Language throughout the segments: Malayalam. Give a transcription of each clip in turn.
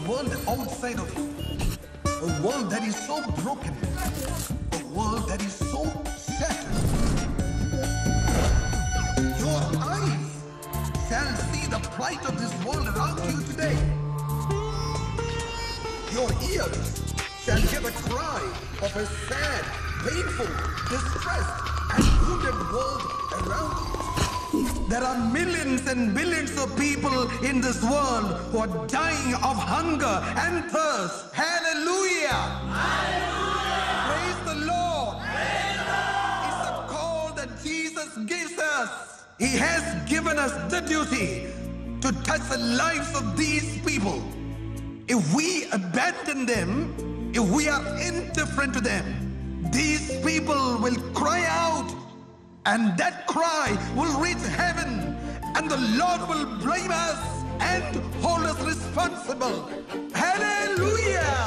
world outside of you. A world that is so broken. A world that is so shattered. Your eyes shall see the plight of this world around you today. Your ears shall hear the cry of a sad, painful, distressed, and wounded world around you. There are millions and billions of people in this world who are dying of hunger and thirst. Hallelujah! Praise the Lord! It's a call that Jesus gives us. He has given us the duty to touch the lives of these people. If we abandon them, if we are indifferent to them, these people will cry out, and that cry will reach heaven, and the Lord will blame us and hold us responsible. Hallelujah!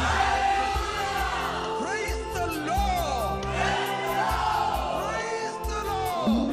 Praise the Lord! Praise the Lord!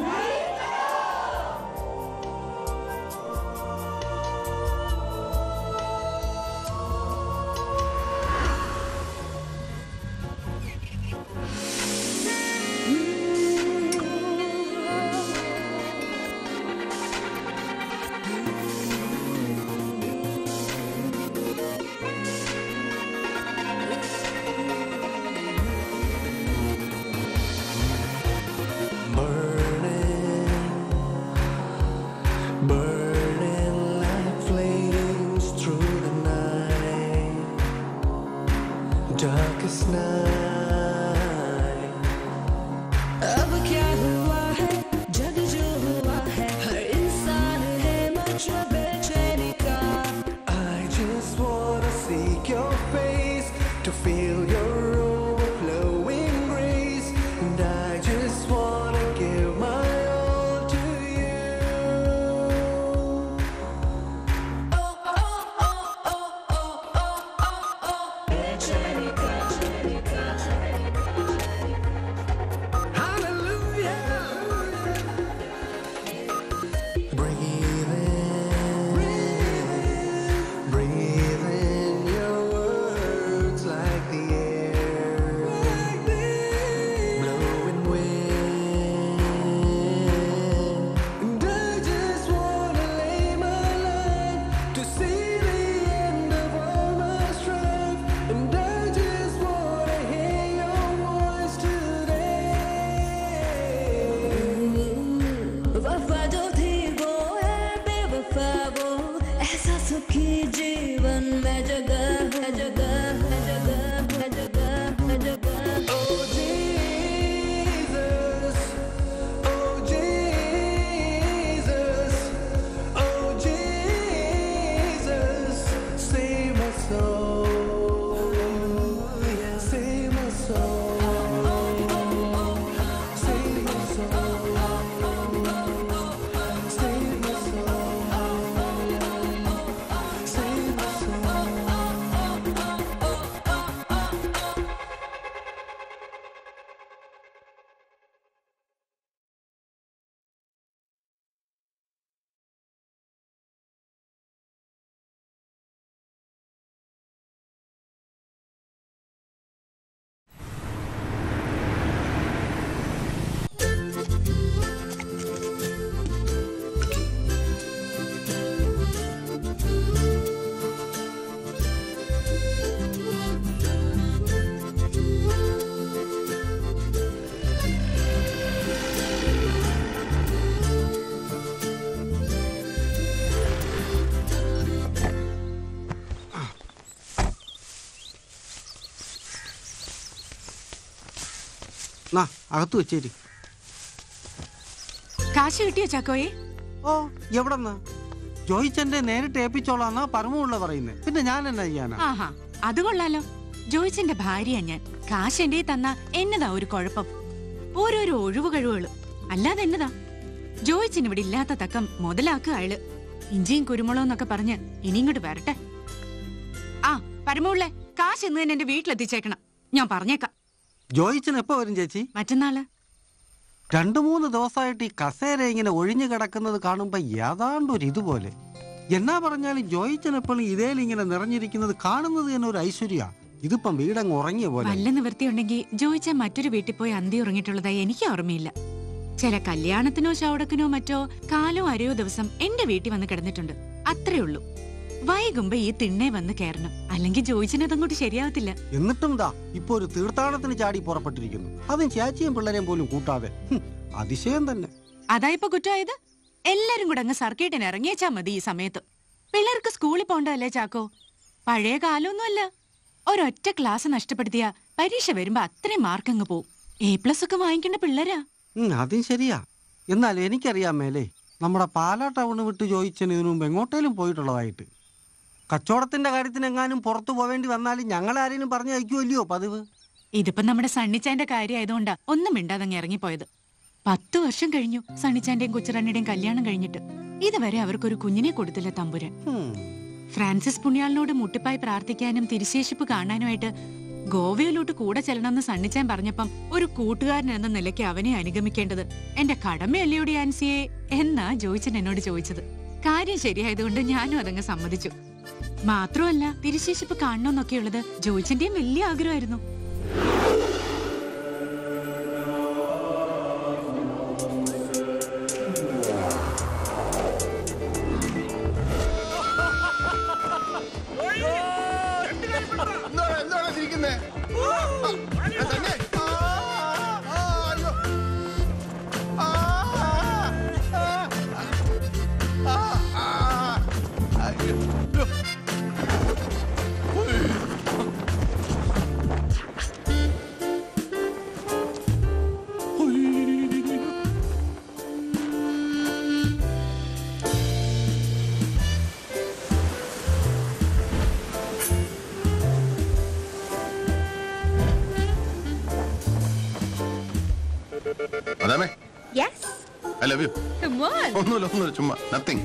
Burning like flames through the night, darkest night. अब क्या हुआ है जग जो हुआ है हर इंसान है मंच में बेचैनी का I just wanna seek your face to feel your overflowing grace, and I just wanna give my all to you. बेचैनी का Breathe in, breathe in your words like the air, blowing wind. And I just wanna lay my life to see the end of all my strife. And I just wanna hear your voice today. वफा जो थी वो है बेवफा वो एहसासों की जीवन में जगह है जगह है जगह है जगह है जगह Oh Jesus, oh Jesus, oh Jesus, save my soul, save my soul, save my soul, save my soul, save my soul. നാ അകത്ത് വെച്ചേരി കാശ് കിട്ടിയോ ചാക്കോയെ ഓ എവിടെന്ന് ജോയിച്ചന്റെ നേരിട്ട് ഏൽപ്പിച്ചോളാന്നാ പരമുള്ള പറയുന്നത് പിന്നെ ഞാൻ എന്നാ ചെയ്യാനാ ആഹാ അത് കൊള്ളാലോ ജോയിച്ചന്റെ ഭാര്യ ഞാൻ കാശ് എന്റെ തന്ന എന്നതാ ഒരു കുഴപ്പം ഓരോരോ ഒഴിവ് കഴിവുകള് അല്ലാതെ എന്നതാ ജോയിച്ചിന് ഇവിടെ ഇല്ലാത്ത തക്കം മുതലാക്കുക അയാള് ഇഞ്ചിയും കുരുമുളകും എന്നൊക്കെ പറഞ്ഞ് ഇനി ഇങ്ങോട്ട് വരട്ടെ ആ പരമുള്ളേ കാശ് ഇന്ന് തന്നെ എന്റെ വീട്ടിലെത്തിച്ചേക്കണം ഞാൻ പറഞ്ഞേക്കാം ജോയിച്ചൻ എപ്പോ വരും ചേച്ചി മറ്റന്നാള് രണ്ടു മൂന്ന് ദിവസമായിട്ട് ഈ കസേര ഇങ്ങനെ ഒഴിഞ്ഞു കിടക്കുന്നത് കാണുമ്പോ ഏതാണ്ട് ഒരു ഇതുപോലെ എന്നാ പറഞ്ഞാലും ജോയിച്ചൻ എപ്പോഴും ഇതേൽ ഇങ്ങനെ നിറഞ്ഞിരിക്കുന്നത് കാണുന്നത് തന്നെ ഒരു ഐശ്വര്യ ഇതിപ്പം വീടങ്ങ് ഉറങ്ങിയ പോലെ വല്ല നിവൃത്തിയുണ്ടെങ്കിൽ ജോയിച്ച മറ്റൊരു വീട്ടിൽ പോയി അന്തി ഉറങ്ങിയിട്ടുള്ളതായി എനിക്ക് ഓർമ്മയില്ല ചില കല്യാണത്തിനോ ചവിടക്കിനോ മറ്റോ കാലോ അരയോ ദിവസം എന്റെ വീട്ടിൽ വന്ന് കിടന്നിട്ടുണ്ട് അത്രേ ഉള്ളൂ വൈകുമ്പോ ഈ തിണ്ണെ വന്ന് കയറണം അല്ലെങ്കിൽ ജോയിച്ചിന് അതങ്ങോട്ട് ശരിയാവത്തില്ല എന്നിട്ടും ദാ ഇപ്പൊ ഒരു തീർത്ഥാടനത്തിന് ചാടി പുറപ്പെട്ടിരിക്കുന്നു അതും ചേച്ചിയും പിള്ളേരെയും പോലും കൂട്ടാതെ ഹും, അതിശയം തന്നെ അതായിപ്പോ കുറ്റമായത് എല്ലാരും കൂടെ അങ്ങ് സർക്കിട്ടിന് ഇറങ്ങിയേച്ചാ മതി ഈ സമയത്ത് പിള്ളേർക്ക് സ്കൂളിൽ പോണ്ടല്ലേ ചാക്കോ പഴയ കാലമൊന്നുമല്ല ഒരൊറ്റ ക്ലാസ് നഷ്ടപ്പെടുത്തിയ പരീക്ഷ വരുമ്പോ അത്രയും മാർക്ക് അങ്ങ് പോവും എ പ്ലസ് ഒക്കെ വാങ്ങിക്കേണ്ട പിള്ളേരാ ഉം, അതും ശരിയാ എന്നാൽ എനിക്കറിയാം മേലേ നമ്മുടെ പാലാ ടൗണ് വിട്ട് ചോദിച്ചതിന് ഇതിനു മുമ്പ് എങ്ങോട്ടേലും പോയിട്ടുള്ളതായിട്ട് കച്ചവടത്തിന്റെ കാര്യത്തിന് എങ്ങാനും പുറത്തു പോവേണ്ടി വന്നാലും ഞങ്ങളാരേലും പറഞ്ഞു അയക്കുമല്ലയോ പതിവ് ഇതിപ്പോ നമ്മുടെ സണ്ണിച്ചാന്റെ കാര്യമായതുകൊണ്ടാ ഒന്നും മിണ്ടാതങ്ങ് ഇറങ്ങിപ്പോയത് പത്തു വർഷം കഴിഞ്ഞു സണ്ണിച്ചാന്റെയും കൊച്ചുറണ്ണിയുടെയും കല്യാണം കഴിഞ്ഞിട്ട് ഇതുവരെ അവർക്കൊരു കുഞ്ഞിനെ കൊടുത്തില്ല തമ്പുരാൻ ഹും, ഫ്രാൻസിസ് പുണ്യാളിനോട് മുട്ടിപ്പായി പ്രാർത്ഥിക്കാനും തിരിശേഷിപ്പ് കാണാനുമായിട്ട് ഗോവയിലോട്ട് കൂടെ ചെല്ലണമെന്ന് സണ്ണിച്ചാൻ പറഞ്ഞപ്പം ഒരു കൂട്ടുകാരൻ എന്ന നിലയ്ക്ക് അവനെ അനുഗമിക്കേണ്ടത് എന്റെ കടമയല്ലയോടി ആൻസിയെ എന്നാ ജോയിച്ചൻ എന്നോട് ചോദിച്ചത് കാര്യം ശരിയായതുകൊണ്ട് ഞാനും അതങ്ങ് സമ്മതിച്ചു മാത്രമല്ല തിരിശേഷിപ്പ് കാണണമെന്നൊക്കെയുള്ളത് ജോയിച്ചന്റെയും വലിയ ആഗ്രഹമായിരുന്നു എന്താണ് എന്താണ് ചിരിക്കുന്നേ ആ, തന്നെ? ആ, ആ, അയ്യോ. ആ, ആ, ആ, ആ, ആ, അയ്യോ. അതാമേ യെസ് ഐ ലവ് യു ഒന്നുമില്ല ഒന്നുമില്ല ചുമ്മാ നത്തിങ്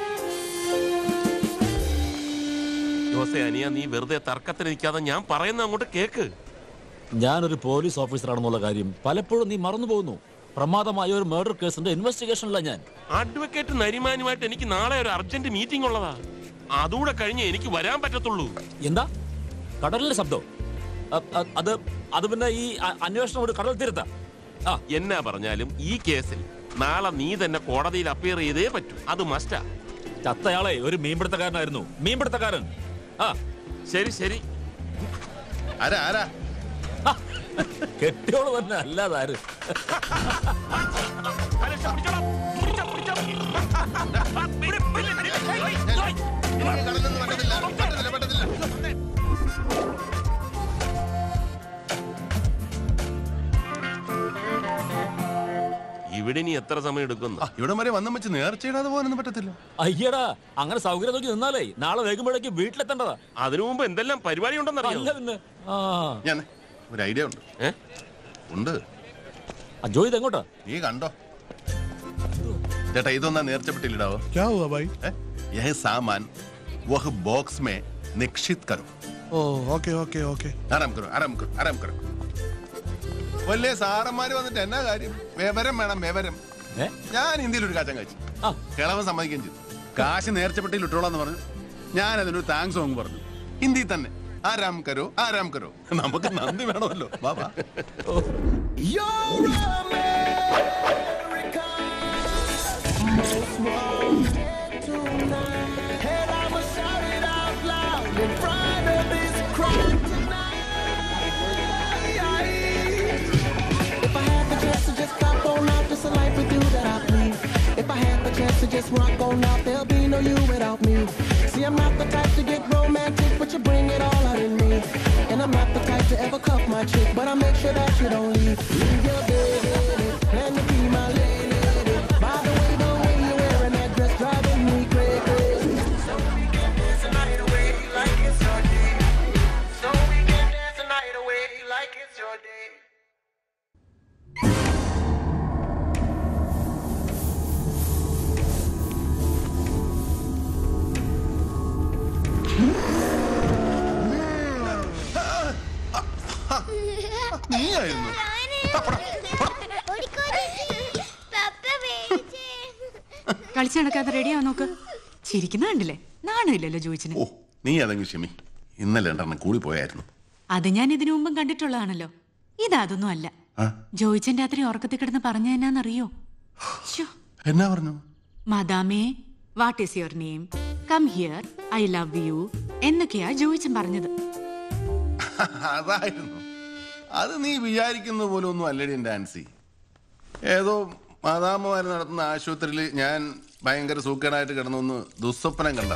ജോസെ അനിയ നീ വെറുതെ തർക്കത്തിന് നിൽക്കാതെ ഞാൻ പറയുന്ന അങ്ങോട്ട് കേക്ക് ഞാനൊരു പോലീസ് ഓഫീസറാണെന്നുള്ള കാര്യം പലപ്പോഴും നീ മറന്നു പോകുന്നു പ്രമാദമായ ഒരു മർഡർ കേസിന്റെ ഇൻവെസ്റ്റിഗേഷനില്ല ഞാൻ അഡ്വക്കേറ്റ് നരിമാനുമായിട്ട് എനിക്ക് നാളെ ഒരു അർജന്റ് മീറ്റിംഗ് ഉള്ളതാ അതുകൂടെ കഴിഞ്ഞ് എനിക്ക് വരാൻ പറ്റത്തുള്ളൂ എന്താ കടലിലെ ശബ്ദം അ- അ- അത് അത് പിന്നെ ഈ അ- അന്വേഷണം ഒരു കടൽ തീരത്താ ആ എന്നാ പറഞ്ഞാലും ഈ കേസിൽ നാളെ നീ തന്നെ കോടതിയിൽ അപ്പിയർ ചെയ്തേ പറ്റൂ അത് മസ്റ്റാ ചത്തയാളെ ഒരു മീൻപിടുത്തക്കാരനായിരുന്നു മീൻപിടുത്തക്കാരൻ ആ ശരി ശരി ആരാ ആരാ കെട്ടിയോള് തന്നെ അല്ലാതാര് അലക്സ, പിടിച്ചോടാ. പിടിച്ചോ, പിടിച്ചോ. പിടി, പിടി, പിടി, പിടി. എനിക്ക് കടലൊന്നും പറ്റത്തില്ല പറ്റത്തില്ല പറ്റത്തില്ല ഇവിടെ ഇനി എത്ര സമയം എടുക്കുന്നു ആ, ഇവിടം വരെ വന്നും വെച്ച് നേർച്ചയിടാതെ പോകാനൊന്നും പറ്റത്തില്ല അയ്യടാ അങ്ങനെ സൗകര്യം നോക്കി നിന്നാലേ നാളെ വൈകുമ്പോഴേക്ക് വീട്ടിലെത്തേണ്ടതാ അതിനു മുമ്പ് എന്തെല്ലാം പരിപാടി അല്ല ഉണ്ടെന്നറിയാം പിന്നെ ആ ഞാൻ ഒരു ഐഡിയ ഉണ്ട് ഏ ഉണ്ട് ആ, ജോയ് ഇത് എങ്ങോട്ടാ നീ കണ്ടോ ചേട്ടാ ഇതൊന്നാ നേർച്ചപ്പെട്ടിലിടാവോ क्या हुआ भाई है? यह सामान वह बॉक्स में निक्षित करो ओ ओके ओके ओके ആരാം കറോ ആരാം കറോ ആരാം കറോ വലിയ സാറന്മാര് വന്നിട്ട് എന്നാ കാര്യം വിവരം വേണം വിവരം ഏ ഞാൻ ഇന്ത്യയിൽ ഒരു കാച്ചം കഴിച്ചു ആ കിളവൻ സമ്മതിക്കുകയും ചെയ്തു കാശ് നേർച്ചപ്പെട്ടിൽ ഇട്ടോളാന്ന് പറഞ്ഞു ഞാൻ അതിനൊരു താങ്ക്സ് സോങ് പറഞ്ഞു ഹിന്ദി തന്നെ ആരാം കരോ ആരാം കരോ നമുക്ക് നന്ദി വേണമല്ലോ Baba If I had the chance to just pop on out, just a life with you that I plead. If I had the chance to just rock on out, there'll be no you without me. See, I'm not the type to get romantic, but you bring it all out in me. And I'm not the type to ever cuff my chick, but I make sure that you don't leave. Leave your baby, plan to be my lady. By the way, the way you're wearing that dress driving me crazy. So we can dance the night away like it's your day. So we can dance the night away like it's your day. നീയായിരുന്നു കളിച്ചു നടക്കാതെ റെഡിയാ നോക്ക് ചിരിക്കുന്ന കണ്ടില്ലേ നാണമില്ലല്ലോ ജോയിച്ചിന് ഓ നീ അതെങ്കിൽ ക്ഷമി ഇന്നലെ രണ്ടെണ്ണം കൂടി പോയായിരുന്നു അത് ഞാൻ ഇതിനു മുമ്പും കണ്ടിട്ടുള്ളതാണല്ലോ ഇതതൊന്നും അല്ല ആ ജോയിച്ചൻ രാത്രി ഉറക്കത്തിൽ കിടന്ന് പറഞ്ഞ എന്നാന്നറിയോ ശ്ശോ. എന്നാ പറഞ്ഞു മദാമേ what is your name come here I love you എന്നൊക്കെയാ ജോയിച്ചൻ പറഞ്ഞത് അതായിരുന്നു അത് നീ വിചാരിക്കുന്ന പോലെ ഒന്നും അല്ലടി എൻ്റെ ആൻസി ഏതോ മാതാമ്മമാര് നടത്തുന്ന ആശുപത്രിയിൽ ഞാൻ ഭയങ്കര സൂക്കേടായിട്ട് കിടന്നൊന്ന് ദുസ്വപ്നം കണ്ട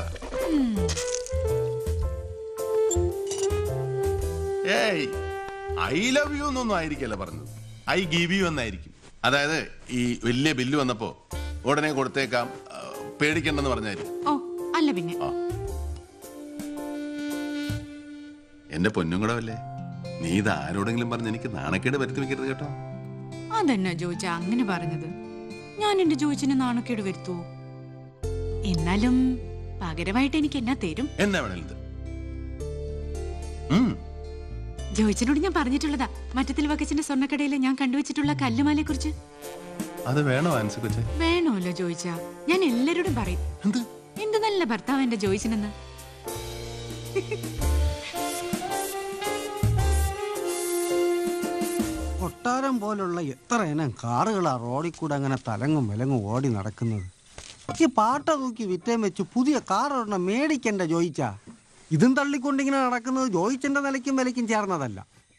ഏയ് ഐ ലവ് യു എന്നൊന്നും ആയിരിക്കല്ല പറഞ്ഞത് ഐ ഗീവ് യു എന്നായിരിക്കും അതായത് ഈ വലിയ ബില്ല് വന്നപ്പോ ഉടനെ കൊടുത്തേക്കാം ആ, പേടിക്കണ്ടെന്ന് പറഞ്ഞായിരിക്കും ഓ അല്ല പിന്നെ എന്റെ പൊന്നും കൂടെ അല്ലേ നീ ഇത് ആരോടെങ്കിലും പറഞ്ഞ് എനിക്ക് നാണക്കേട് വരുത്തി വെക്കരുത് കേട്ടോ അതെന്നാ ജോയിച്ച അങ്ങനെ പറഞ്ഞത് ഞാൻ എന്റെ ജോയിച്ചിന് നാണക്കേട് വരുത്തുവോ എന്നാലും പകരമായിട്ട് എനിക്ക് എന്നാ തരും എന്നാ വേണേലും ഇത്? ഉം ജോയിച്ചനോട് ഞാൻ പറഞ്ഞിട്ടുള്ളതാ മറ്റത്തിൽ വക്കച്ചിന്റെ സ്വർണ്ണക്കടയിൽ ഞാൻ കണ്ടുവച്ചിട്ടുള്ള കല്ലുമാലയെ കുറിച്ച് അത് വേണോ ആൻസി കൊച്ചെ വേണമല്ലോ ജോയിച്ച ഞാൻ എല്ലാരോടും പറയും എന്ത് എന്ത് നല്ല ഭർത്താവ് എന്റെ ജോയിച്ചനെന്ന് കൊട്ടാരം പോലുള്ള എത്ര ഇനം കാറുകളാ റോഡിൽ കൂടെ അങ്ങനെ തലങ്ങും വിലങ്ങും ഓടി നടക്കുന്നത് ഈ പാട്ട തൂക്കി വിറ്റേം വെച്ച് പുതിയ കാർ ഒരെണ്ണം മേടിക്കണ്ട ജോയിച്ച ഇതും തള്ളിക്കൊണ്ടിങ്ങനെ നടക്കുന്നത് ജോയിച്ചന്റെ നിലയ്ക്കും വിലയ്ക്കും ചേർന്നതല്ല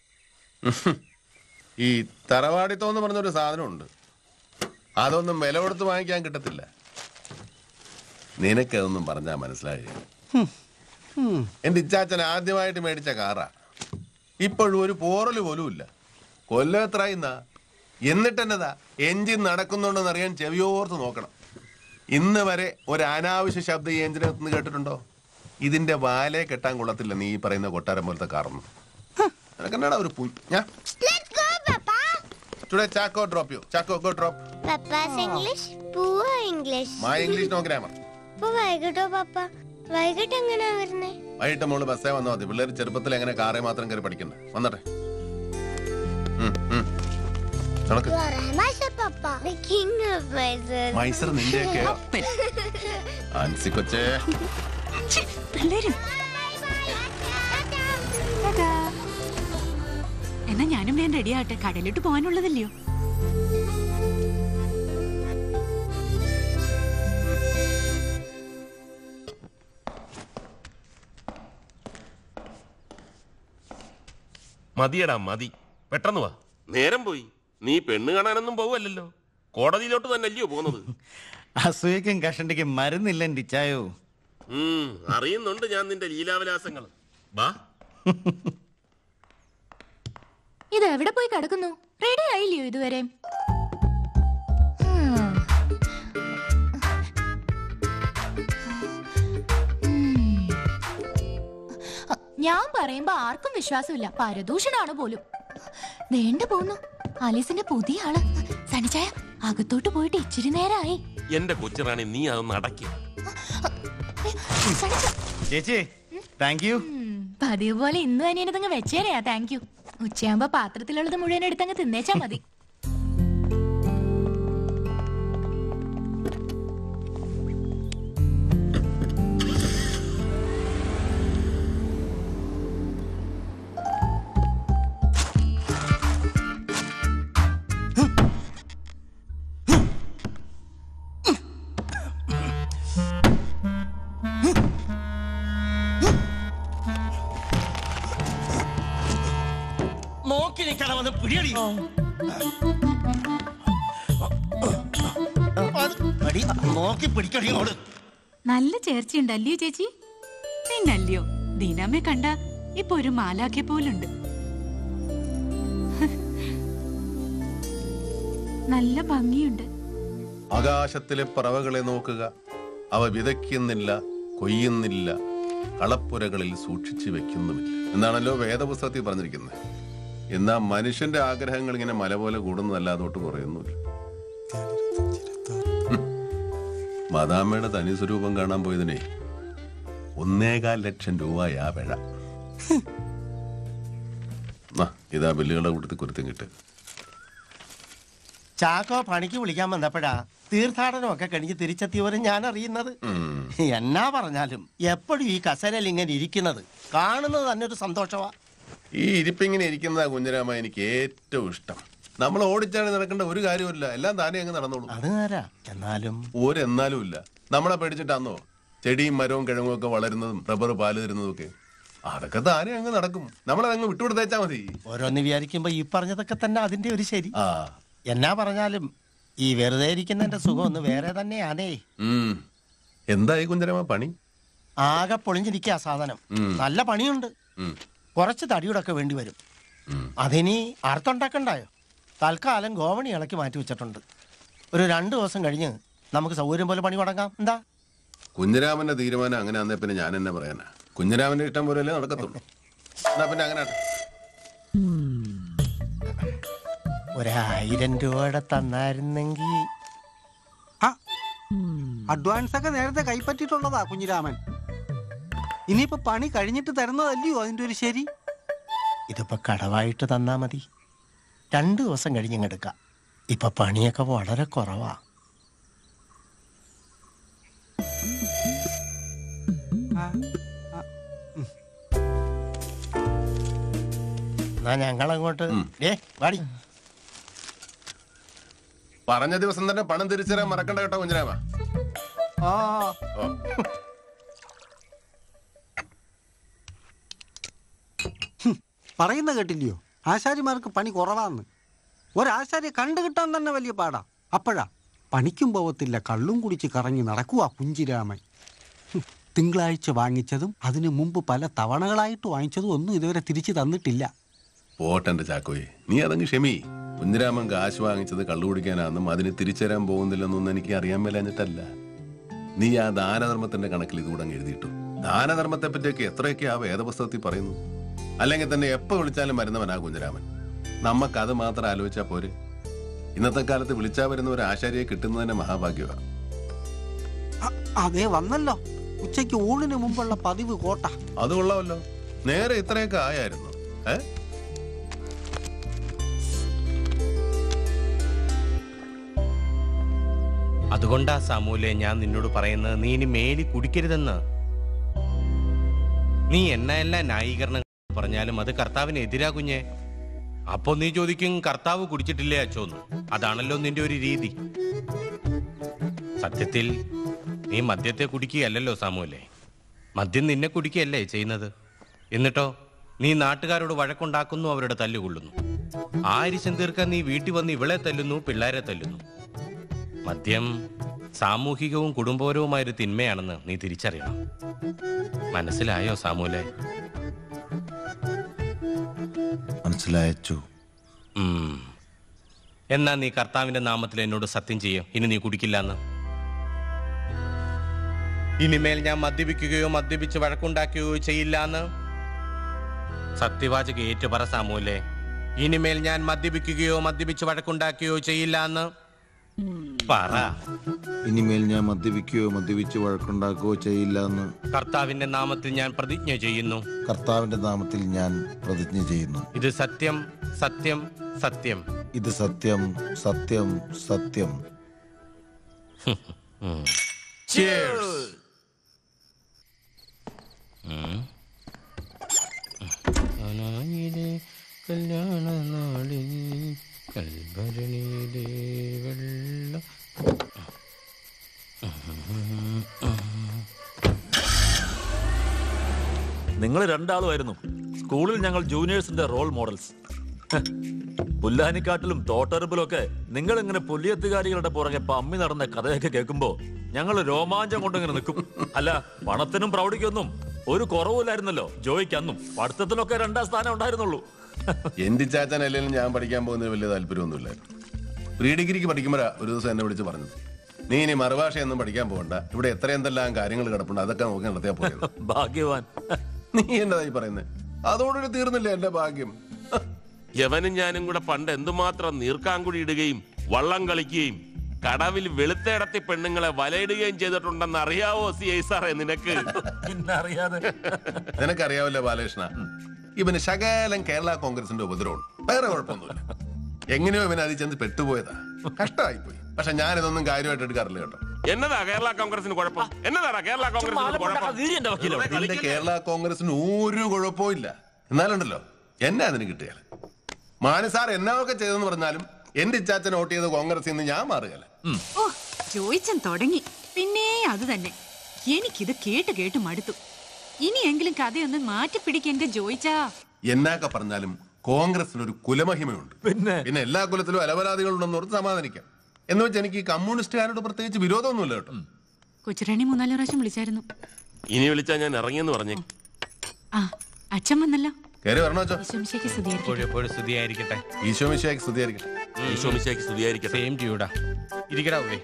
ഈ തറവാടിത്തം എന്ന് പറഞ്ഞൊരു സാധനമുണ്ട് അതൊന്നും വില കൊടുത്ത് വാങ്ങിക്കാൻ കിട്ടത്തില്ല നിനക്കതൊന്നും പറഞ്ഞാ മനസ്സിലായി ഉം. എന്റെ ഇച്ചാച്ചൻ ആദ്യമായിട്ട് മേടിച്ച കാറാ ഇപ്പോഴും ഒരു പോറല് പോലും ഇല്ല കൊല്ലം എത്രയുന്ന എന്നിട്ട് എന്നതാ എഞ്ചിൻ നടക്കുന്നുണ്ടോന്ന് അറിയാൻ ചെവിയോർത്ത് നോക്കണം ഇന്ന് വരെ ഒരു അനാവശ്യ ശബ്ദം ഈ എഞ്ചിനകത്ത് നിന്ന് കേട്ടിട്ടുണ്ടോ ഇതിന്റെ വാലേ കെട്ടാൻ കൊള്ളത്തില്ല നീ ഈ പറയുന്ന കൊട്ടാരം പോലത്തെ കാറൊന്നും നിനക്കെന്നാടാ ഒരു പു ഞാൻ Let's go, Papa. Today Chacko drop you Chacko go drop Papa's English, poor English. My English no grammar ഇപ്പൊ വൈകിട്ടോ പപ്പ വൈകിട്ട് എങ്ങനെയാ വരുന്നേ വൈകിട്ട് മോള് ബസ്സേ വന്നാൽ മതി പിള്ളേർ ചെറുപ്പത്തിൽ എങ്ങനെ കാറേ മാത്രം കയറി പഠിക്കണ്ട വന്നട്ടെ ഉം, ഉം. നടക്ക് You are a miser, Papa. The king of misers. Miser നിന്റെയൊക്കെ ആൻസി കൊച്ചേ ഛി, പിള്ളേര് ടാറ്റാ. എന്നാ ഞാനും വേഗം റെഡിയാട്ടെ കടലിട്ട് പോകാനുള്ളതല്ലയോ മതിയടാ മതി പെട്ടെന്ന് വാ നേരം പോയി നീ പെണ്ണ് കാണാനൊന്നും പോവല്ലോ കോടതിയിലോട്ട് തന്നെ അല്ലയോ പോകുന്നത് അസൂയക്കും കഷണ്ടിക്കും മരുന്നില്ല ടിച്ചായോ ഉം, അറിയുന്നുണ്ട് ഞാൻ നിന്റെ ലീലാവിലാസങ്ങൾ വാ ഇത് എവിടെ പോയി കിടക്കുന്നു റെഡി ആയില്ലയോ ഇതുവരെ ഞാൻ പറയുമ്പോ ആർക്കും വിശ്വാസമില്ല പരദൂഷണാണ് പോലും വേണ്ട പോന്നു ആലീസിന്റെ പുതിയ ആള് സനിച്ചായ അകത്തോട്ട് പോയിട്ട് ഇച്ചിരി നേരമായി എന്റെ കൊച്ചിറാണി നീ അതൊന്ന് അടക്കി സനിച്ച ചേച്ചി താങ്ക് യു പതിവ് പോലെ ഇന്നും അനിയനതങ്ങ് വെച്ചേരെയാ താങ്ക് യു ഉച്ചയാകുമ്പോ പാത്രത്തിലുള്ളത് മുഴുവൻ എടുത്തങ്ങ് തിന്നേച്ചാ മതി നോക്കി നിൽക്കണം വന്ന് പിടിയടി അടി നോക്കി പിടിക്കടി ഓട് നല്ല ചേർച്ചയുണ്ടല്ലയോ ചേച്ചി പിന്നല്ലയോ ദീനാമ്മയെ കണ്ട ഇപ്പൊ ഒരു മാലാഖ്യ പോലുണ്ട് നല്ല ഭംഗിയുണ്ട് ആകാശത്തിലെ പറവകളെ നോക്കുക അവ വിതയ്ക്കുന്നില്ല കൊയ്യുന്നില്ല കളപ്പുരകളിൽ സൂക്ഷിച്ചു വെക്കുന്നുമില്ല എന്നാണല്ലോ വേദപുസ്തകത്തിൽ പറഞ്ഞിരിക്കുന്നത് എന്നാ മനുഷ്യന്റെ ആഗ്രഹങ്ങൾ ഇങ്ങനെ മല പോലെ കൂടുന്നതല്ലാതെ ഒട്ട് കുറയൊന്നുമില്ല ഹും. മദാമ്മയുടെ തനി സ്വരൂപം കാണാൻ പോയതിനെ ഒന്നേകാൽ ലക്ഷം രൂപയാ പിഴ നാ, ഇതാ ബില്ലുകളുടെ കൂട്ടത്തിൽ കുരുത്തം കിട്ടുക ചാക്കോ പണിക്ക് വിളിക്കാൻ വന്നപ്പോഴാ തീർത്ഥാടനം ഒക്കെ കഴിഞ്ഞ് തിരിച്ചെത്തിയവരും ഞാൻ അറിയുന്നത് ഉം. എന്നാ പറഞ്ഞാലും എപ്പോഴും ഈ കസേരയിൽ ഇങ്ങനെ ഇരിക്കുന്നത് കാണുന്നത് തന്നെ ഒരു സന്തോഷമാ ഈ ഇരിപ്പിങ്ങനെ ഇരിക്കുന്നതാ കുഞ്ഞരാമ എനിക്ക് ഏറ്റവും ഇഷ്ടം നമ്മൾ ഓടിച്ചാടി നടക്കേണ്ട ഒരു കാര്യമില്ല എല്ലാം താനേ അങ്ങ് നടന്നോളൂ അത് നേരാ എന്നാലും ഒരു എന്നാലും ഇല്ല നമ്മളെ പേടിച്ചിട്ടാന്നോ ചെടിയും മരവും കിഴങ്ങും ഒക്കെ വളരുന്നതും റബ്ബർ പാല് തരുന്നതും ഒക്കെ അതൊക്കെ താനേ അങ്ങ് നടക്കും നമ്മളതങ്ങ് വിട്ടുകൊടുത്തേച്ചാ മതി ഓരോന്ന് വിചാരിക്കുമ്പോ ഈ പറഞ്ഞതൊക്കെ തന്നെ അതിന്റെ ഒരു ശരി ആ എന്നാ പറഞ്ഞാലും ഈ വെറുതെ ഇരിക്കുന്നതിന്റെ സുഖം ഒന്ന് വേറെ തന്നെയാണേ ഉം. എന്തായി കുഞ്ഞരാമ പണി ആകെ പൊളിഞ്ഞിരിക്കുക സാധനം ഉം. നല്ല പണിയുണ്ട് ഉം. കുറച്ച് തടിയുടെ ഒക്കെ വേണ്ടി വരും അതിനി അർത്ഥമുണ്ടാക്കണ്ടായോ തൽക്കാലം ഗോവണി ഇളക്കി മാറ്റി വെച്ചിട്ടുണ്ട് ഒരു രണ്ടു ദിവസം കഴിഞ്ഞ് നമുക്ക് സൗകര്യം പോലെ പണി തുടങ്ങാം എന്താ കുഞ്ഞരാമന്റെ തീരുമാനം അങ്ങനെ ആന്നേ പിന്നെ ഞാൻ എന്നെ പറയാനാ കുഞ്ഞരാമന്റെ ഇഷ്ടം പോലെയല്ലേ നടക്കത്തുള്ളൂ എന്നാ പിന്നെ അങ്ങനെ ആട്ടെ. ഒരായിരം രൂപയുടെ തന്നായിരുന്നെങ്കിൽ അഡ്വാൻസ് ഒക്കെ നേരത്തെ കൈപ്പറ്റിയിട്ടുള്ളതാ കുഞ്ഞിരാമൻ ഇനിയിപ്പോ പണി കഴിഞ്ഞിട്ട് തരുന്നതല്ലയോ അതിന്റെ ഒരു ശരി ഇതിപ്പോ കടവായിട്ട് തന്നാ മതി രണ്ടു ദിവസം കഴിഞ്ഞെടുക്കാം ഇപ്പൊ പണിയൊക്കെ വളരെ കുറവാ എന്നാ ഞങ്ങളങ്ങോട്ട് ഏ വാടി പറഞ്ഞ ദിവസം തന്നെ പണം തിരിച്ചറിയാൻ മറക്കണ്ട കേട്ടോ കുഞ്ഞരാമ ആ ഓ പറയുന്ന കേട്ടില്ലയോ ആശാരിമാർക്ക് പണി കുറവാന്ന് ഒരാശാരിയെ കണ്ടു കിട്ടാൻ തന്നെ വലിയ പാടാ അപ്പോഴാ പണിക്കും പോവത്തില്ല കള്ളും കുടിച്ച് കറങ്ങി നടക്കുവാ കുഞ്ചിരാമൻ ഹും, തിങ്കളാഴ്ച വാങ്ങിച്ചതും അതിനു മുമ്പ് പല തവണകളായിട്ട് വാങ്ങിച്ചതും ഒന്നും ഇതുവരെ തിരിച്ചു തന്നിട്ടില്ല പോട്ടെന്റെ ചാക്കോയെ നീ അതങ്ങ് ക്ഷമി കുഞ്ഞിരാമൻ കാശ് വാങ്ങിച്ചത് കള്ളു കുടിക്കാനാണെന്നും അതിന് തിരിച്ചരാൻ പോകുന്നില്ലെന്നൊന്നും എനിക്ക് അറിയാൻ മേലാഞ്ഞിട്ടല്ല നീ ആ ദാനധർമ്മത്തിന്റെ കണക്കിൽ ഇതുകൂടെ അങ്ങ് എഴുതിയിട്ടു ദാനധർമ്മത്തെ പറ്റിയൊക്കെ എത്രയൊക്കെ ആ വേദപുസ്തകത്തിൽ പറയുന്നു അല്ലെങ്കിൽ തന്നെ എപ്പോ വിളിച്ചാലും വരുന്നവനാ കുഞ്ഞിരാമൻ നമുക്ക് അത് മാത്രം ആലോചിച്ചാ പോരെ ഇന്നത്തെ കാലത്ത് വിളിച്ചാ വരുന്ന ഒരു ആശാരിയെ കിട്ടുന്നത് തന്നെ മഹാഭാഗ്യമാണ് അ- അതേ വന്നല്ലോ ഉച്ചയ്ക്ക് ഊണിന് മുമ്പുള്ള പതിവ് കോട്ട അത് കൊള്ളാമല്ലോ നേരെ ഇത്രയൊക്കെ ആയായിരുന്നു ഏ അതുകൊണ്ടാ സാമൂലെ ഞാൻ നിന്നോട് പറയുന്നത് നീ ഇനി മേലി കുടിക്കരുതെന്ന് നീ എന്നെല്ലാം ന്യായീകരണം പറഞ്ഞാലും അത് കർത്താവിന് എതിരാ കുഞ്ഞെ അപ്പൊ നീ ചോദിക്കും കർത്താവ് കുടിച്ചിട്ടില്ലേ അച്ചോന്ന് അതാണല്ലോ നിന്റെ ഒരു രീതി സത്യത്തിൽ നീ മദ്യത്തെ കുടിക്കുകയല്ലല്ലോ സാമൂലെ മദ്യം നിന്നെ കുടിക്കുകയല്ലേ ചെയ്യുന്നത് എന്നിട്ടോ നീ നാട്ടുകാരോട് വഴക്കുണ്ടാക്കുന്നു അവരുടെ തല്ലുകൊള്ളുന്നു ആ അരിശം തീർക്കാൻ നീ വീട്ടിൽ വന്ന് ഇവളെ തല്ലുന്നു പിള്ളേരെ തല്ലുന്നു മദ്യം സാമൂഹികവും കുടുംബപരവുമായൊരു തിന്മയാണെന്ന് നീ തിരിച്ചറിയണം മനസ്സിലായോ സാമൂലെ മനസ്സിലായച്ചു ഉം. എന്നാ നീ കർത്താവിന്റെ നാമത്തിൽ എന്നോട് സത്യം ചെയ്യും ഇനി നീ കുടിക്കില്ല എന്ന് ഇനിമേൽ ഞാൻ മദ്യപിക്കുകയോ മദ്യപിച്ച് വഴക്കുണ്ടാക്കുകയോ ചെയ്യില്ല എന്ന് സത്യവാചക ഏറ്റു പറ സാമൂലെ ഇനിമേൽ ഞാൻ മദ്യപിക്കുകയോ മദ്യപിച്ച് വഴക്കുണ്ടാക്കുകയോ ചെയ്യില്ല എന്ന് പറ ഇനിമേൽ ഞാൻ മദ്യപിക്കുകയോ മദ്യപിച്ച് വഴക്കുണ്ടാക്കുകയോ ചെയ്യില്ല എന്ന് കർത്താവിന്റെ നാമത്തിൽ ഞാൻ പ്രതിജ്ഞ ചെയ്യുന്നു കർത്താവിന്റെ നാമത്തിൽ ഞാൻ പ്രതിജ്ഞ ചെയ്യുന്നു ഇത് സത്യം സത്യം സത്യം ഇത് സത്യം സത്യം സത്യം ഉം. ഉം. കനായിലെ കല്യാണ നാളിൽ കൽഭരണിയിലെ വെള്ളം നിങ്ങൾ രണ്ടാളുമായിരുന്നു സ്കൂളിൽ ഞങ്ങൾ ജൂനിയേഴ്സിന്റെ റോൾ മോഡൽസ് ഹ്. പുല്ലാനിക്കാട്ടിലും തോട്ടറുമ്പിലും ഒക്കെ നിങ്ങൾ ഇങ്ങനെ പുല്ലിയത്തുകാരികളുടെ പുറകെ പമ്മി നടന്ന കഥയൊക്കെ കേൾക്കുമ്പോ ഞങ്ങൾ രോമാഞ്ചം കൊണ്ടിങ്ങനെ നിൽക്കും അല്ല പണത്തിനും പ്രൗഢിക്കൊന്നും ഒരു കുറവില്ലായിരുന്നല്ലോ ജോയിക്ക് അന്നും പഠിത്തത്തിനൊക്കെ രണ്ടാം സ്ഥാനം ഉണ്ടായിരുന്നുള്ളൂ എന്റെ ചാച്ചനല്ലെങ്കിലും ഞാൻ പഠിക്കാൻ പോകുന്നതിന് വലിയ താല്പര്യമൊന്നുമില്ലായിരുന്നു പ്രീ ഡിഗ്രിക്ക് പഠിക്കുമ്പോഴാ ഒരു ദിവസം എന്നെ വിളിച്ച് പറഞ്ഞത് നീ ഇനി മറുഭാഷയൊന്നും പഠിക്കാൻ പോകണ്ട ഇവിടെ എത്ര എന്തെല്ലാം കാര്യങ്ങൾ കിടപ്പുണ്ട് അതൊക്കെ നോക്കി നടത്തിയാ പോയത് ഭാഗ്യവാൻ നീ എന്നതായി പറയുന്നത് അതോടുകൂടി തീർന്നില്ല എന്റെ ഭാഗ്യം യവനും ഞാനും കൂടെ പണ്ട് എന്തുമാത്രം നീർക്കാങ്കുടി ഇടുകയും വള്ളം കളിക്കുകയും കടവിൽ വെളുത്തേടത്തി പെണ്ണുങ്ങളെ വലയിടുകയും ചെയ്തിട്ടുണ്ടെന്ന് അറിയാവോ സി ഐ സാറേ നിനക്ക് പിന്നെ അറിയാതെ നിനക്കറിയാവല്ലോ ബാലകൃഷ്ണ ഇവന് ശകലം കേരള കോൺഗ്രസിന്റെ ഉപദ്രവമാണ് വേറെ കുഴപ്പമൊന്നുമില്ല എങ്ങനെയോ ഇവൻ അതിൽ ചെന്ന് പെട്ടുപോയതാ കഷ്ടമായി പോയി പക്ഷെ ഞാനിതൊന്നും കാര്യമായിട്ട് എടുക്കാറില്ല കേട്ടോ എന്നതാ കേരള കോൺഗ്രസിന് കുഴപ്പം എന്നതാ കേരള കോൺഗ്രസിന് കുഴപ്പം എന്റെ കേരള കോൺഗ്രസിന് ഒരു കുഴപ്പവും ഇല്ല എന്നാലുണ്ടല്ലോ എന്നെ അതിന് കിട്ടിയാൽ മാണി സാർ എന്നൊക്കെ ചെയ്തെന്ന് പറഞ്ഞാലും എന്റെ ഇച്ചാച്ചൻ വോട്ട് ചെയ്ത് കോൺഗ്രസിൽ നിന്ന് ഞാൻ മാറുകയല്ല ഓ ജോയിച്ചൻ തുടങ്ങി പിന്നെ അത് തന്നെ എനിക്കിത് കേട്ട് കേട്ട് മടുത്തു ഇനിയെങ്കിലും കഥയൊന്ന് മാറ്റി പിടിക്കെന്റെ ജോയിച്ചാ എന്നൊക്കെ പറഞ്ഞാലും കോൺഗ്രസിന് ഒരു കുലമഹിമയുണ്ട് പിന്നെ പിന്നെ എല്ലാ കുലത്തിലും അലവരാധികളുണ്ടെന്ന് ഓർത്ത് സമാധാനിക്കാം എന്ന് വെച്ച് എനിക്ക് ഈ കമ്മ്യൂണിസ്റ്റുകാരോട് പ്രത്യേകിച്ച് വിരോധമൊന്നുമില്ല കേട്ടോ കൊച്ചുറാണി മൂന്നാല് പ്രാവശ്യം വിളിച്ചായിരുന്നു ഇനി വിളിച്ചാ ഞാൻ ഇറങ്ങിയെന്ന് പറഞ്ഞേ ആ അച്ഛൻ വന്നല്ലോ കയറി വരണോ അച്ഛോ ഈശോമിശിഹായ്ക്ക് സ്തുതിയായിരിക്കട്ടെ. എപ്പോഴും എപ്പോഴും സ്തുതിയായിരിക്കട്ടെ ഈശോ മിശിയാക്കി സ്തുതിയായിരിക്കട്ടെ ഈശോ മിശിഹായ്ക്ക് സ്തുതിയായിരിക്കട്ടെ സെയിം ട്യൂടാ ഇരിക്കടാ ഉവ്വേ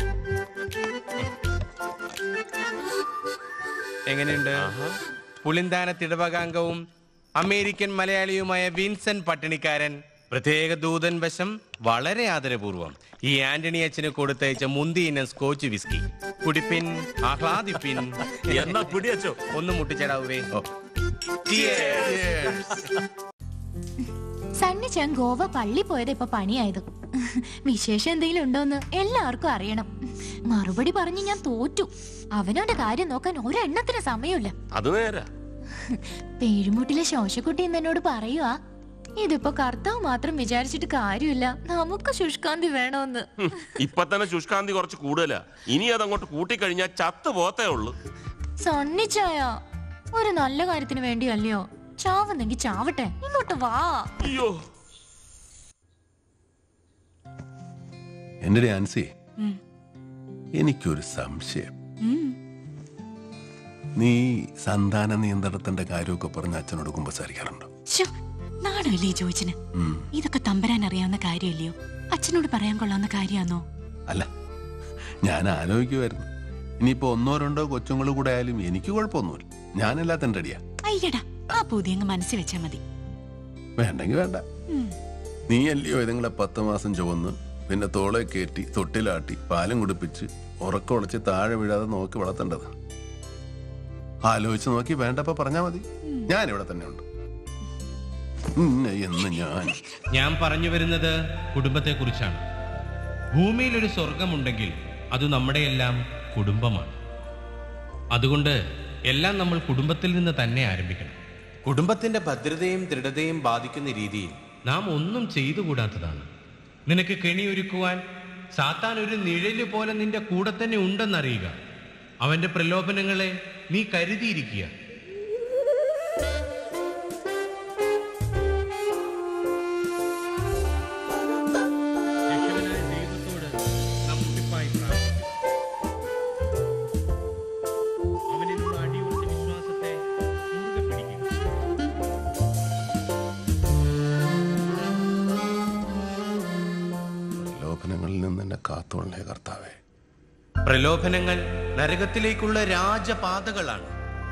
എങ്ങനെയുണ്ട് പുളിന്താന തിടവകാംഗവും അമേരിക്കൻ മലയാളിയുമായ വിൻസൻ പട്ടിണിക്കാരൻ പ്രത്യേക ദൂതൻ വശം വളരെ ആദരപൂർവം ഈ ആന്റണി അച്ഛന് കൊടുത്തയച്ച മുന്തി ഇനം സ്കോച്ച് വിസ്കി കുടിപ്പിൻ ആഹ്ലാദിപ്പിൻ എന്നാ പിടിയച്ചോ ഒന്ന് മുട്ടിച്ചടാവേ സണ്ണി ഞാൻ ഗോവ പള്ളി പോയത് ഇപ്പൊ പണിയായത് വിശേഷം എന്തെങ്കിലും ഉണ്ടോന്ന് എല്ലാവർക്കും അറിയണം മറുപടി പറഞ്ഞ് ഞാൻ തോറ്റു അവനവന്റെ കാര്യം നോക്കാൻ ഒരെണ്ണത്തിന് സമയമില്ല അത് നേരാ പേരുമുട്ടിലെ ശോശക്കുട്ടി ഇന്ന് എന്നോട് പറയുവാ ഇതിപ്പോ കർത്താവ് മാത്രം വിചാരിച്ചിട്ട് കാര്യമില്ല നമുക്ക് ശുഷ്കാന്തി വേണമെന്ന് ഹും, ഇപ്പൊ തന്നെ ശുഷ്കാന്തി കുറച്ച് കൂടുതലാ ഇനി അതങ്ങോട്ട് കൂട്ടിക്കഴിഞ്ഞാൽ ചത്തു പോത്തേ ഉള്ളൂ സണ്ണിച്ചായ ഒരു നല്ല കാര്യത്തിന് വേണ്ടിയല്ലയോ ചാവുന്നെങ്കി ചാവട്ടെ ഇങ്ങോട്ട് വാ അയ്യോ എന്റെ ആൻസി ഉം. എനിക്കൊരു സംശയം ഉം. നീ സന്താന നിയന്ത്രണത്തിന്റെ കാര്യമൊക്കെ പറഞ്ഞ് അച്ഛനോട് കുമ്പസാരിക്കാറുണ്ടോ ശ്ശോ, നാണമല്ലേ ഈ ജോയിച്ചന് ഉം. ഇതൊക്കെ തമ്പരാൻ അറിയാവുന്ന കാര്യമല്ലയോ അച്ഛനോട് പറയാൻ കൊള്ളാവുന്ന കാര്യമാണോ അല്ല ഞാൻ ആലോചിക്കുമായിരുന്നു ഇനിയിപ്പോ ഒന്നോ രണ്ടോ കൊച്ചുങ്ങൾ കൂടെ ആയാലും എനിക്ക് കുഴപ്പമൊന്നുമില്ല ഞാനെല്ലാത്തിനും റെഡിയാ അയ്യടാ ആ പൂതി അങ്ങ് മനസ്സിൽ വെച്ചാ മതി വേണ്ടെങ്കിൽ വേണ്ട ഉം. നീ അല്ലയോ ഇതുങ്ങളെ പത്ത് മാസം ചുവന്ന് പിന്നെ തോളെ കയറ്റി തൊട്ടിലാട്ടി പാലും കുടിപ്പിച്ച് ഉറക്കമുളച്ച് താഴെ വീഴാതെ നോക്കി വളർത്തേണ്ടത് ആലോചിച്ച് നോക്കി വേണ്ടപ്പോ പറഞ്ഞാ മതി ഞാൻ ഇവിടെ തന്നെ ഉണ്ട് ഇന്ന് എന്ന് ഞാൻ ഞാൻ പറഞ്ഞു വരുന്നത് കുടുംബത്തെക്കുറിച്ചാണ് ഭൂമിയിൽ ഒരു സ്വർഗമുണ്ടെങ്കിൽ അത് നമ്മുടെയെല്ലാം കുടുംബമാണ് അതുകൊണ്ട് എല്ലാം നമ്മൾ കുടുംബത്തിൽ നിന്ന് തന്നെ ആരംഭിക്കണം കുടുംബത്തിന്റെ ഭദ്രതയും ദൃഢതയും ബാധിക്കുന്ന രീതിയിൽ നാം ഒന്നും ചെയ്തുകൂടാത്തതാണ് നിനക്ക് കെണിയൊരുക്കുവാൻ സാത്താൻ ഒരു നിഴല് പോലെ നിന്റെ കൂടെ തന്നെ ഉണ്ടെന്നറിയുക അവന്റെ പ്രലോഭനങ്ങളെ നീ കരുതിയിരിക്കുക രക്ഷകനായ ദൈവത്തോട് നാം ഉറപ്പായി പ്രാർത്ഥിക്കണം. അവനിലുള്ള അടിയുറച്ച വിശ്വാസത്തെ മുറുകെ പിടിക്കുക ലോഭനങ്ങളിൽ നിന്ന് എന്നെ കാത്തോളേ കർത്താവേ പ്രലോഭനങ്ങൾ നരകത്തിലേക്കുള്ള രാജപാതകളാണ്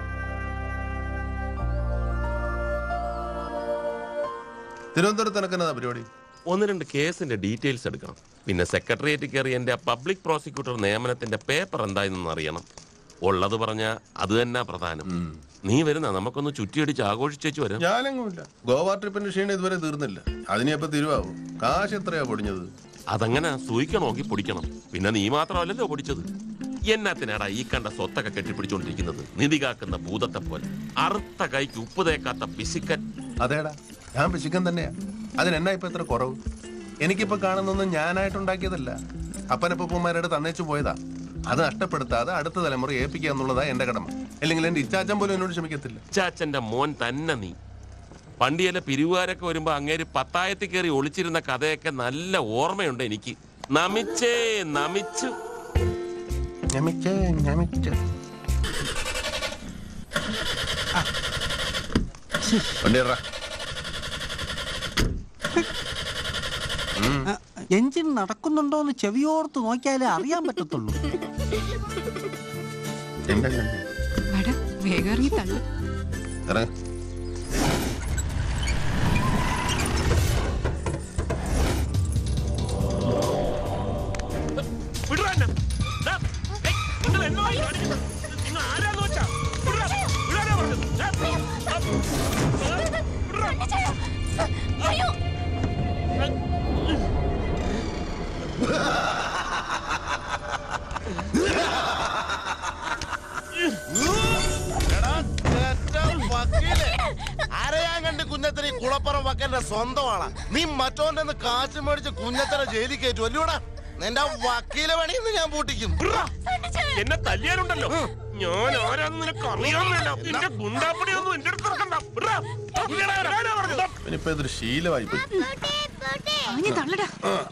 തിരുവനന്തപുരത്ത് എനക്കെന്നതാ പരിപാടി ഒന്ന് രണ്ട് കേസിന്റെ ഡീറ്റെയിൽസ് എടുക്കണം പിന്നെ സെക്രട്ടേറിയറ്റ് കയറി എന്റെ പബ്ലിക് പ്രോസിക്യൂട്ടർ നിയമനത്തിന്റെ പേപ്പർ എന്തായെന്ന് അറിയണം ഉള്ളത് പറഞ്ഞ അത് തന്നെ പ്രധാനം നീ വരുന്ന നമുക്കൊന്ന് ചുറ്റിയടിച്ച് ആഘോഷിച്ചേച്ചു വരാം ഞാനെങ്ങുമില്ല ഗോവ ട്രിപ്പിന്റെ ക്ഷീണം ഇതുവരെ തീർന്നില്ല അതിനെപ്പോ തിരുവാവും കാശ് എത്രയാ പൊടിഞ്ഞത് അതങ്ങനെ സൂയിക്ക നോക്കി പൊടിക്കണം പിന്നെ നീ മാത്രമല്ലല്ലോ പൊടിച്ചത് എന്നാത്തിനാടാ ഈ കണ്ട സ്വത്തൊക്കെ കെട്ടിപ്പിടിച്ചോണ്ടിരിക്കുന്നത് നിധി കാക്കുന്ന ഭൂതത്തെ പോലെ അറുത്ത കൈക്ക് ഉപ്പ് തേക്കാത്ത പിശുക്കൻ അതേടാ ഞാൻ പിശുക്കൻ തന്നെയാ അതിനെന്നാ ഇപ്പൊ എത്ര കുറവ് എനിക്കിപ്പോ കാണുന്നൊന്നും ഞാനായിട്ടുണ്ടാക്കിയതല്ല അപ്പനപ്പൂപ്പന്മാരുടെ തന്നേച്ചു പോയതാ അത് നഷ്ടപ്പെടുത്താതെ അടുത്ത തലമുറ ഏൽപ്പിക്കുക എന്നുള്ളതാ എന്റെ കടമ അല്ലെങ്കിൽ എന്റെ ഇച്ചാച്ചൻ പോലും എന്നോട് ക്ഷമിക്കത്തില്ല ചാച്ചന്റെ മോൻ തന്നെ നീ പണ്ടിയല്ല പിരിവുകാരൊക്കെ വരുമ്പോ അങ്ങേര് പത്തായത്തിൽ കയറി ഒളിച്ചിരുന്ന കഥയൊക്കെ നല്ല ഓർമ്മയുണ്ട് എനിക്ക് നമിച്ചേ നമിച്ചു ഞമിച്ചേ ഞമിച്ചേ വണ്ടി ഇറ. എഞ്ചിൻ നടക്കുന്നുണ്ടോ എന്ന് ചെവിയോർത്ത് നോക്കിയാലേ അറിയാൻ പറ്റത്തുള്ളൂ എന്റെ കണ്ണ്. വട വേഗം ഇറങ്ങി തള്ളു ഇറങ്ങ്. വിടുടാ എന്നെ. ദാ, ഏയ്, നിങ്ങൾ എന്നോ ഈ കാണിക്കുന്നത്? നിങ്ങൾ ആരാന്ന് വെച്ചാ? വിടുടാ, വിടാനാ പറഞ്ഞത്. ദാ, ദാ, വിടുടാ. അയ്യോ ആ സ്വന്തം ആളാ നീ മറ്റോന്റെ കാശ് മേടിച്ച് കുഞ്ഞത്തര ജയിലിൽ കയറ്റും അല്ലൂടാ നിന്റെ വക്കീലെ പണിന്ന് ഞാൻ പൂട്ടിക്കും എന്നെ തല്ലിയാലുണ്ടല്ലോ ഞാൻ ആരാന്ന് നിനക്ക് അറിയാമല്ലോ നിന്റെ ഗുണ്ടാപ്പടിയൊന്നും എന്റെ അടുത്ത് ഇറക്കണ്ട. വിട്രാ. ഇല്ലടാ, വരാനാ പറഞ്ഞത്. ഇനിയിപ്പോ ഇതൊരു ശീലമായി പോയി ആഞ്ഞു തള്ളടാ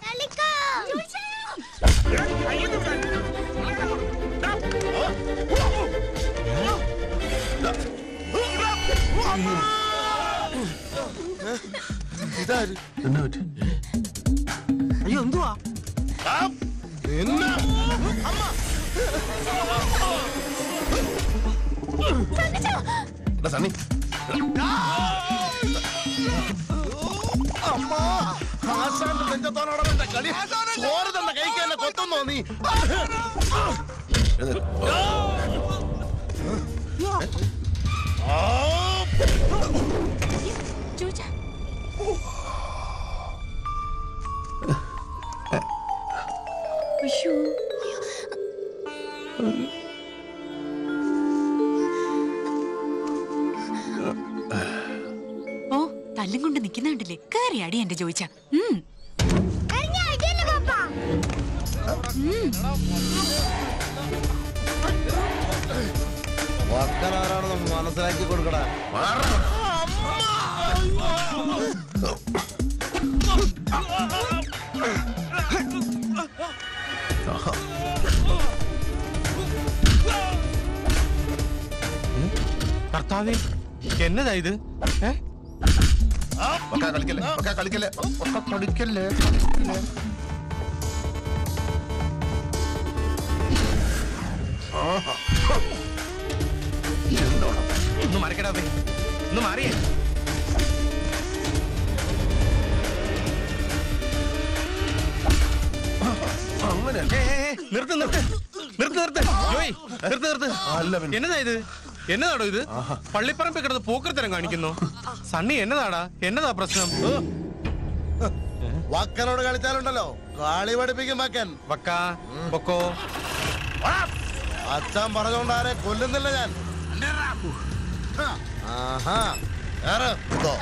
ഇതാര് എന്നാ പറ്റി അയ്യോ എന്തുവാ എന്നാ എടാ സണ്ണി അമ്മ ആശാന്റെ നെഞ്ചത്തോനോടെ നിന്റെ കളി ചോറ് തന്നെ കഴിക്കാൻ എന്നെ കൊത്തുന്നോ നീ ചോദിച്ചാ അയ്യോ ഓ തല്ലും കൊണ്ട് നിക്കുന്നുണ്ടല്ലേ കേറി അടി എന്റെ ചോദിച്ച ഉം വക്കനാരാണെന്ന് മനസ്സിലാക്കി കൊടുക്കടാ കർത്താവേ എന്നതാ ഇത് ഏ ഒക്ക കളിക്കല്ലേ ഒക്ക കളിക്കല്ലേ ഒക്ക കളിക്കല്ലേ കളിക്കല്ലേ ആഹാ. എന്തോടാ? ഒന്ന് മറിക്കടാ ബേ. ഒന്ന് മാറിയേ അങ്ങനെ ഏ, ഏ, ഏ, നിർത്ത് നിർത്ത് നിർത്ത് നിർത്ത് ജോയ് നിർത്ത് നിർത്ത് അല്ല പിന്നെ. എന്നതാ ഇത് എന്നതാടോ ഇത് പള്ളിപ്പറമ്പിൽ കിടന്ന് പൂക്കരത്തരം കാണിക്കുന്നു സണ്ണി എന്നതാടാ എന്നതാ പ്രശ്നം ഓ, വക്കനോട് കളിച്ചാലുണ്ടല്ലോ കളി പഠിപ്പിക്കും വക്കൻ വക്ക പൊക്കോ അച്ഛൻ പറഞ്ഞോണ്ട് ആരെ കൊല്ലുന്നില്ല ഞാൻ ആഹാ കേറ്. ഇതോ.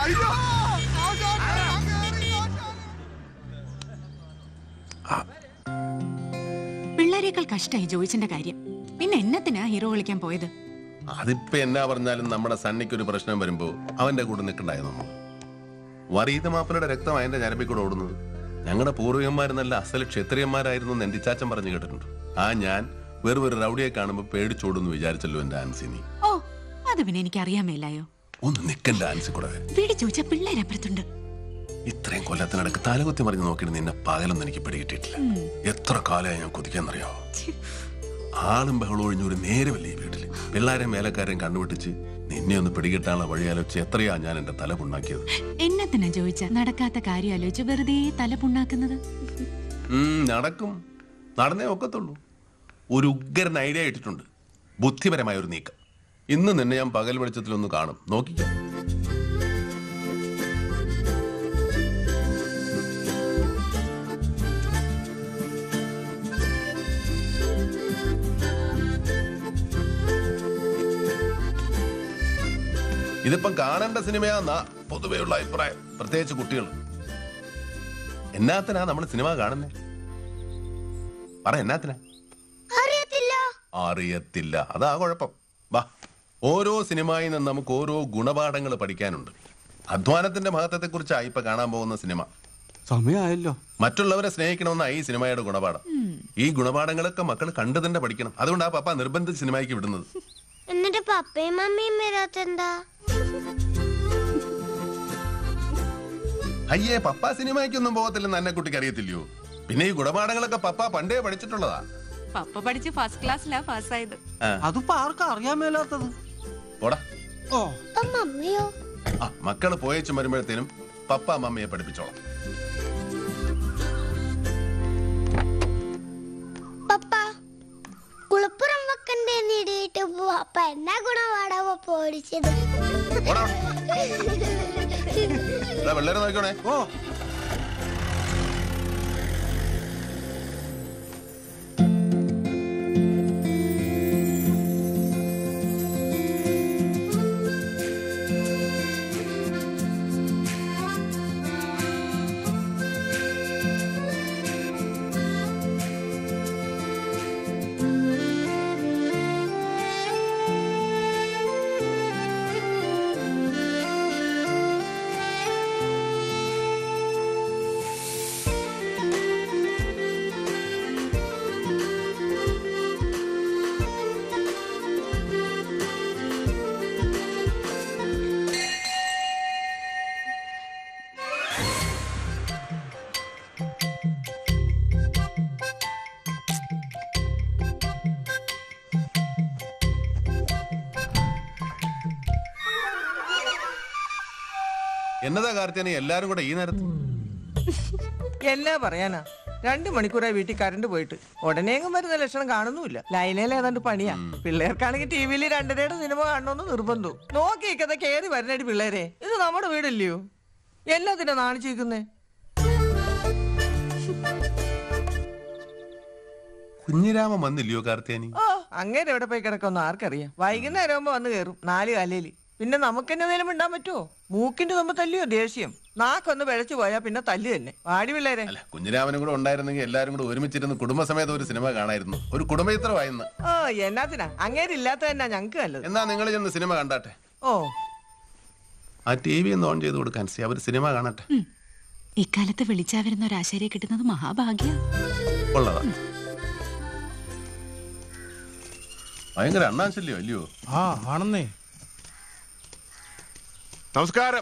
പിള്ളേരേക്കാൾ കഷ്ടായി ജോയിച്ചിന്റെ കാര്യം പിന്നെ എന്നത്തിനാ ഹീറോ വിളിക്കാൻ പോയത് അതിപ്പോ എന്നാ പറഞ്ഞാലും നമ്മുടെ സണ്ണിക്ക് ഒരു പ്രശ്നം വരുമ്പോ അവന്റെ കൂടെ നിൽക്കണ്ടായോ നമ്മൾ വറീത മാപ്പിളയുടെ രക്തം അതിന്റെ ഞരമ്പിൽ കൂടെ ഓടുന്നത് ഞങ്ങളുടെ പൂർവികന്മാർ നല്ല അസൽ ക്ഷത്രിയന്മാരായിരുന്നു എന്ന് എന്റെ ചാച്ചൻ പറഞ്ഞു കേട്ടിട്ടുണ്ട് ആ ഞാൻ വെറും ഒരു റൗഡിയെ കാണുമ്പോ പേടിച്ചോടുന്നു വിചാരിച്ചല്ലോ എന്റെ ആൻസി നീ ഓ അത് പിന്നെ എനിക്ക് അറിയാൻ മേലായോ ഒന്ന് നിക്കണ്ട ആൻസി കൂടെ വീട് ചോദിച്ച പിള്ളേരപ്പുറത്തുണ്ട് ഇത്രയും കൊല്ലത്തിനടക്ക് തലകുത്തി മറിഞ്ഞ് നോക്കിയിട്ട് നിന്നെ പകലൊന്നും എനിക്ക് പിടികിട്ടിയിട്ടില്ല ഉം. എത്ര കാലമായി ഞാൻ കൊതിക്കാന്നറിയാവോ ആളും ബഹളം ഒഴിഞ്ഞ ഒരു നേരമല്ല ഈ വീട്ടില് പിള്ളേരെയും മേലക്കാരെയും കണ്ടുപിടിച്ച് നിന്നെ ഒന്ന് പിടികിട്ടാനുള്ള വഴിയാലോചിച്ച് എത്രയാ ഞാൻ എന്റെ തല പുണ്ണാക്കിയത് എന്നത്തിനാ ചോദിച്ച നടക്കാത്ത കാര്യം ആലോചിച്ച് വെറുതെ തല പുണ്ണാക്കുന്നത് ഉം, നടക്കും നടന്നേ ഒക്കത്തുള്ളൂ ഒരു ഉഗ്രൻ ഐഡിയ ഇട്ടിട്ടുണ്ട് ബുദ്ധിപരമായ ഒരു നീക്കം ഇന്ന് നിന്നെ ഞാൻ പകൽ വെളിച്ചത്തിലൊന്ന് കാണും നോക്കിക്കോ ഇതിപ്പം കാണേണ്ട സിനിമയാന്നാ പൊതുവെയുള്ള അഭിപ്രായം പ്രത്യേകിച്ച് കുട്ടികൾ എന്നാത്തിനാ നമ്മൾ സിനിമ കാണുന്നേ പറ എന്നാത്തിനാ അറിയത്തില്ല അറിയത്തില്ല അതാ കുഴപ്പം വാ ഓരോ സിനിമയിൽ നിന്ന് നമുക്ക് ഓരോ ഗുണപാഠങ്ങൾ പഠിക്കാനുണ്ട് അധ്വാനത്തിന്റെ മഹത്വത്തെക്കുറിച്ചാണ് ഇപ്പൊ കാണാൻ പോകുന്ന സിനിമ സമയമായല്ലോ മറ്റുള്ളവരെ സ്നേഹിക്കണമെന്ന ഈ സിനിമയുടെ ഗുണപാഠം ഈ ഗുണപാഠങ്ങളൊക്കെ മക്കൾ കണ്ടു തന്നെ പഠിക്കണം അതുകൊണ്ടാ പപ്പ നിർബന്ധിച്ച് സിനിമയ്ക്ക് വിടുന്നത് എന്നിട്ട് പപ്പയും മമ്മിയും വരാത്തെന്താ അയ്യേ പപ്പ സിനിമയ്ക്കൊന്നും പോകത്തില്ലെന്ന് എന്നെ കുട്ടിക്ക് അറിയത്തില്ലയോ പിന്നെ ഈ ഗുണപാഠങ്ങളൊക്കെ പപ്പ പണ്ടേ പഠിച്ചിട്ടുള്ളതാ പപ്പ പഠിച്ച് ഫസ്റ്റ് ക്ലാസ്സിലാ പാസ്സായത് ആ, അതിപ്പോ ആർക്കാ അറിയാൻ മേലാത്തത് പോടാ ഓ അപ്പൊ മമ്മിയോ ആ മക്കള് പോയച്ചും വരുമ്പോഴത്തേനും പപ്പ മമ്മിയെ പഠിപ്പിച്ചോളാം പപ്പ കുളപ്പുറം വെക്കണ്ടേ നീടിയിട്ട് പപ്പ എന്നാ ഗുണപാടാ പപ്പ ഓടിച്ചത് പോടാ ദാ പിള്ളേരെ നോക്കണേ ഓ എന്നതാ കാർത്തിയാനി എല്ലാരും കൂടെ ഈ നേരത്ത് എന്നാ പറയാനാ രണ്ടു മണിക്കൂറായി വീട്ടിൽ കറണ്ട് പോയിട്ട് ഉടനെയെങ്കിലും വരുന്ന ലക്ഷണം കാണുന്നുമില്ല ലൈനയിൽ ഏതാണ്ട് പണിയാ പിള്ളേർക്കാണെങ്കിൽ ടി വിയിൽ രണ്ടരയുടെ സിനിമ കാണണമെന്ന് നിർബന്ധം നോക്കിക്കഥ കേറി വരണടി പിള്ളേരെ ഇത് നമ്മുടെ വീടല്ലയോ എല്ലാത്തിനാ നാണിച്ചിരിക്കുന്നേ കുഞ്ഞിരാമൻ വന്നില്ലയോ കാർത്തിയാനി ഓ അങ്ങനെ എവിടെ പോയി കിടക്കൊന്നും ആർക്കറിയാം വൈകുന്നേരം ആകുമ്പോ വന്ന് കയറും നാല് കാലയില് പിന്നെ നമുക്ക് എന്നതേലും മിണ്ടാൻ പറ്റുമോ മൂക്കിന്റെ തമ്മിൽ തല്ലിയോ ദേഷ്യം നാക്കൊന്ന് പിഴച്ചു പോയാ പിന്നെ തല്ലി തന്നെ വാടി പിള്ളേരെ കുഞ്ഞിരാമനും കൂടെ ഉണ്ടായിരുന്നെങ്കിൽ എല്ലാരും കൂടെ ഒരുമിച്ചിരുന്ന് കുടുംബസമേതം ഒരു സിനിമ കാണായിരുന്നു ഒരു കുടുംബയിത്രമായിരുന്നു ഓ എന്നാത്തിനാ അങ്ങേരില്ലാത്ത തന്നെ ഞങ്ങക്ക് നല്ലത് എന്നാ നിങ്ങൾ ചെന്ന് സിനിമ കണ്ടാട്ടെ ഓ ആ ടി വി ഒന്ന് ഓൺ ചെയ്ത് കൊടുക്കാൻ സി അവർ സിനിമ കാണട്ടെ ഇക്കാലത്ത് വിളിച്ചാ വരുന്ന ഒരു ആശാരിയെ കിട്ടുന്നത് മഹാഭാഗ്യ ഉള്ളതാ ഭയങ്കര അണ്ണാശല്യോ അല്ലയോ ആ ആണെന്നേ നമസ്കാരം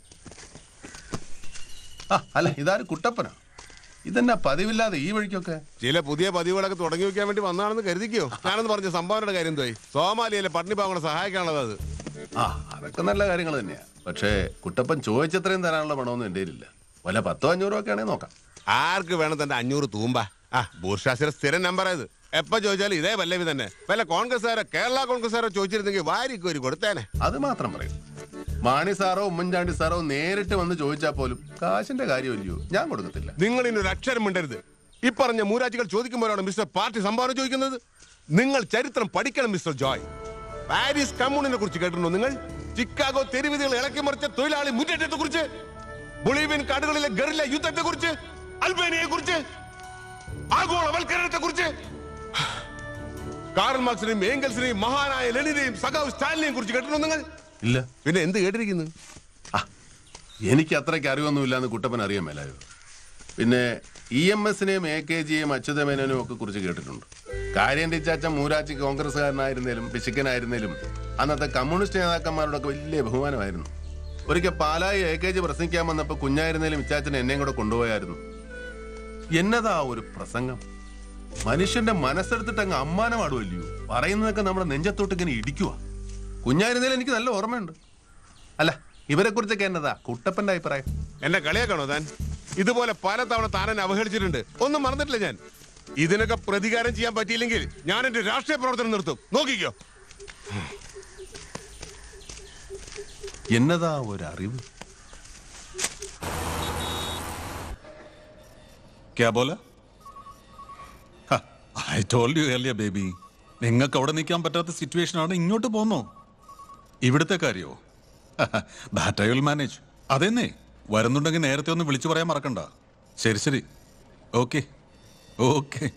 ആ അല്ല ഇതാര് കുട്ടപ്പനോ ഇതെന്നാ പതിവില്ലാതെ ഈ വഴിക്കൊക്കെ ചില പുതിയ പതിവുകളൊക്കെ തുടങ്ങി വെക്കാൻ വേണ്ടി വന്നാണെന്ന് കരുതിക്കോ ഞാനെന്ന് പറഞ്ഞ സംഭാവനയുടെ കാര്യം എന്തായി സോമാലിയയിലെ പട്ടിണി പാവങ്ങളെ സഹായിക്കാനുള്ളത് അത് ആ അതൊക്കെ നല്ല കാര്യങ്ങൾ തന്നെയാ പക്ഷേ കുട്ടപ്പൻ ചോദിച്ചത്രയും തരാനുള്ള പണമൊന്നും എൻ്റെ കയ്യിലില്ല വല്ല പത്തോ അഞ്ഞൂറോ ഒക്കെ ആണെങ്കിൽ നോക്കാം ആർക്ക് വേണം തന്റെ അഞ്ഞൂറ് തൂമ്പ ആ ബൂർഷാസിയുടെ സ്ഥിരം നമ്പർ ഇത് എപ്പോ ചോദിച്ചാലും ഇതേ പല്ലവി തന്നെ വല്ല കോൺഗ്രസ്സുകാരോ കേരള കോൺഗ്രസ്സുകാരോ ചോദിച്ചിരുന്നെങ്കിൽ വാരിക്കോരി കൊടുത്തേനെ അത് മാത്രം പറയും മാണി സാറോ ഉമ്മൻചാണ്ടി സാറോ നേരിട്ട് വന്ന് ചോദിച്ചാൽ പോലും കാശിന്റെ കാര്യമില്ലയോ ഞാൻ കൊടുക്കത്തില്ല നിങ്ങൾ ഇനി ഒരു അക്ഷരം മിണ്ടരുത് ഈ പറഞ്ഞ മൂരാജികൾ ചോദിക്കുമ്പോഴാണ് മിസ്റ്റർ പാർട്ടി സംഭാവന ചോദിക്കുന്നത് നിങ്ങൾ ചരിത്രം പഠിക്കണം മിസ്റ്റർ ജോയ് പാരീസ് കമ്മ്യൂണിനെ കുറിച്ച് കേട്ടിട്ടുണ്ടോ നിങ്ങൾ ചിക്കാഗോ തെരുവിധികൾ ഇളക്കി മറിച്ച തൊഴിലാളി മുന്നേറ്റത്തെ കുറിച്ച് ബൊളീവിയൻ കാടുകളിലെ ഗറില്ല യുദ്ധത്തെ കുറിച്ച് അൽബേനിയെ കുറിച്ച് ആഗോളവൽക്കരണത്തെ കുറിച്ച് കാറൽ മാർക്സിനെയും ഏംഗൽസിനെയും മഹാനായ ലെനിനെയും സഖാവ് സ്റ്റാലിനെയും കുറിച്ച് കേട്ടിട്ടുണ്ടോ നിങ്ങൾ ഇല്ല പിന്നെ എന്ത് കേട്ടിരിക്കുന്നു എനിക്ക് അത്രയ്ക്ക് അറിവൊന്നുമില്ല എന്ന് കുട്ടപ്പൻ അറിയാൻ മേലായോ പിന്നെ ഇ എം എസിനെയും എ കെ ജിയെയും അച്യുതമേനോനും ഒക്കെ കുറിച്ച് കേട്ടിട്ടുണ്ട് കാര്യം ടീച്ചാച്ച മൂരാച്ചി കോൺഗ്രസ്സുകാരനായിരുന്നേലും പിശുക്കനായിരുന്നേലും അന്നത്തെ കമ്മ്യൂണിസ്റ്റ് നേതാക്കന്മാരോടൊക്കെ വലിയ ബഹുമാനമായിരുന്നു ഒരിക്കൽ പാലായി എ കെ ജി പ്രസംഗിക്കാൻ വന്നപ്പോൾ കുഞ്ഞായിരുന്നേലും ഇച്ചാച്ചനെ എന്നെയും കൂടെ കൊണ്ടുപോയായിരുന്നു എന്നതാ ഒരു പ്രസംഗം മനുഷ്യന്റെ മനസ്സെടുത്തിട്ട് അങ്ങ് അമ്മാനമാടുമല്ലയോ പറയുന്നതൊക്കെ നമ്മുടെ നെഞ്ചത്തോട്ട് ഇങ്ങനെ ഇടിക്കുക കുഞ്ഞായിരുന്നേലും എനിക്ക് നല്ല ഓർമ്മയുണ്ട് അല്ല ഇവരെ കുറിച്ചൊക്കെ എന്നതാ കുട്ടപ്പന്റെ അഭിപ്രായം എന്നെ കളിയാക്കണോ താൻ ഇതുപോലെ പല തവണ താൻ എന്നെ അവഹേളിച്ചിട്ടുണ്ട് ഒന്നും മറന്നിട്ടില്ല ഞാൻ ഇതിനൊക്കെ പ്രതികാരം ചെയ്യാൻ പറ്റിയില്ലെങ്കിൽ ഞാൻ എന്റെ രാഷ്ട്രീയ പ്രവർത്തനം നിർത്തും നോക്കിക്കോ എന്നതാ ഒരറിവ് क्या बोला I told you earlier baby നിങ്ങൾക്ക് അവിടെ നിൽക്കാൻ പറ്റാത്ത സിറ്റുവേഷൻ ആണ് ഇങ്ങോട്ട് പോന്നോ ഇവിടുത്തെ കാര്യോ ദാറ്റ് ഐ വിൽ മാനേജ് അതെന്നെ വരുന്നുണ്ടെങ്കിൽ നേരത്തെ ഒന്ന് വിളിച്ചു പറയാൻ മറക്കണ്ട ശരി ശരി ഓക്കെ ഓക്കെ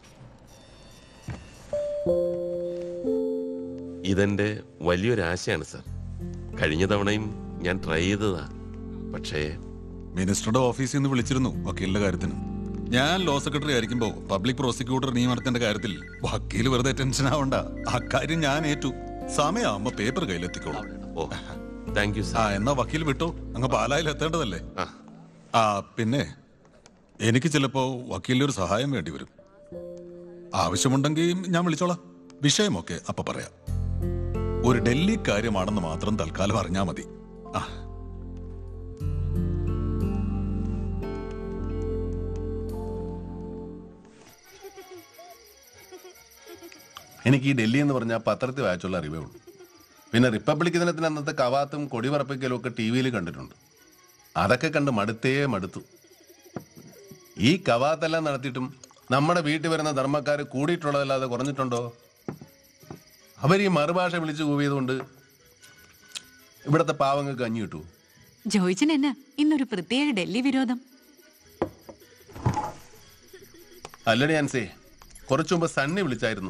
ഇതെന്റെ വലിയൊരു ആശയാണ് സർ കഴിഞ്ഞ തവണയും ഞാൻ ട്രൈ ചെയ്തതാ പക്ഷേ മിനിസ്റ്ററുടെ ഓഫീസിൽ നിന്ന് വിളിച്ചിരുന്നു വക്കീലിന്റെ കാര്യത്തിന് ഞാൻ ലോ സെക്രട്ടറി ആയിരിക്കുമ്പോ പബ്ലിക് പ്രോസിക്യൂട്ടർ നിയമനത്തിന്റെ കാര്യത്തിൽ വക്കീൽ വെറുതെ ടെൻഷൻ ആവണ്ട അക്കാര്യം ഞാൻ ഏറ്റു സമയമാകുമ്പോ പേപ്പർ കയ്യിലെത്തിക്കോളാം ഓ താങ്ക് യു ആ എന്നാ വക്കീൽ വിട്ടോ അങ്ങ് പാലായിൽ എത്തേണ്ടതല്ലേ ആ പിന്നെ എനിക്ക് ചിലപ്പോ വക്കീലിന്റെ ഒരു സഹായം വേണ്ടി വരും ആവശ്യമുണ്ടെങ്കിൽ ഞാൻ വിളിച്ചോളാം വിഷയമൊക്കെ അപ്പൊ പറയാം ഒരു ഡൽഹി കാര്യമാണെന്ന് മാത്രം തൽക്കാലം അറിഞ്ഞാ മതി ആ എനിക്ക് ഈ ഡൽഹി എന്ന് പറഞ്ഞാൽ പത്രത്തിൽ വായിച്ചുള്ള അറിവേ ഉള്ളൂ പിന്നെ റിപ്പബ്ലിക് ദിനത്തിന് അന്നത്തെ കവാത്തും കൊടിപറപ്പിക്കലും ഒക്കെ ടി വിയിൽ കണ്ടിട്ടുണ്ട് അതൊക്കെ കണ്ട് മടുത്തേ മടുത്തു ഈ കവാത്തെല്ലാം നടത്തിയിട്ടും നമ്മുടെ വീട്ടിൽ വരുന്ന ധർമ്മക്കാർ കൂടിയിട്ടുള്ളതല്ലാതെ കുറഞ്ഞിട്ടുണ്ടോ അവർ ഈ മറുഭാഷ വിളിച്ചു കൂവിയതുകൊണ്ട് ഇവിടുത്തെ പാവങ്ങൾക്ക് കഞ്ഞി കിട്ടൂ ജോയിച്ചൻ എന്നാ ഇന്നൊരു പ്രത്യേക ഡൽഹി വിരോധം അല്ലടി ആൻസേ കുറച്ചു മുമ്പ് സണ്ണി വിളിച്ചായിരുന്നു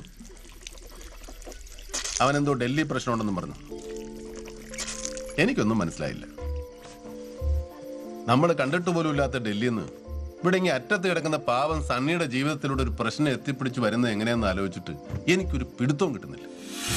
അവനെന്തോ ഡൽഹി പ്രശ്നമുണ്ടെന്നും പറഞ്ഞു എനിക്കൊന്നും മനസ്സിലായില്ല നമ്മൾ കണ്ടിട്ട് പോലും ഇല്ലാത്ത ഡൽഹിന്ന് ഇവിടെ ഇങ്ങനെ അറ്റത്ത് കിടക്കുന്ന പാവം സണ്ണിയുടെ ജീവിതത്തിലൂടെ ഒരു പ്രശ്നം എത്തിപ്പിടിച്ച് വരുന്നത് എങ്ങനെയാണെന്ന് ആലോചിച്ചിട്ട് എനിക്കൊരു പിടുത്തവും കിട്ടുന്നില്ല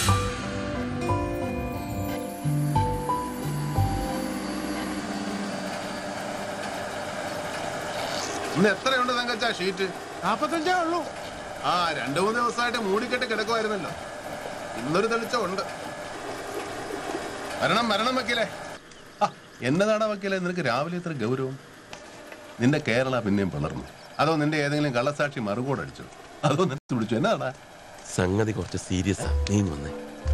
ഇന്ന് എത്രയുണ്ട് തങ്കച്ച ഷീറ്റ് നാപ്പത്തഞ്ചേ ഉള്ളൂ ആ രണ്ടു മൂന്ന് ദിവസമായിട്ട് മൂടിക്കെട്ട് കിടക്കുമായിരുന്നല്ലോ ഇന്നൊരു തെളിച്ചമുണ്ട് വരണം വരണം വക്കീലേ ആ, എന്നതാടാ വക്കീലെ നിനക്ക് രാവിലെ ഇത്ര ഗൗരവം നിന്റെ കേരള പിന്നെയും പിളർന്നു അതോ നിന്റെ ഏതെങ്കിലും കള്ളസാക്ഷി മറുകോടടിച്ചു അതോ നിനക്ക് പിടിച്ചു എന്നതാടാ സംഗതി കുറച്ച് സീരിയസ് നീ വന്നേ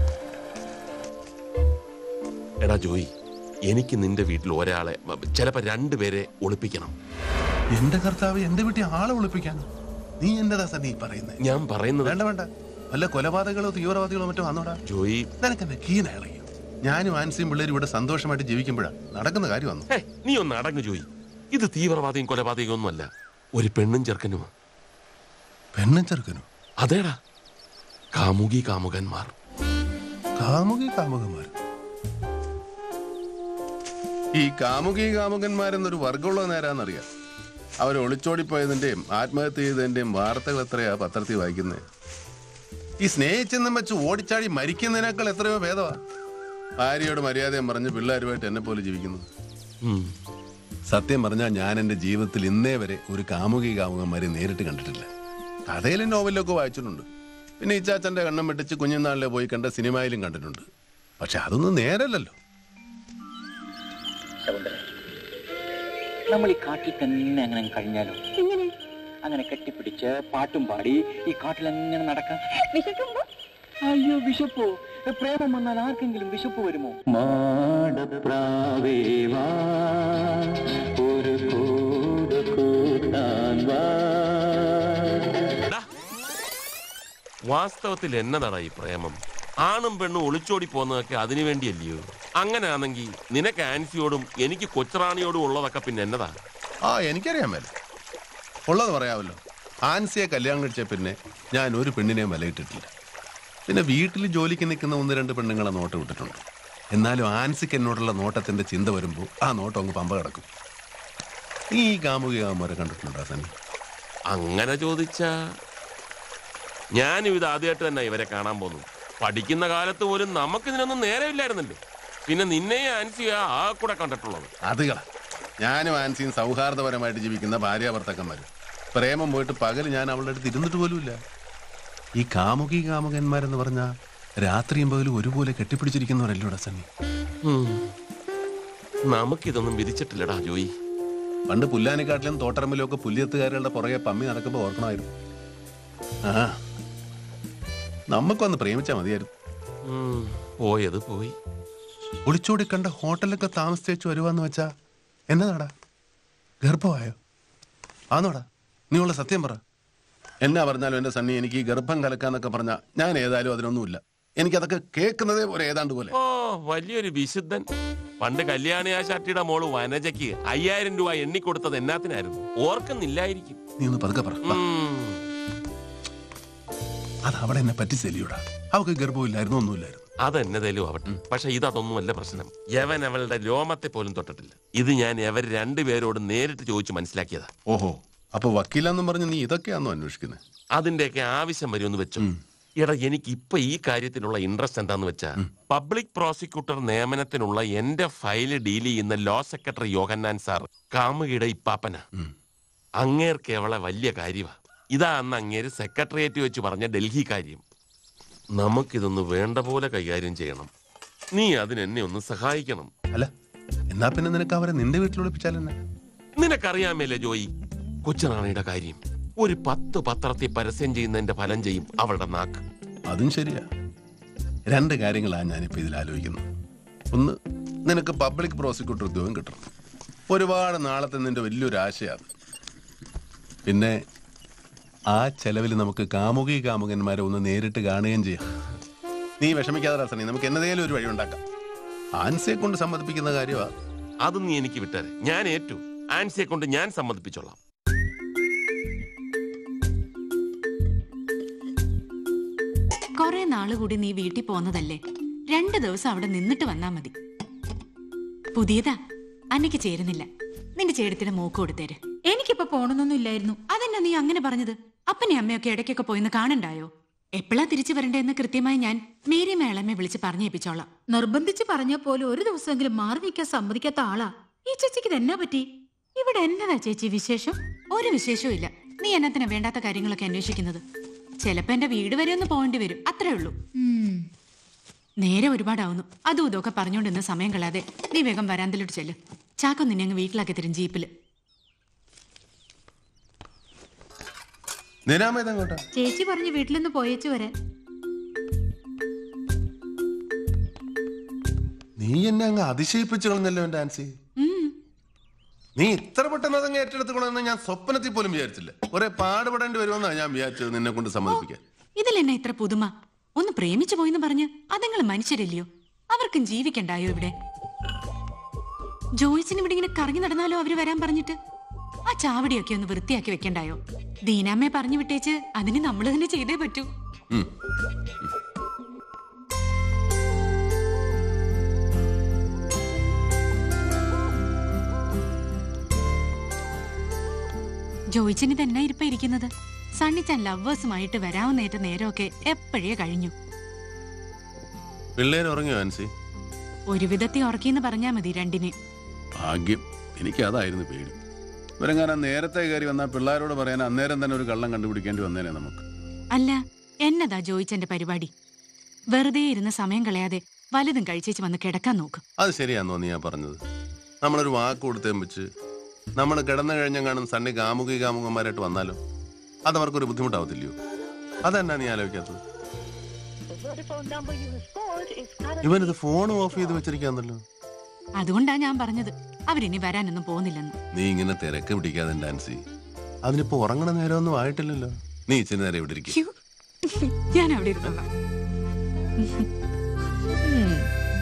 എടാ ജോയി എനിക്ക് നിന്റെ വീട്ടിൽ ഒരാളെ ചിലപ്പോ രണ്ടുപേരെ ഒളിപ്പിക്കണം എന്റെ കർത്താവ് എന്റെ വീട്ടിൽ ആളെ ഒളിപ്പിക്കാൻ നീ എന്നതാ സണ്ണി ഈ പറയുന്നത് ഞാൻ പറയുന്നത് വേണ്ട വേണ്ട വല്ല കൊലപാതകളോ തീവ്രവാദികളോ മറ്റോ വന്നോടാ ജോയി നിനക്ക് എന്നെ കീന ഇളകി ഞാനും ആൻസിയും പിള്ളേരും ഇവിടെ സന്തോഷമായിട്ട് ജീവിക്കുമ്പോഴാ നടക്കുന്ന കാര്യം വന്നു ഹേ, നീ ഒന്ന് അടങ്ങ് ജോയി ഇത് തീവ്രവാദിയും കൊലപാതകവും ഒന്നുമല്ല ഒരു പെണ്ണും ചെറുക്കനുമാ പെണ്ണും ചെറുക്കനും അതേടാ കാമുകി കാമുകന്മാർ കാമുകി കാമുകന്മാർ ഈ കാമുകി കാമുകന്മാരെന്നൊരു വർഗമുള്ള നേരാന്നറിയാം അവർ ഒളിച്ചോടിപ്പോയതിന്റെയും ആത്മഹത്യ ചെയ്തതിന്റെയും വാർത്തകൾ എത്രയാ പത്രത്തിൽ വായിക്കുന്നത് ഈ സ്നേഹിച്ചെന്നും വെച്ച് ഓടിച്ചാടി മരിക്കുന്നതിനേക്കാൾ എത്രയോ ഭേദമാ ഭാര്യയോട് മര്യാദയും പറഞ്ഞ് പിള്ളേരുമായിട്ട് എന്നെ പോലെ ജീവിക്കുന്നത് സത്യം പറഞ്ഞാൽ ഞാൻ എൻ്റെ ജീവിതത്തിൽ ഇന്നേ വരെ ഒരു കാമുകി കാമുകന്മാരെ നേരിട്ട് കണ്ടിട്ടില്ല കഥയിലും നോവലിലൊക്കെ വായിച്ചിട്ടുണ്ട് പിന്നെ ഇച്ചാച്ചൻ്റെ കണ്ണം വെട്ടിച്ച് കുഞ്ഞുനാളിലെ പോയി കണ്ട സിനിമയിലും കണ്ടിട്ടുണ്ട് പക്ഷെ അതൊന്നും നേരല്ലല്ലോ നമ്മൾ ഈ കാട്ടിൽ തന്നെ അങ്ങനെ കഴിഞ്ഞാലോ അങ്ങനെ കെട്ടിപ്പിടിച്ച് പാട്ടും പാടി ഈ കാട്ടിൽ അങ്ങനെ നടക്കാം അയ്യോ വിശപ്പോ പ്രേമം വന്നാൽ ആർക്കെങ്കിലും വിശപ്പ് വരുമോ മാടപ്രാവേവാ ഒരു കൂട് കൂട്ടാൻ വാ വാസ്തവത്തിൽ എന്നതാടാ ഈ പ്രേമം ആണും പെണ്ണും ഒളിച്ചോടി പോകുന്നതൊക്കെ അതിനു വേണ്ടിയല്ലയോ അങ്ങനെയാണെങ്കിൽ നിനക്ക് ആൻസിയോടും എനിക്ക് കൊച്ചറാണിയോടും ഉള്ളതൊക്കെ പിന്നെ എന്നതാ ആ എനിക്കറിയാൻ മേല ഉള്ളത് പറയാമല്ലോ ആൻസിയെ കല്യാണം കഴിച്ച പിന്നെ ഞാൻ ഒരു പെണ്ണിനെയും വിലയിട്ടിട്ടില്ല പിന്നെ വീട്ടിൽ ജോലിക്ക് നിൽക്കുന്ന ഒന്ന് രണ്ട് പെണ്ണുങ്ങളെ നോട്ടം ഇട്ടിട്ടുണ്ട് എന്നാലും ആൻസിക്ക് എന്നോടുള്ള നോട്ടത്തിന്റെ ചിന്ത വരുമ്പോൾ ആ നോട്ടം അങ്ങ് പമ്പ കിടക്കും നീ ഈ കാമുകി കാമുമാരെ കണ്ടിട്ടുണ്ടോ സനി അങ്ങനെ ചോദിച്ചാ ഞാനും ഇത് ആദ്യമായിട്ട് തന്നെ ഇവരെ കാണാൻ പോന്നു പഠിക്കുന്ന കാലത്ത് പോലും നമുക്കിതിനൊന്നും നേരമില്ലായിരുന്നല്ലോ പിന്നെ നിന്നെയും ആൻസിയാ ആ കൂടെ കണ്ടിട്ടുള്ളത് അതുകള ഞാനും ആൻസിയും സൗഹാർദ്ദപരമായിട്ട് ജീവിക്കുന്ന ഭാര്യാഭർത്തക്കന്മാരും പ്രേമം പോയിട്ട് പകൽ ഞാൻ അവളുടെ അടുത്ത് ഇരുന്നിട്ട് പോലുമില്ല ഈ കാമുകി കാമുകന്മാരെന്ന് പറഞ്ഞാൽ രാത്രിയും പകലും ഒരുപോലെ കെട്ടിപ്പിടിച്ചിരിക്കുന്നവരല്ലോടാ സണ്ണി ഉം. നമുക്കിതൊന്നും വിധിച്ചിട്ടില്ലടാ ജോയി പണ്ട് പുല്ലാനിക്കാട്ടിലും തോട്ടറമ്പിലും ഒക്കെ പുല്ലിയത്തുകാരുടെ പുറകെ പമ്മി നടക്കുമ്പോൾ ഓർക്കണമായിരുന്നു ആ നമുക്കൊന്ന് പ്രേമിച്ചാൽ മതിയായിരുന്നു ഉം, പോയത് പോയി ഒളിച്ചോടി കണ്ട ഹോട്ടലൊക്കെ താമസിച്ചു വരുവാന്ന് വെച്ചാ എന്നതാടാ ഗർഭമായോ ആന്നോടാ നീ ഉള്ള സത്യം പറ എന്നാ പറഞ്ഞാലും എന്റെ സണ്ണി എനിക്ക് ഈ ഗർഭം കലക്കാന്നൊക്കെ പറഞ്ഞാ ഞാൻ ഏതായാലും അതിനൊന്നുമില്ല എനിക്കതൊക്കെ കേൾക്കുന്നതേ ഒരു ഏതാണ്ട് പോലെ ഓ വലിയൊരു വിശുദ്ധൻ പണ്ട് കല്യാണി ആശാട്ടിയുടെ മോള് വനജയ്ക്ക് അയ്യായിരം രൂപ എണ്ണിക്കൊടുത്തത് എന്നാത്തിനായിരുന്നു ഓർക്കുന്നില്ലായിരിക്കും നീ ഒന്ന് പതുക്കെ പറ ഉം. അത് അവിടെ എന്നെ പറ്റിച്ചെല്ലിയൂടാ അവക്ക് ഗർഭമില്ലായിരുന്നു ഒന്നുമില്ലായിരുന്നു അതെന്നതേലും ആവട്ടെ പക്ഷെ ഇതൊന്നുമല്ല പ്രശ്നം യവൻ അവളുടെ രോമത്തെ പോലും തൊട്ടിട്ടില്ല ഇത് ഞാൻ എവർ രണ്ടുപേരോട് നേരിട്ട് ചോദിച്ചു മനസ്സിലാക്കിയതാ ഓഹോ അപ്പൊ വക്കീലാന്നും പറഞ്ഞ് നീ ഇതൊക്കെയാണോ അന്വേഷിക്കുന്നത് അതിന്റെയൊക്കെ ആവശ്യം വരുമെന്ന് വെച്ചു എടാ എനിക്ക് ഇപ്പൊ ഈ കാര്യത്തിലുള്ള ഇൻട്രസ്റ്റ് എന്താന്ന് വെച്ചാ പബ്ലിക് പ്രോസിക്യൂട്ടർ നിയമനത്തിനുള്ള എന്റെ ഫയല് ഡീൽ ചെയ്യുന്ന ലോ സെക്രട്ടറി യോഹന്നാൻ സാർ കാമുകിയുടെ ഇപ്പാപ്പന അങ്ങേർക്ക് അവളെ വലിയ കാര്യമാ ഇതാ അന്ന് അങ്ങേര് സെക്രട്ടേറിയറ്റ് വെച്ച് പറഞ്ഞ ഡൽഹി കാര്യം നമുക്കിതൊന്ന് വേണ്ട പോലെ കൈകാര്യം ചെയ്യണം നീ അതിനെന്നെ ഒന്ന് സഹായിക്കണം അല്ല എന്നാ പിന്നെ നിനക്ക് അവരെ നിന്റെ വീട്ടിൽ ഒളിപ്പിച്ചാലെന്നെ നിനക്കറിയാമല്ലേ ജോയി കൊച്ചുറാണിയുടെ കാര്യം ഒരു പത്ത് പത്രത്തിൽ പരസ്യം ചെയ്യുന്നതിന്റെ ഫലം ചെയ്യും അവളുടെ നാക്ക് അതും ശരിയാ രണ്ട് കാര്യങ്ങളാണ് ഞാനിപ്പോൾ ഇതിൽ ആലോചിക്കുന്നത് ഒന്ന് നിനക്ക് പബ്ലിക് പ്രോസിക്യൂട്ടർ ഉദ്യോഗം കിട്ടണം ഒരുപാട് നാളത്തെ നിന്റെ വലിയൊരു ആശയാണ് പിന്നെ ആ ചെലവിൽ നമുക്ക് കാമുകി കാമുകന്മാരെ ഒന്ന് നേരിട്ട് കാണുകയും ചെയ്യാം നീ വിഷമിക്കാതെ സണി നമുക്ക് എന്നതേലും ഒരു വഴി ഉണ്ടാക്കാം ആൻസിയെ കൊണ്ട് സമ്മതിപ്പിക്കുന്ന കാര്യമാ അത് നീ എനിക്ക് വിട്ടേരെ ഞാൻ ഏറ്റു ആൻസിയെ കൊണ്ട് ഞാൻ സമ്മതിപ്പിച്ചോളാം കുറെ നാള് കൂടി നീ വീട്ടിൽ പോന്നതല്ലേ രണ്ട് ദിവസം അവിടെ നിന്നിട്ട് വന്നാ മതി പുതിയതാ അന്നയ്ക്ക് ചേരുന്നില്ല നിന്റെ ചേടത്തിന്റെ മൂക്ക് കൊടുത്തേര് എനിക്കിപ്പോ പോണമെന്നൊന്നും ഇല്ലായിരുന്നു അതെന്നാ നീ അങ്ങനെ പറഞ്ഞത് അപ്പനെ അമ്മയൊക്കെ ഇടയ്ക്കൊക്കെ പോയിന്ന് കാണണ്ടായോ എപ്പോഴാ തിരിച്ചു വരണ്ടേന്ന് കൃത്യമായി ഞാൻ മേരി മേളമ്മയെ വിളിച്ച് പറഞ്ഞേപ്പിച്ചോളാം നിർബന്ധിച്ച് പറഞ്ഞ പോലെ ഒരു ദിവസമെങ്കിലും മാറി നിൽക്കാൻ സമ്മതിക്കാത്ത ആളാ ഈ ചേച്ചിക്ക് ഇതെന്നാ പറ്റി ഇവിടെ എന്നതാ ചേച്ചി വിശേഷം ഒരു വിശേഷവും ഇല്ല നീ എന്നത്തിനാ വേണ്ടാത്ത കാര്യങ്ങളൊക്കെ അന്വേഷിക്കുന്നത് ചിലപ്പോ എന്റെ വീട് വരെ ഒന്ന് പോകേണ്ടി വരും അത്രേ ഉള്ളൂ നേരെ ഒരുപാടാവുന്നു അതും ഇതൊക്കെ പറഞ്ഞുകൊണ്ടിരുന്ന സമയം കളയാതെ നീ വേഗം വരാന്തലോട്ട് ചെല്ല് ചാക്കോ നിന്നെ അങ്ങ് വീട്ടിലാക്കി തരും ജീപ്പില് നിരാമേതങ്ങോട്ടാ ചേച്ചി പറഞ്ഞു വീട്ടിൽ നിന്ന് പോയേച്ചു വരാൻ നീ എന്നെ അങ്ങ് അതിശയിപ്പിച്ചു കളഞ്ഞല്ലോ എന്റെ ആൻസി നീ ഇത്ര പെട്ടെന്ന് അതങ്ങ് ഏറ്റെടുത്തുകൊണ്ടെന്ന് ഞാൻ സ്വപ്നത്തിൽ പോലും വിചാരിച്ചില്ല കുറെ പാടുപെടേണ്ടി വരുമെന്നാണ് ഞാൻ വിചാരിച്ചത് നിന്നെ കൊണ്ട് സമ്മതിപ്പിക്കാൻ ഇതിലെന്നെ ഇത്ര പുതുമ ഒന്ന് പ്രേമിച്ചു പോയെന്ന് പറഞ്ഞ് അതുങ്ങൾ മനുഷ്യരല്ലയോ അവർക്കും ജീവിക്കണ്ടായോ ഇവിടെ ജോയിച്ചിന് ഇവിടെ ഇങ്ങനെ കറങ്ങി നടന്നാലോ അവര് വരാൻ പറഞ്ഞിട്ട് ആ ചാവടിയൊക്കെ ഒന്ന് വൃത്തിയാക്കി വെക്കണ്ടായോ ദീനാമ്മയെ പറഞ്ഞു വിട്ടേച്ച് അതിന് നമ്മൾ തന്നെ ചെയ്തേ പറ്റൂ ഉം. ജോയിച്ചിന് തന്നെ ഇരിപ്പ ഇരിക്കുന്നത് സണ്ണിച്ചാൻ ലവേഴ്സുമായിട്ട് വരാവുന്നേറ്റ നേരമൊക്കെ എപ്പോഴേ കഴിഞ്ഞു പിള്ളേർ ഉറങ്ങിയോ ആൻസി ഒരു വിധത്തിൽ ഉറക്കിയെന്ന് പറഞ്ഞാ മതി രണ്ടിനെ ഭാഗ്യം എനിക്ക് അതായിരുന്നു പേടി ഇവരെങ്ങാനും നേരത്തെ കയറി വന്നാൽ പിള്ളേരോട് പറയാൻ അന്നേരം തന്നെ ഒരു കള്ളം കണ്ടുപിടിക്കേണ്ടി വന്നേനെ നമുക്ക് അല്ല എന്നതാ ജോയിച്ചന്റെ പരിപാടി വെറുതെ ഇരുന്ന് സമയം കളയാതെ വലുതും കഴിച്ചേച്ച് വന്ന് കിടക്കാൻ നോക്കും അത് ശരിയാന്നോ നീ ഞാൻ പറഞ്ഞത് നമ്മളൊരു വാക്ക് കൊടുത്തേം വെച്ച് നമ്മൾ കിടന്നു കഴിഞ്ഞാൽ കാണും സണ്ണി കാമുകി കാമുകന്മാരായിട്ട് വന്നാലോ അത് അവർക്കൊരു ബുദ്ധിമുട്ടാവത്തില്ലയോ അതെന്നാ നീ ആലോചിക്കാത്തത് ഇവനിത് ഫോൺ ഓഫ് ചെയ്ത് വെച്ചിരിക്കാന്നല്ലോ അതുകൊണ്ടാ ഞാൻ പറഞ്ഞത് അവരിനി വരാനൊന്നും പോകുന്നില്ലെന്ന് നീ ഇങ്ങനെ തിരക്ക് പിടിക്കാതെ ഡാൻസി അതിനിപ്പോ ഉറങ്ങണ നേരമൊന്നും ആയിട്ടില്ലല്ലോ നീ ഇച്ചിരി നേരം ഇവിടെ ഇരിക്കും ഞാൻ അവിടെ ഇരുന്നോളാം ഉം.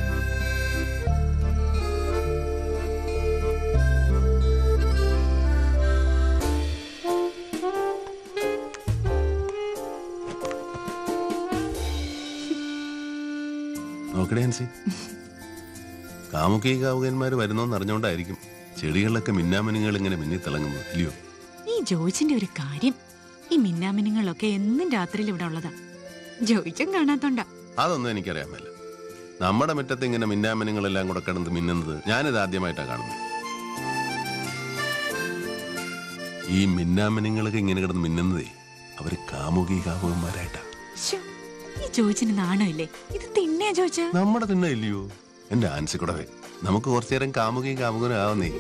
നോക്കടേ ആൻസി കാമുകി കാമുകന്മാര് വരുന്നോന്ന് അറിഞ്ഞോണ്ടായിരിക്കും ചെടികളിലൊക്കെ മിന്നാമിനുങ്ങൾ ഇങ്ങനെ മിന്നി തിളങ്ങുന്നത് ഇല്ലയോ ഈ ജോയിച്ചിന്റെ ഒരു കാര്യം ഈ മിന്നാമിനുങ്ങളൊക്കെ എന്നും രാത്രിയിൽ ഇവിടെ ഉള്ളതാ ജോയിച്ചും കാണാത്തോണ്ടാ അതൊന്നും എനിക്കറിയാൻ മേല നമ്മുടെ മുറ്റത്ത് ഇങ്ങനെ മിന്നാമിനുങ്ങളെല്ലാം കൂടെ കിടന്ന് മിന്നുന്നത് ഞാനിത് ആദ്യമായിട്ടാണ് കാണുന്നത് ഈ മിന്നാമിനുങ്ങളൊക്കെ ഇങ്ങനെ കിടന്ന് മിന്നുന്നതേ അവര് കാമുകി കാമുകന്മാരായിട്ടാ ശ്ശോ, ഈ ജോയിച്ചിന് നാണമില്ലേ ഇത് തിന്നേ ജോയിച്ച നമ്മുടെ തിണ്ണ ഇല്ലയോ എന്റെ ആൻസി കൂടെ നമുക്ക് കുറച്ചു നേരം കാമുകി കാമുകനും ആവുന്നേ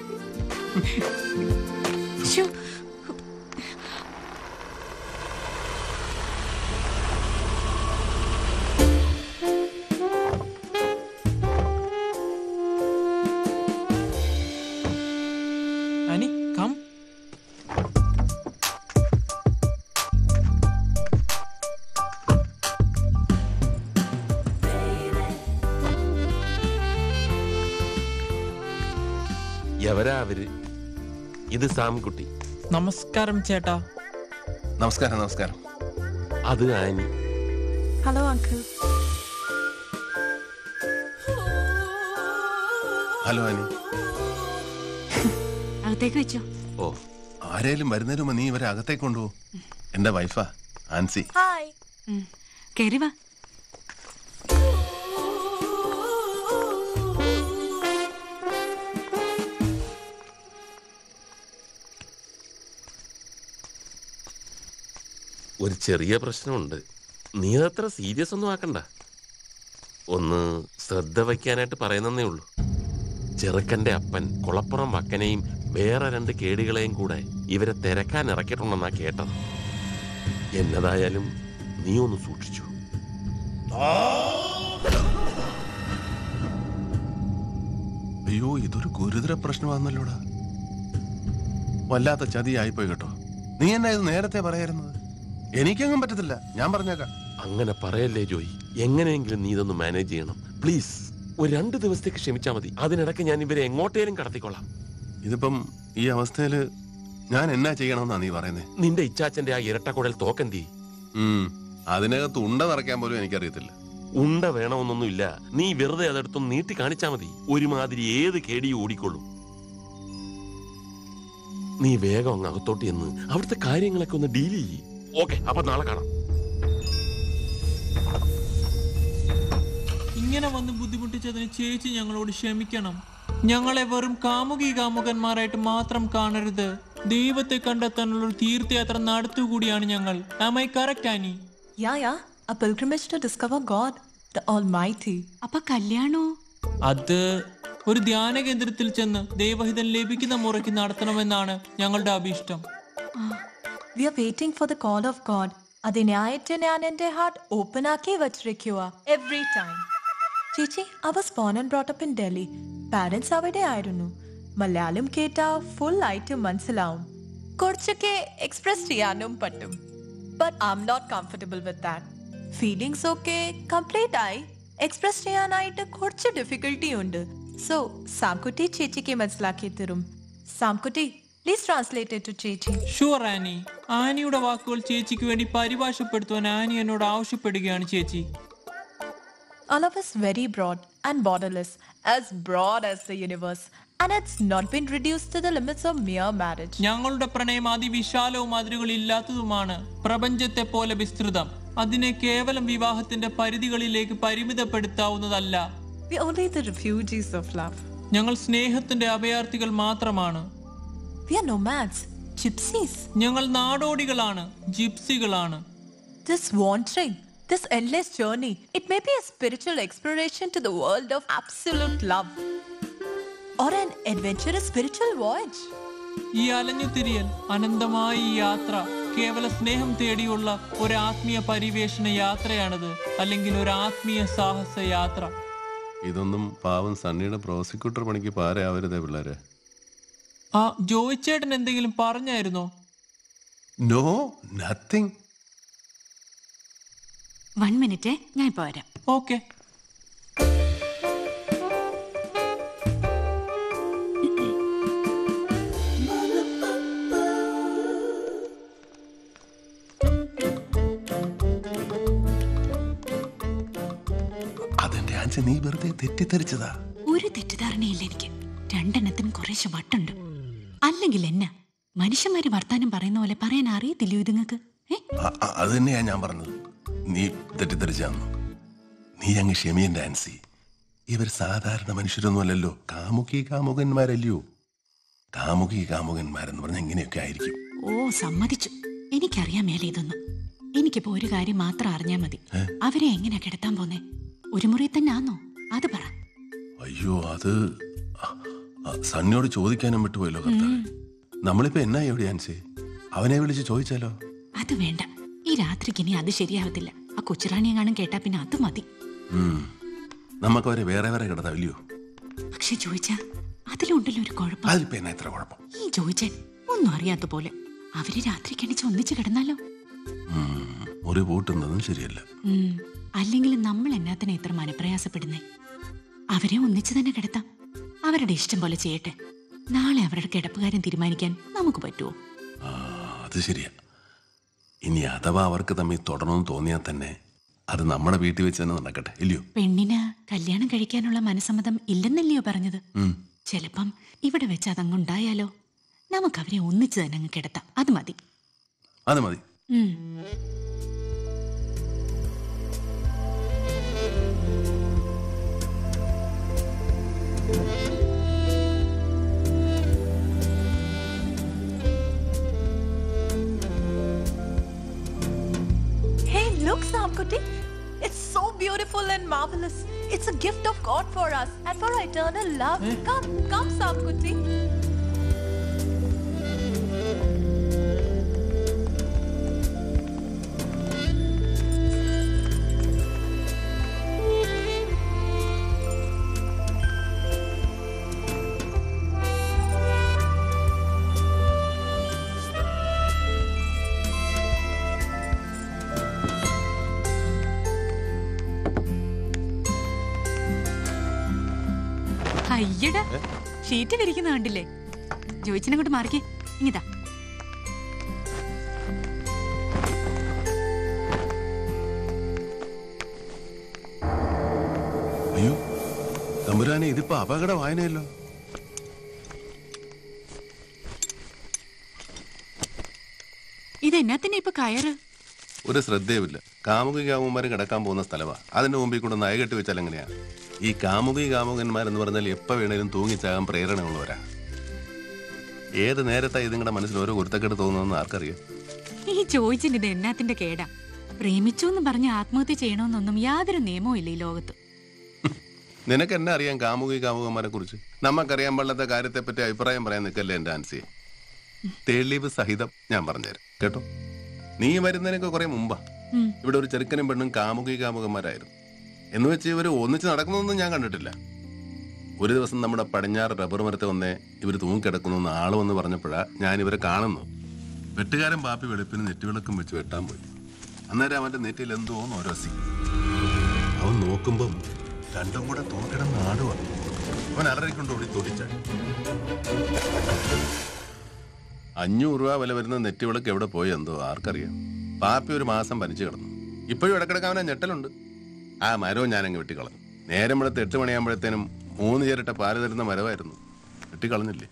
Annie, come. എവരാ അവര് ഇത് സാംകുട്ടി നമസ്കാരം ചേട്ടാ നമസ്കാരം നമസ്കാരം അത് Annie hello uncle hello Annie അകത്തേക്ക് വെച്ചോ ഓ ആരേലും വരുന്നതിന് മുമ്പ് നീ ഇവരെ അകത്തേക്ക് കൊണ്ടുപോ എന്റെ വൈഫാ ആൻസി ഹായ് കേറി വാ ഒരു ചെറിയ പ്രശ്നമുണ്ട് നീ അതത്ര സീരിയസ് ഒന്നും ആക്കണ്ട ഒന്ന് ശ്രദ്ധ വയ്ക്കാനായിട്ട് പറയുന്നേ ഉള്ളൂ ചെറുക്കന്റെ അപ്പൻ കുളപ്പുറം വക്കനെയും വേറെ രണ്ട് കേടികളെയും കൂടെ ഇവരെ തിരക്കാൻ ഇറക്കിയിട്ടുണ്ടെന്നാ കേട്ടത് എന്നതായാലും നീ ഒന്ന് സൂക്ഷിച്ചു അയ്യോ ഇതൊരു ഗുരുതര പ്രശ്നമാണെന്നല്ലോടാ വല്ലാത്ത ചതിയായിപ്പോയി കേട്ടോ നീ എന്നാ ഇത് നേരത്തെ പറയായിരുന്നത് എനിക്കങ്ങും പറ്റത്തില്ല ഞാൻ പറഞ്ഞേക്കാം അങ്ങനെ പറയല്ലേ ജോയി എങ്ങനെയെങ്കിലും നീ ഇതൊന്ന് മാനേജ് ചെയ്യണം പ്ലീസ് ഒരു രണ്ട് ദിവസത്തേക്ക് ക്ഷമിച്ചാൽ മതി അതിനിടയ്ക്ക് ഞാൻ ഇവരെ എങ്ങോട്ടേലും കടത്തിക്കൊള്ളാം ഇതിപ്പം ഈ അവസ്ഥയില് ഞാൻ എന്നാ ചെയ്യണമെന്നാ നീ പറയുന്നേ നിന്റെ ഇച്ചാച്ചന്റെ ആ ഇരട്ടക്കുഴൽ തോക്കെന്തി ഉം അതിനകത്ത് ഉണ്ട നിറയ്ക്കാൻ പോലും എനിക്കറിയത്തില്ല ഉണ്ട വേണമെന്നൊന്നുമില്ല നീ വെറുതെ അതെടുത്തൊന്ന് നീട്ടി കാണിച്ചാ മതി ഒരുമാതിരി ഏത് കേടിയും ഓടിക്കൊള്ളും നീ വേഗം അങ്ങ് അകത്തോട്ട് ചെന്ന് അവിടുത്തെ കാര്യങ്ങളൊക്കെ ഒന്ന് ഡീൽ ചെയ്യ് ഓക്കെ അപ്പൊ നാളെ കാണാം ഇങ്ങനെ വന്ന് ബുദ്ധിമുട്ടിച്ചതിന് ചേച്ചി ഞങ്ങളോട് ക്ഷമിക്കണം ഞങ്ങളെ വെറും കാമുകി കാമുകന്മാരായിട്ട് മാത്രം കാണരുത് ദൈവത്തെ കണ്ടെത്താനുള്ള ഒരു തീർത്ഥയാത്ര നടത്തുകൂടിയാണ് ഞങ്ങൾ am I correct Annie Yeah, yeah. A pilgrimage to discover God. the Almighty. അപ്പൊ കല്യാണോ അത് ഒരു ധ്യാന കേന്ദ്രത്തിൽ ചെന്ന് ദൈവഹിതം ലഭിക്കുന്ന മുറയ്ക്ക് നടത്തണമെന്നാണ് ഞങ്ങളുടെ അഭീഷ്ടം We are waiting for the call of God. അതിനായിട്ട് ഞാൻ എൻ്റെ ഹാർട്ട് ഓപ്പൺ ആക്കി വച്ചിരിക്കുക എവറി ടൈം ചേച്ചി I was born and brought up in Delhi parents അവിടെ ആയിരുന്നു മലയാളം കേട്ടാ ഫുൾ ആയിട്ട് മനസ്സിലാവും കുറച്ചൊക്കെ എക്സ്പ്രസ് ചെയ്യാനും പറ്റും but I am not comfortable with that feelings ഒക്കെ കംപ്ലീറ്റ് ആയി എക്സ്പ്രസ് ചെയ്യാനായിട്ട് കുറച്ച് ഡിഫിക്കൽട്ടി ഉണ്ട് സോ സാംകുട്ടി ചേച്ചിക്ക് മനസ്സിലാക്കി തരും സാംകുട്ടി പ്ലീസ് ട്രാൻസ്ലേറ്റ് ടു ചേച്ചി ഷുവർ ആനി ആനിയുടെ വാക്കുകൾ ചേച്ചിക്ക് വേണ്ടി പരിഭാഷപ്പെടുത്തുവാൻ ആനി എന്നോട് ആവശ്യപ്പെടുകയാണ് ചേച്ചി Our love is very broad and borderless, as broad as the universe, and it's not been reduced to the limits of mere marriage. ഞങ്ങളുടെ പ്രണയം അതിവിശാലവും അതിരുകളില്ലാത്തതുമാണ് പ്രപഞ്ചത്തെ പോലെ വിസ്തൃതം അതിനെ കേവലം വിവാഹത്തിന്റെ പരിധികളിലേക്ക് പരിമിതപ്പെടുത്താവുന്നതല്ല We are only the refugees of love. ഞങ്ങൾ സ്നേഹത്തിന്റെ അഭയാർത്ഥികൾ മാത്രമാണ് We are nomads, gypsies. ഞങ്ങൾ നാടോടികളാണ് ജിപ്സികളാണ് This wandering, this endless journey, it may be a spiritual exploration to the world of absolute love, or an adventurous spiritual voyage. ഈ അലഞ്ഞു തിരിയൽ അനന്തമായ ഈ യാത്ര കേവല സ്നേഹം തേടിയുള്ള ഒരു ആത്മീയ പരിവേഷണ യാത്രയാണിത് അല്ലെങ്കിൽ ഒരു ആത്മീയ സാഹസ യാത്ര ഇതൊന്നും പാവം സണ്ണിയുടെ പ്രോസിക്യൂട്ടർ പണിക്ക് പാരയാവരുതേ പിള്ളേരെ ആ ജോയിച്ചേട്ടൻ എന്തെങ്കിലും പറഞ്ഞായിരുന്നോ നോ നത്തിങ് വൺ മിനിറ്റ് ഞാൻ ഇപ്പൊ വരാം ഓക്കെ അതെന്റെ ആൻസി നീ വെറുതെ തെറ്റിദ്ധരിച്ചതാ ഒരു തെറ്റിദ്ധാരണയില്ല എനിക്ക് രണ്ടെണ്ണത്തിനും കുറേശ്ശെ വട്ടുണ്ട് അല്ലെങ്കിൽ എന്നാ മനുഷ്യന്മാര് വർത്താനം പറയുന്ന പോലെ പറയാൻ അറിയത്തില്ലയോ ഇതുങ്ങൾക്ക് ഏ അ- അ- അത് തന്നെയാ ഞാൻ പറഞ്ഞത് നീ തെറ്റിദ്ധരിച്ചാന്ന് നീ അങ്ങ് ക്ഷമിയന്റെ ആൻസി ഇവർ സാധാരണ മനുഷ്യരൊന്നുമല്ലല്ലോ കാമുകി കാമുകന്മാരല്ലയോ കാമുകി കാമുകന്മാരെന്ന് പറഞ്ഞാൽ ഇങ്ങനെയൊക്കെ ആയിരിക്കും ഓ സമ്മതിച്ചു എനിക്കറിയാൻ മേലെ ഇതൊന്നും എനിക്കിപ്പോ ഒരു കാര്യം മാത്രം അറിഞ്ഞാ മതി അവരെ എങ്ങനെ കിടത്താൻ പോന്നേ ഒരു മുറി തന്നെ ആന്നോ അത് പറ അയ്യോ അത് അ- അ- സണ്ണിയോട് ചോദിക്കാനും വിട്ടുപോയല്ലോ കർത്താവേ നമ്മളിപ്പോ എന്നാ എവിടെ ആൻസി അവനെ വിളിച്ച് ചോദിച്ചാലോ അത് വേണ്ട ഈ രാത്രിക്ക് ഇനി അത് ശരിയാവത്തില്ല ആ കൊച്ചുറാണിയെ കാണും കേട്ടാ പിന്നെ അത് മതി ഉം. നമുക്ക് അവരെ വേറെ വേറെ കിടത്താം ഇല്ലയോ പക്ഷെ ചോദിച്ചാ അതിലുണ്ടല്ലോ ഒരു കുഴപ്പം അതിലിപ്പോ എന്നാ ഇത്ര കുഴപ്പം ഈ ചോദിച്ചേ ഒന്നും അറിയാത്ത പോലെ അവര് രാത്രി കണിച്ച് ഒന്നിച്ച് കിടന്നാലോ ഉം. മുറി പൂട്ടുന്നതും ശരിയല്ല ഉം. അല്ലെങ്കിൽ നമ്മൾ എന്നാത്തിനാ ഇത്ര മനപ്രയാസപ്പെടുന്നേ അവരെ ഒന്നിച്ച് തന്നെ കിടത്താം അവരുടെ ഇഷ്ടം പോലെ ചെയ്യട്ടെ നാളെ അവരുടെ കിടപ്പുകാരൻ തീരുമാനിക്കാൻ നമുക്ക് പറ്റുമോ ആ, അത് ശരിയാ ഇനി അഥവാ അവർക്ക് തമ്മിൽ തുടരണമെന്ന് തോന്നിയാൽ തന്നെ അത് നമ്മുടെ വീട്ടിൽ വെച്ച് തന്നെ നടക്കട്ടെ ഇല്ലയോ പെണ്ണിന് കല്യാണം കഴിക്കാനുള്ള മനസമ്മതം ഇല്ലെന്നല്ലയോ പറഞ്ഞത് ഉം. ചിലപ്പം ഇവിടെ വെച്ച് അതങ്ങുണ്ടായാലോ നമുക്ക് അവരെ ഒന്നിച്ച് തന്നെ അങ്ങ് കിടത്താം അത് മതി അത് മതി ഉം. Hey, look, Samkuti. It's so beautiful and marvelous. It's a gift of God for us and for our eternal love. Come, come, Samkuti. അയ്യടാ ഷീറ്റ് വിരിക്കുന്ന കണ്ടില്ലേ ജോയിച്ചിനെ കൊണ്ട് മാറിക്കേ ഇങ്ങിതാ അയ്യോ തമ്പുരാനെ ഇതിപ്പോ അപകട വായനയല്ലോ ഇത് എന്നാത്തിനെ ഇപ്പൊ കയറ് ഒരു ശ്രദ്ധയുമില്ല കാമുകി കാമുകന്മാർ കിടക്കാൻ പോകുന്ന സ്ഥലമാ അതിന്റെ മുമ്പിൽ കൊണ്ട് നയകെട്ടി വെച്ചാൽ എങ്ങനെയാ ഈ കാമുകി കാമുകന്മാരെന്ന് പറഞ്ഞാൽ എപ്പോ വേണേലും തൂങ്ങിച്ചാകാൻ പ്രേരണയുള്ളവരാ ഏത് നേരത്താ ഇതിങ്ങളുടെ മനസ്സിൽ ഓരോ കുരുത്തക്കെട്ട് തോന്നുന്നതെന്ന് ആർക്കറിയാം ഈ ചോദിച്ചിന് ഇത് എന്നാത്തിന്റെ കേടാ പ്രേമിച്ചു എന്ന് പറഞ്ഞ് ആത്മഹത്യ ചെയ്യണമെന്നൊന്നും യാതൊരു നിയമവും ഇല്ല ഈ ലോകത്ത് നിനക്ക് എന്നെ അറിയാം കാമുകി കാമുകന്മാരെ കുറിച്ച് നമുക്കറിയാൻ പാടില്ലാത്ത കാര്യത്തെ പറ്റി അഭിപ്രായം പറയാൻ നിൽക്കല്ലേ എന്റെ ആൻസിയെ തെളിവ് സഹിതം ഞാൻ പറഞ്ഞുതരാം കേട്ടോ നീ വരുന്നതിനൊക്കെ കുറെ മുമ്പാ ഉം. ഇവിടെ ഒരു ചെറുക്കനും പെണ്ണും കാമുകി കാമുകന്മാരായിരുന്നു എന്ന് വെച്ച് ഇവർ ഒന്നിച്ച് നടക്കുന്നതൊന്നും ഞാൻ കണ്ടിട്ടില്ല ഒരു ദിവസം നമ്മുടെ പടിഞ്ഞാറ് റബ്ബർ മരത്തെ വന്നേ ഇവർ തൂങ്ങിക്കിടക്കുന്നു എന്ന് ആള് വന്ന് പറഞ്ഞപ്പോഴാ ഞാൻ ഇവരെ കാണുന്നു വെട്ടുകാരൻ പാപ്പി വെളുപ്പിന് നെറ്റുവിളക്കും വെച്ച് വെട്ടാൻ പോയി അന്നേരം അവന്റെ നെറ്റിയിൽ എന്തോ ഓരോസി അവൻ നോക്കുമ്പം രണ്ടും കൂടെ തൂക്കിടന്ന് ആടുവാ അവൻ അലറിക്കൊണ്ട് ഓടി തൊടിച്ചാടി അഞ്ഞൂറ് രൂപ വില വരുന്ന നെറ്റിവിളക്ക് എവിടെ പോയി എന്തോ ആർക്കറിയാം പാപ്പി ഒരു മാസം പനിച്ചു കിടന്നു ഇപ്പോഴും ഇടക്കിടക്ക് അവനെ ഞെട്ടലുണ്ട് ആ മരവും ഞാനങ്ങ് വെട്ടിക്കളഞ്ഞു നേരം വെളുത്ത് എട്ട് മണിയാകുമ്പോഴത്തേനും മൂന്ന് ചേരിട്ട പാല് തരുന്ന മരമായിരുന്നു വെട്ടിക്കളഞ്ഞില്ലേ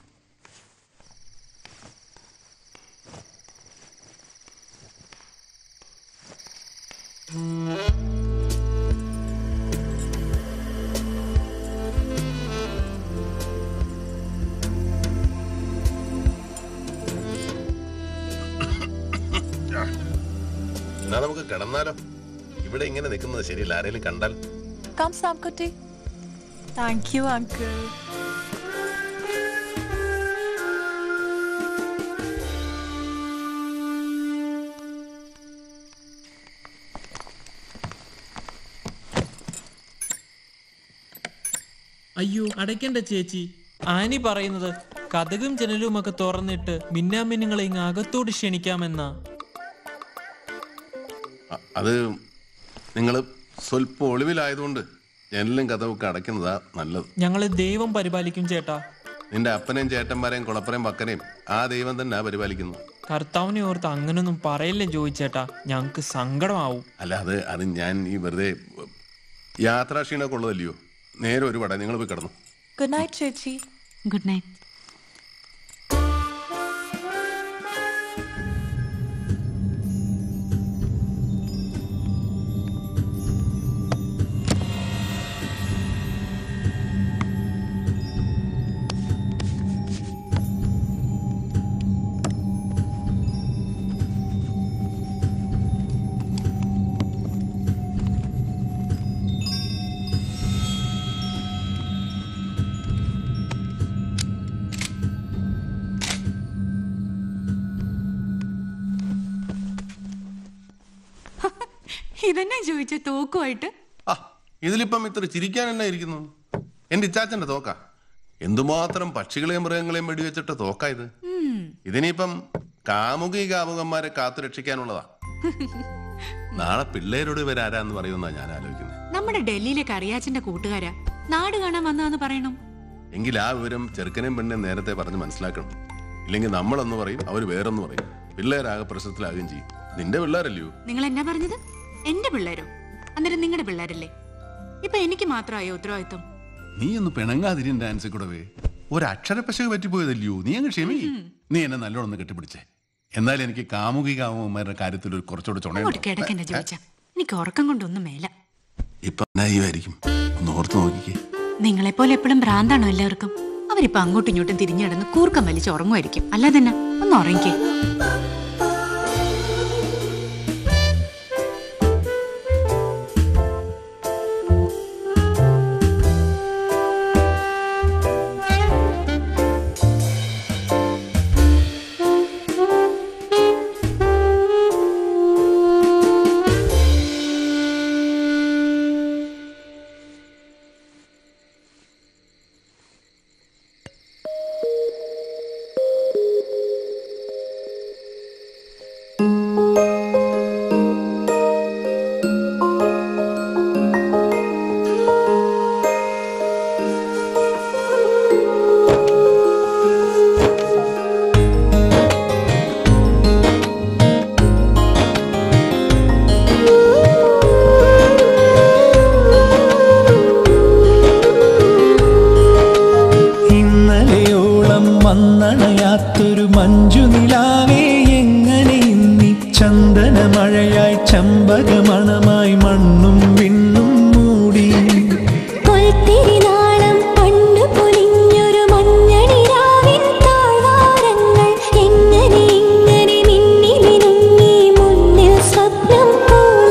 എന്നാ നമുക്ക് കിടന്നാലോ ഇവിടെ ഇങ്ങനെ നിൽക്കുന്നത് ശരിയല്ല ആരെങ്കിലും കണ്ടാൽ Come, Samkuti. Thank you, uncle. അയ്യോ അടയ്ക്കണ്ട ചേച്ചി ആനി പറയുന്നത് കഥകും ജനലും ഒക്കെ തുറന്നിട്ട് മിന്നാമിന്നുങ്ങളെ ഇങ്ങ് അകത്തോട് ക്ഷണിക്കാമെന്നാ അ- അത് നിങ്ങൾ സ്വല്പം ഒളിവിലായതുകൊണ്ട് ജനലും കഥവൊക്കെ അടയ്ക്കുന്നതാ നല്ലത് ഞങ്ങളെ ദൈവം പരിപാലിക്കും ചേട്ടാ നിന്റെ അപ്പനെയും ചേട്ടന്മാരെയും കുളപ്പനെയും പക്കനെയും ആ ദൈവം തന്നെ പരിപാലിക്കുന്നു കർത്താവിനെ ഓർത്ത് അങ്ങനൊന്നും പറയല്ലേ ചോദിച്ചേട്ടാ ഞങ്ങക്ക് സങ്കടമാവും അല്ല അത് അത് ഞാൻ ഈ വെറുതെ യാത്രാക്ഷീണമൊക്കെ ഉള്ളതല്ലയോ നേരെ ഒരു പടം നിങ്ങൾ പോയി കിടന്നു Good night, Chechi. Good night ഇതെന്നാ ചോദിച്ച തോക്കുമായിട്ട് ഇതിലിപ്പം ഇത്ര ചിരിക്കാൻ തന്നെ ഇരിക്കുന്നു എന്റെ ഇച്ചാച്ചന്റെ തോക്ക എന്തുമാത്രം പക്ഷികളെയും മൃഗങ്ങളെയും വെടിവെച്ചിട്ട് തോക്ക ഇത് ഉം. ഇതിനിപ്പം കാമുകി കാമുകന്മാരെ കാത്തു രക്ഷിക്കാനുള്ളതാ നാളെ പിള്ളേരോട് ഇവരാരാന്ന് പറയുമെന്നാ ഞാൻ ആലോചിക്കുന്നത് നമ്മുടെ ഡൽഹിയിലെ കറിയാച്ചന്റെ കൂട്ടുകാരാ നാട് കാണാൻ വന്നതെന്ന് പറയണം എങ്കിൽ ആ വിവരം ചെറുക്കനെയും പെണ്ണെയും നേരത്തെ പറഞ്ഞ് മനസ്സിലാക്കണം ഇല്ലെങ്കിൽ നമ്മളൊന്ന് പറയും അവർ വേറൊന്ന് പറയും പിള്ളേരാകെ പ്രശ്നത്തിലാകുകയും ചെയ്യും നിന്റെ പിള്ളേരല്ലയോ നിങ്ങൾ എന്നാ പറഞ്ഞത് എന്റെ പിള്ളേരോ അന്നേരം നിങ്ങളുടെ പിള്ളേരല്ലേ ഇപ്പൊ എനിക്ക് മാത്രമായോ ഉത്തരവാദിത്വം നീ ഒന്ന് പിണങ്ങാതിരി ഡാൻസിൽ കൂടവേ ഒരു അക്ഷരപ്പശക പറ്റിപ്പോയതല്ലയോ നീ അങ്ങ് ക്ഷമി നീ എന്നെ നല്ലോണം ഒന്ന് കെട്ടിപ്പിടിച്ചേ എന്നാലും എനിക്ക് കാമുകി കാമുകന്മാരുടെ കാര്യത്തിൽ ഒരു കുറച്ചുകൂടെ അങ്ങോട്ട് കിടക്കന്നെ ചുണയുണ്ട് ചോദിച്ച എനിക്ക് ഉറക്കം കൊണ്ടൊന്നും മേല ഇപ്പൊ നൈവായിരിക്കും ഒന്ന് ഓർത്ത് നോക്കിക്കേ നിങ്ങളെപ്പോലെ എപ്പോഴും ഭ്രാന്താണോ എല്ലാവർക്കും അവരിപ്പോ അങ്ങോട്ടും ഇങ്ങോട്ടും തിരിഞ്ഞിടന്ന് കൂർക്കം വലിച്ച് ഉറങ്ങുമായിരിക്കും അല്ലാതെ തന്നെ ഒന്ന് ഉറങ്ങിക്കേ ഇന്നലെയോളം വന്നണയാത്തൊരു മഞ്ജു നിലാവേ എങ്ങനെ ഇന്നി ചന്ദന മഴയായി ചമ്പകമണമായി മണ്ണും വിണ്ണും മൂടി കൊൽത്തിരിനാളം പണ്ടു പൊലിഞ്ഞൊരു മഞ്ഞണിരാവിൻ താഴ്വാരങ്ങൾ എങ്ങനെ ഇങ്ങനെ മിന്നി മിനുങ്ങി മുന്നിൽ സ്വപ്നം പോലെ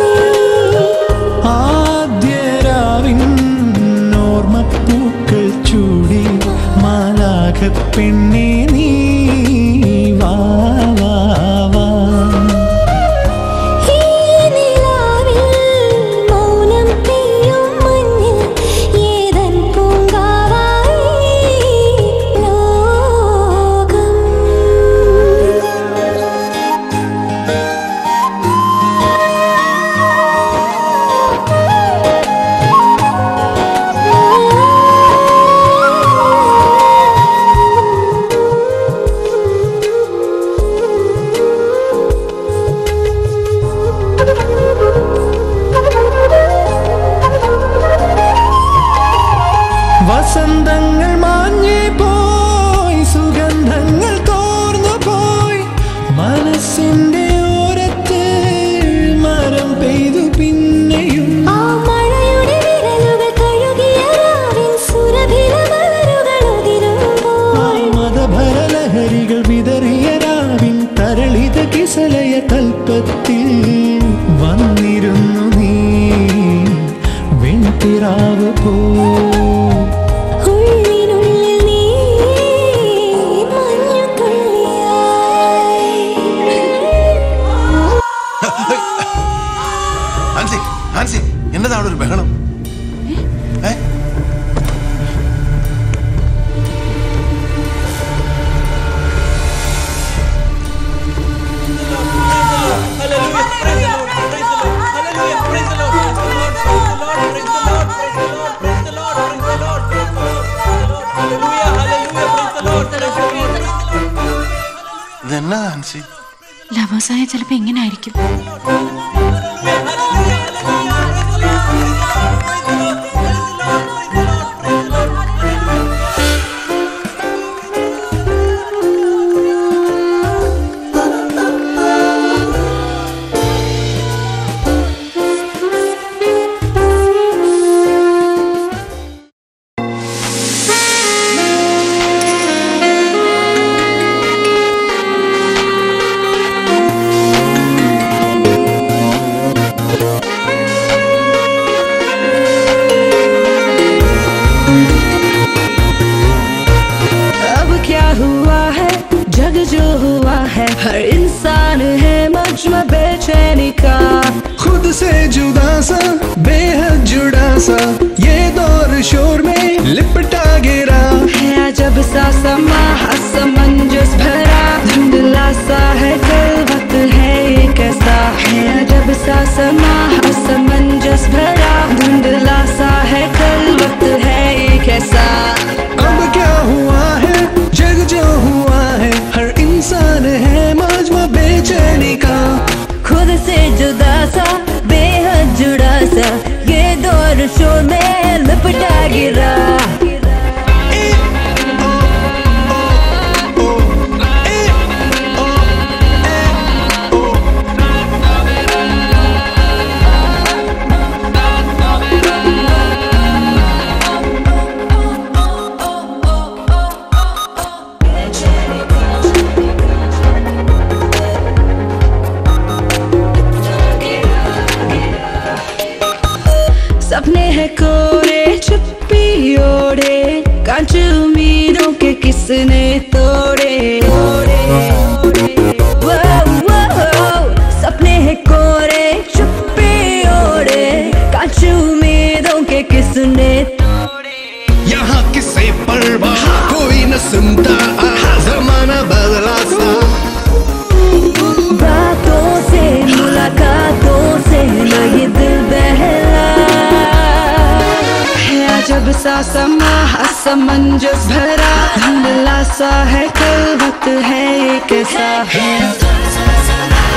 കൽപ്പത്തിൽ വന്നിരുന്നു നീ വെൺപിറാവ് പോ ഉള്ളിനുള്ളിൽ നീ ഹാൻസി ഹാൻസി എന്നതാ അവിടെ ഒരു ബഹളം ഏ? ഇതെന്നതാ ഹാൻസി ലവേഴ്സായ ചിലപ്പോ എങ്ങനെ ആയിരിക്കും अब क्या हुआ है जग जो हुआ है हर इंसान है मजमा बेचैनी का खुद से जुदा सा बेहद जुड़ा सा ये दौर शोर में लिपटा गिरा है अजब सा समा असमंजस भरा धुंधला सा है कल वक्त है ये कैसा है अजब सा समा असमंजस भरा धुंधला सा है कल वक्त है ये कैसा अब क्या हुआ है जग जो हुआ है हर इंसान है मजमा बेचैनी का खुद से जुदा सा बेहद जुड़ा सा ये दौर शोर में लिपटा गिरा सपने हैं कोरे छुपी ओढ़े कांच उम्मीदों के किसने तोड़े वो, वो, सपने हैं कोरे छुपे ओढ़े कांच उम्मीदों के किसने यहाँ किसे परवाह कोई न सुनता आ, जमाना बदला सा बातों से मुलाकातों से न ये दिल बहला है अजब सा समा असमंजस भरा धुंधला सा है कल वक्त है ये कैसा है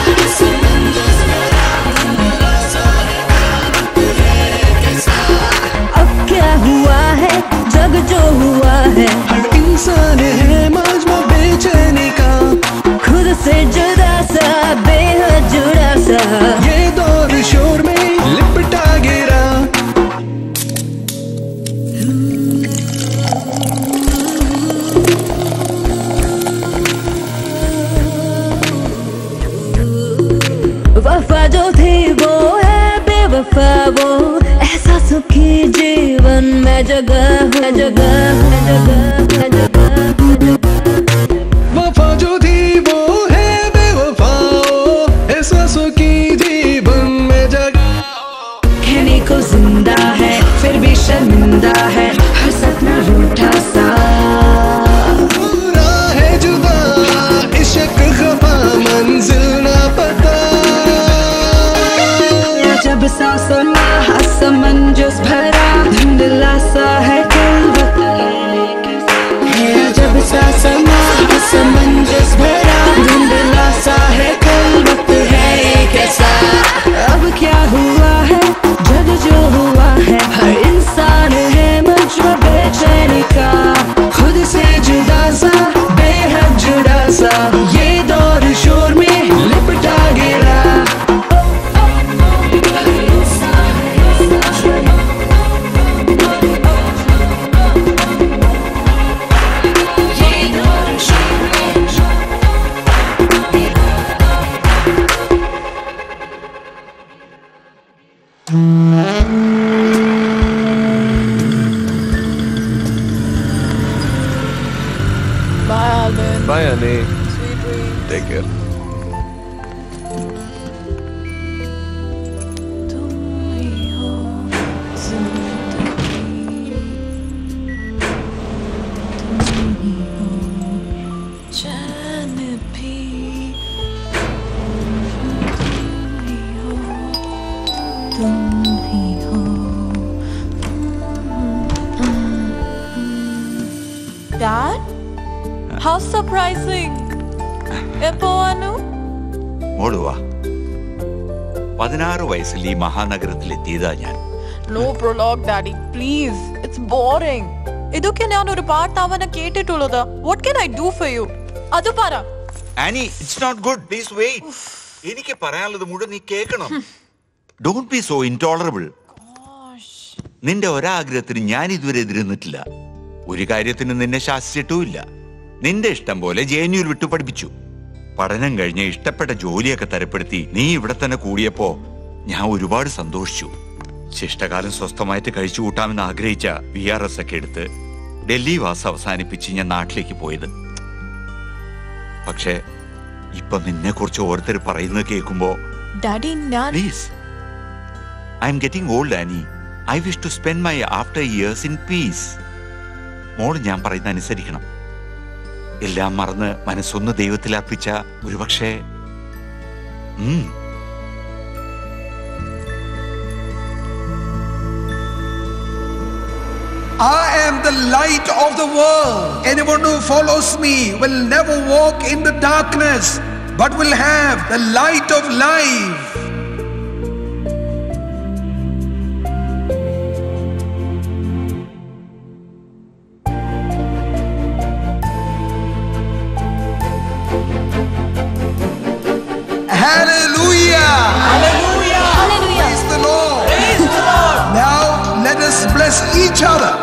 अब क्या हुआ है जग जो हुआ है हर इंसान है मजमा बेचैनी का खुद से जुदा सा बेहद जुड़ा सा ये दौर शोर में लिपटा गिरा वफा जो थी वो है बेवफा वो एहसासों की जीवन में जगह है जगह है जगह है जगह वफा जो थी वो है बेवफा ओ, एहसासों की जीवन में जगह कहने को जिंदा है फिर भी शर्मिंदा है हर सपना रूठा सा पूरा है जुदा इश्क खफा मंजिल ना पता जब सा समा असमंजस भरा धुंधला सा है कल वक्त है कैसा Bye, Alvin. Bye, Annie. Sweet dreams. Take care. Dad? How surprising. എപ്പോ വന്നു മോളുവാ പതിനാറ് വയസ്സിൽ ഈ മഹാനഗരത്തിലെത്തിയതാ ഞാൻ no prologue daddy please it's boring ഇതൊക്കെ ഞാൻ ഒരു പാട്ട് അവനെ കേട്ടിട്ടുള്ളത് what can I do for you അത് പറ Annie it's not good please wait എനിക്ക് പറയാനുള്ളത് മുഴുവൻ നീ കേൾക്കണം ഡോണ്ട് ബി സോ ഇൻടോളറബിൾ നിന്റെ ഒരാഗ്രഹത്തിന് ഞാൻ ഇതുവരെ എതിരുന്നിട്ടില്ല ഒരു കാര്യത്തിന് നിന്നെ ശാസിച്ചിട്ടുമില്ല നിന്റെ ഇഷ്ടം പോലെ ജെ എൻ യുയിൽ വിട്ടു പഠിപ്പിച്ചു പഠനം കഴിഞ്ഞ് ഇഷ്ടപ്പെട്ട ജോലിയൊക്കെ തരപ്പെടുത്തി നീ ഇവിടെ തന്നെ കൂടിയപ്പോ ഞാൻ ഒരുപാട് സന്തോഷിച്ചു ശിഷ്ടകാലം സ്വസ്ഥമായിട്ട് കഴിച്ചു കൂട്ടാമെന്ന് ആഗ്രഹിച്ച വി ആർ എസ് ഒക്കെ എടുത്ത് ഡൽഹി വാസം അവസാനിപ്പിച്ച് ഞാൻ നാട്ടിലേക്ക് പോയത് പക്ഷേ ഇപ്പൊ നിന്നെ കുറിച്ച് ഓരോരുത്തർ പറയുന്നത് കേൾക്കുമ്പോ ഡാഡി ഞാൻ please I am getting old Annie I wish to spend my after years in peace മോൾ ഞാൻ പറയുന്ന അനുസരിക്കണം എല്ലാം മറന്ന് മനസ്സൊന്ന് ദൈവത്തിൽ അർപ്പിച്ച ഒരുപക്ഷെ ഉം, I am the light of the world. Anyone who follows me will never walk in the darkness, but will have the light of life. Hallelujah! Hallelujah! Praise the Lord! Praise the Lord! Now let us bless each other.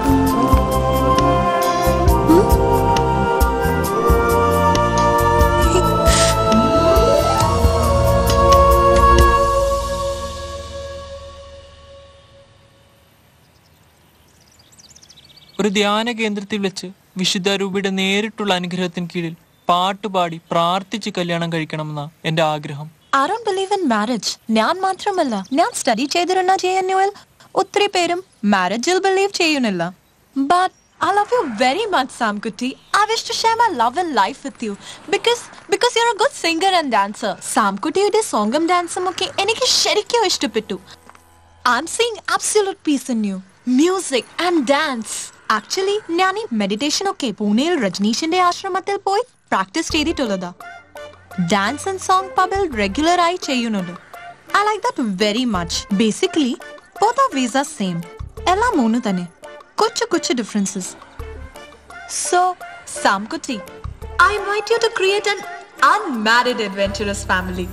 ഒരു ധ്യാന കേന്ദ്രത്തിൽ വെച്ച് വിശുദ്ധ രൂപയുടെ നേരിട്ടുള്ള അനുഗ്രഹത്തിന് കീഴിൽ പാട്ടുപാടി പ്രാർത്ഥിച്ച് കല്യാണം കഴിക്കണമെന്ന എന്റെ ആഗ്രഹം I don't believe in marriage. ഞാൻ മാത്രമല്ല ഞാൻ സ്റ്റഡി ചെയ്തിരുന്ന ജെ എൻ യുവിൽ ഒത്തിരി പേരും മാരേജിൽ ബിലീവ് ചെയ്യുന്നില്ല but I love you very much, Sam Kuti. I wish to share my love and life with you because because you're a good singer and dancer. Sam Kuttiയുടെ സോങ്ങും ഡാൻസും ഒക്കെ എനിക്ക് ശരിക്കും ഇഷ്ടപ്പെട്ടു I'm seeing absolute peace in you. Music and dance. Actually ഞാൻ ഈ മെഡിറ്റേഷൻ ഒക്കെ പൂനെയിൽ രജനീഷിന്റെ ആശ്രമത്തിൽ പോയി പ്രാക്ടീസ് ചെയ്തിട്ടുള്ളതാ ഡാൻസ് ആൻഡ് സോങ് പബിൽ റെഗുലർ ആയി ചെയ്യുന്നുണ്ട് I like that very much basically both are വീസ സെയിം എല്ലാം മൂന്ന് തന്നെ കൊച്ചു കൊച്ചു differences so Samkutty I invite you to create an unmarried adventurous family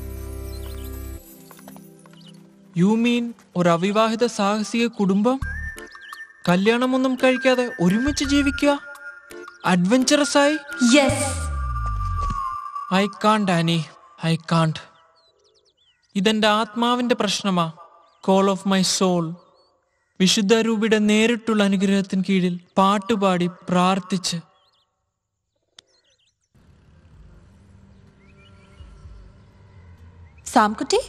you mean ഒരു അവിവാഹിത സാഹസിക കുടുംബം കല്യാണമൊന്നും കഴിക്കാതെ ഒരുമിച്ച് ജീവിക്കുക അഡ്വഞ്ചറസ് ആയി yes I can't Annie I can't ഇതെന്റെ ആത്മാവിന്റെ പ്രശ്നമാ കോൾ ഓഫ് മൈ സോൾ വിശുദ്ധ രൂപയുടെ നേരിട്ടുള്ള അനുഗ്രഹത്തിന് കീഴിൽ പാട്ടുപാടി പ്രാർത്ഥിച്ച് സാം കുട്ടി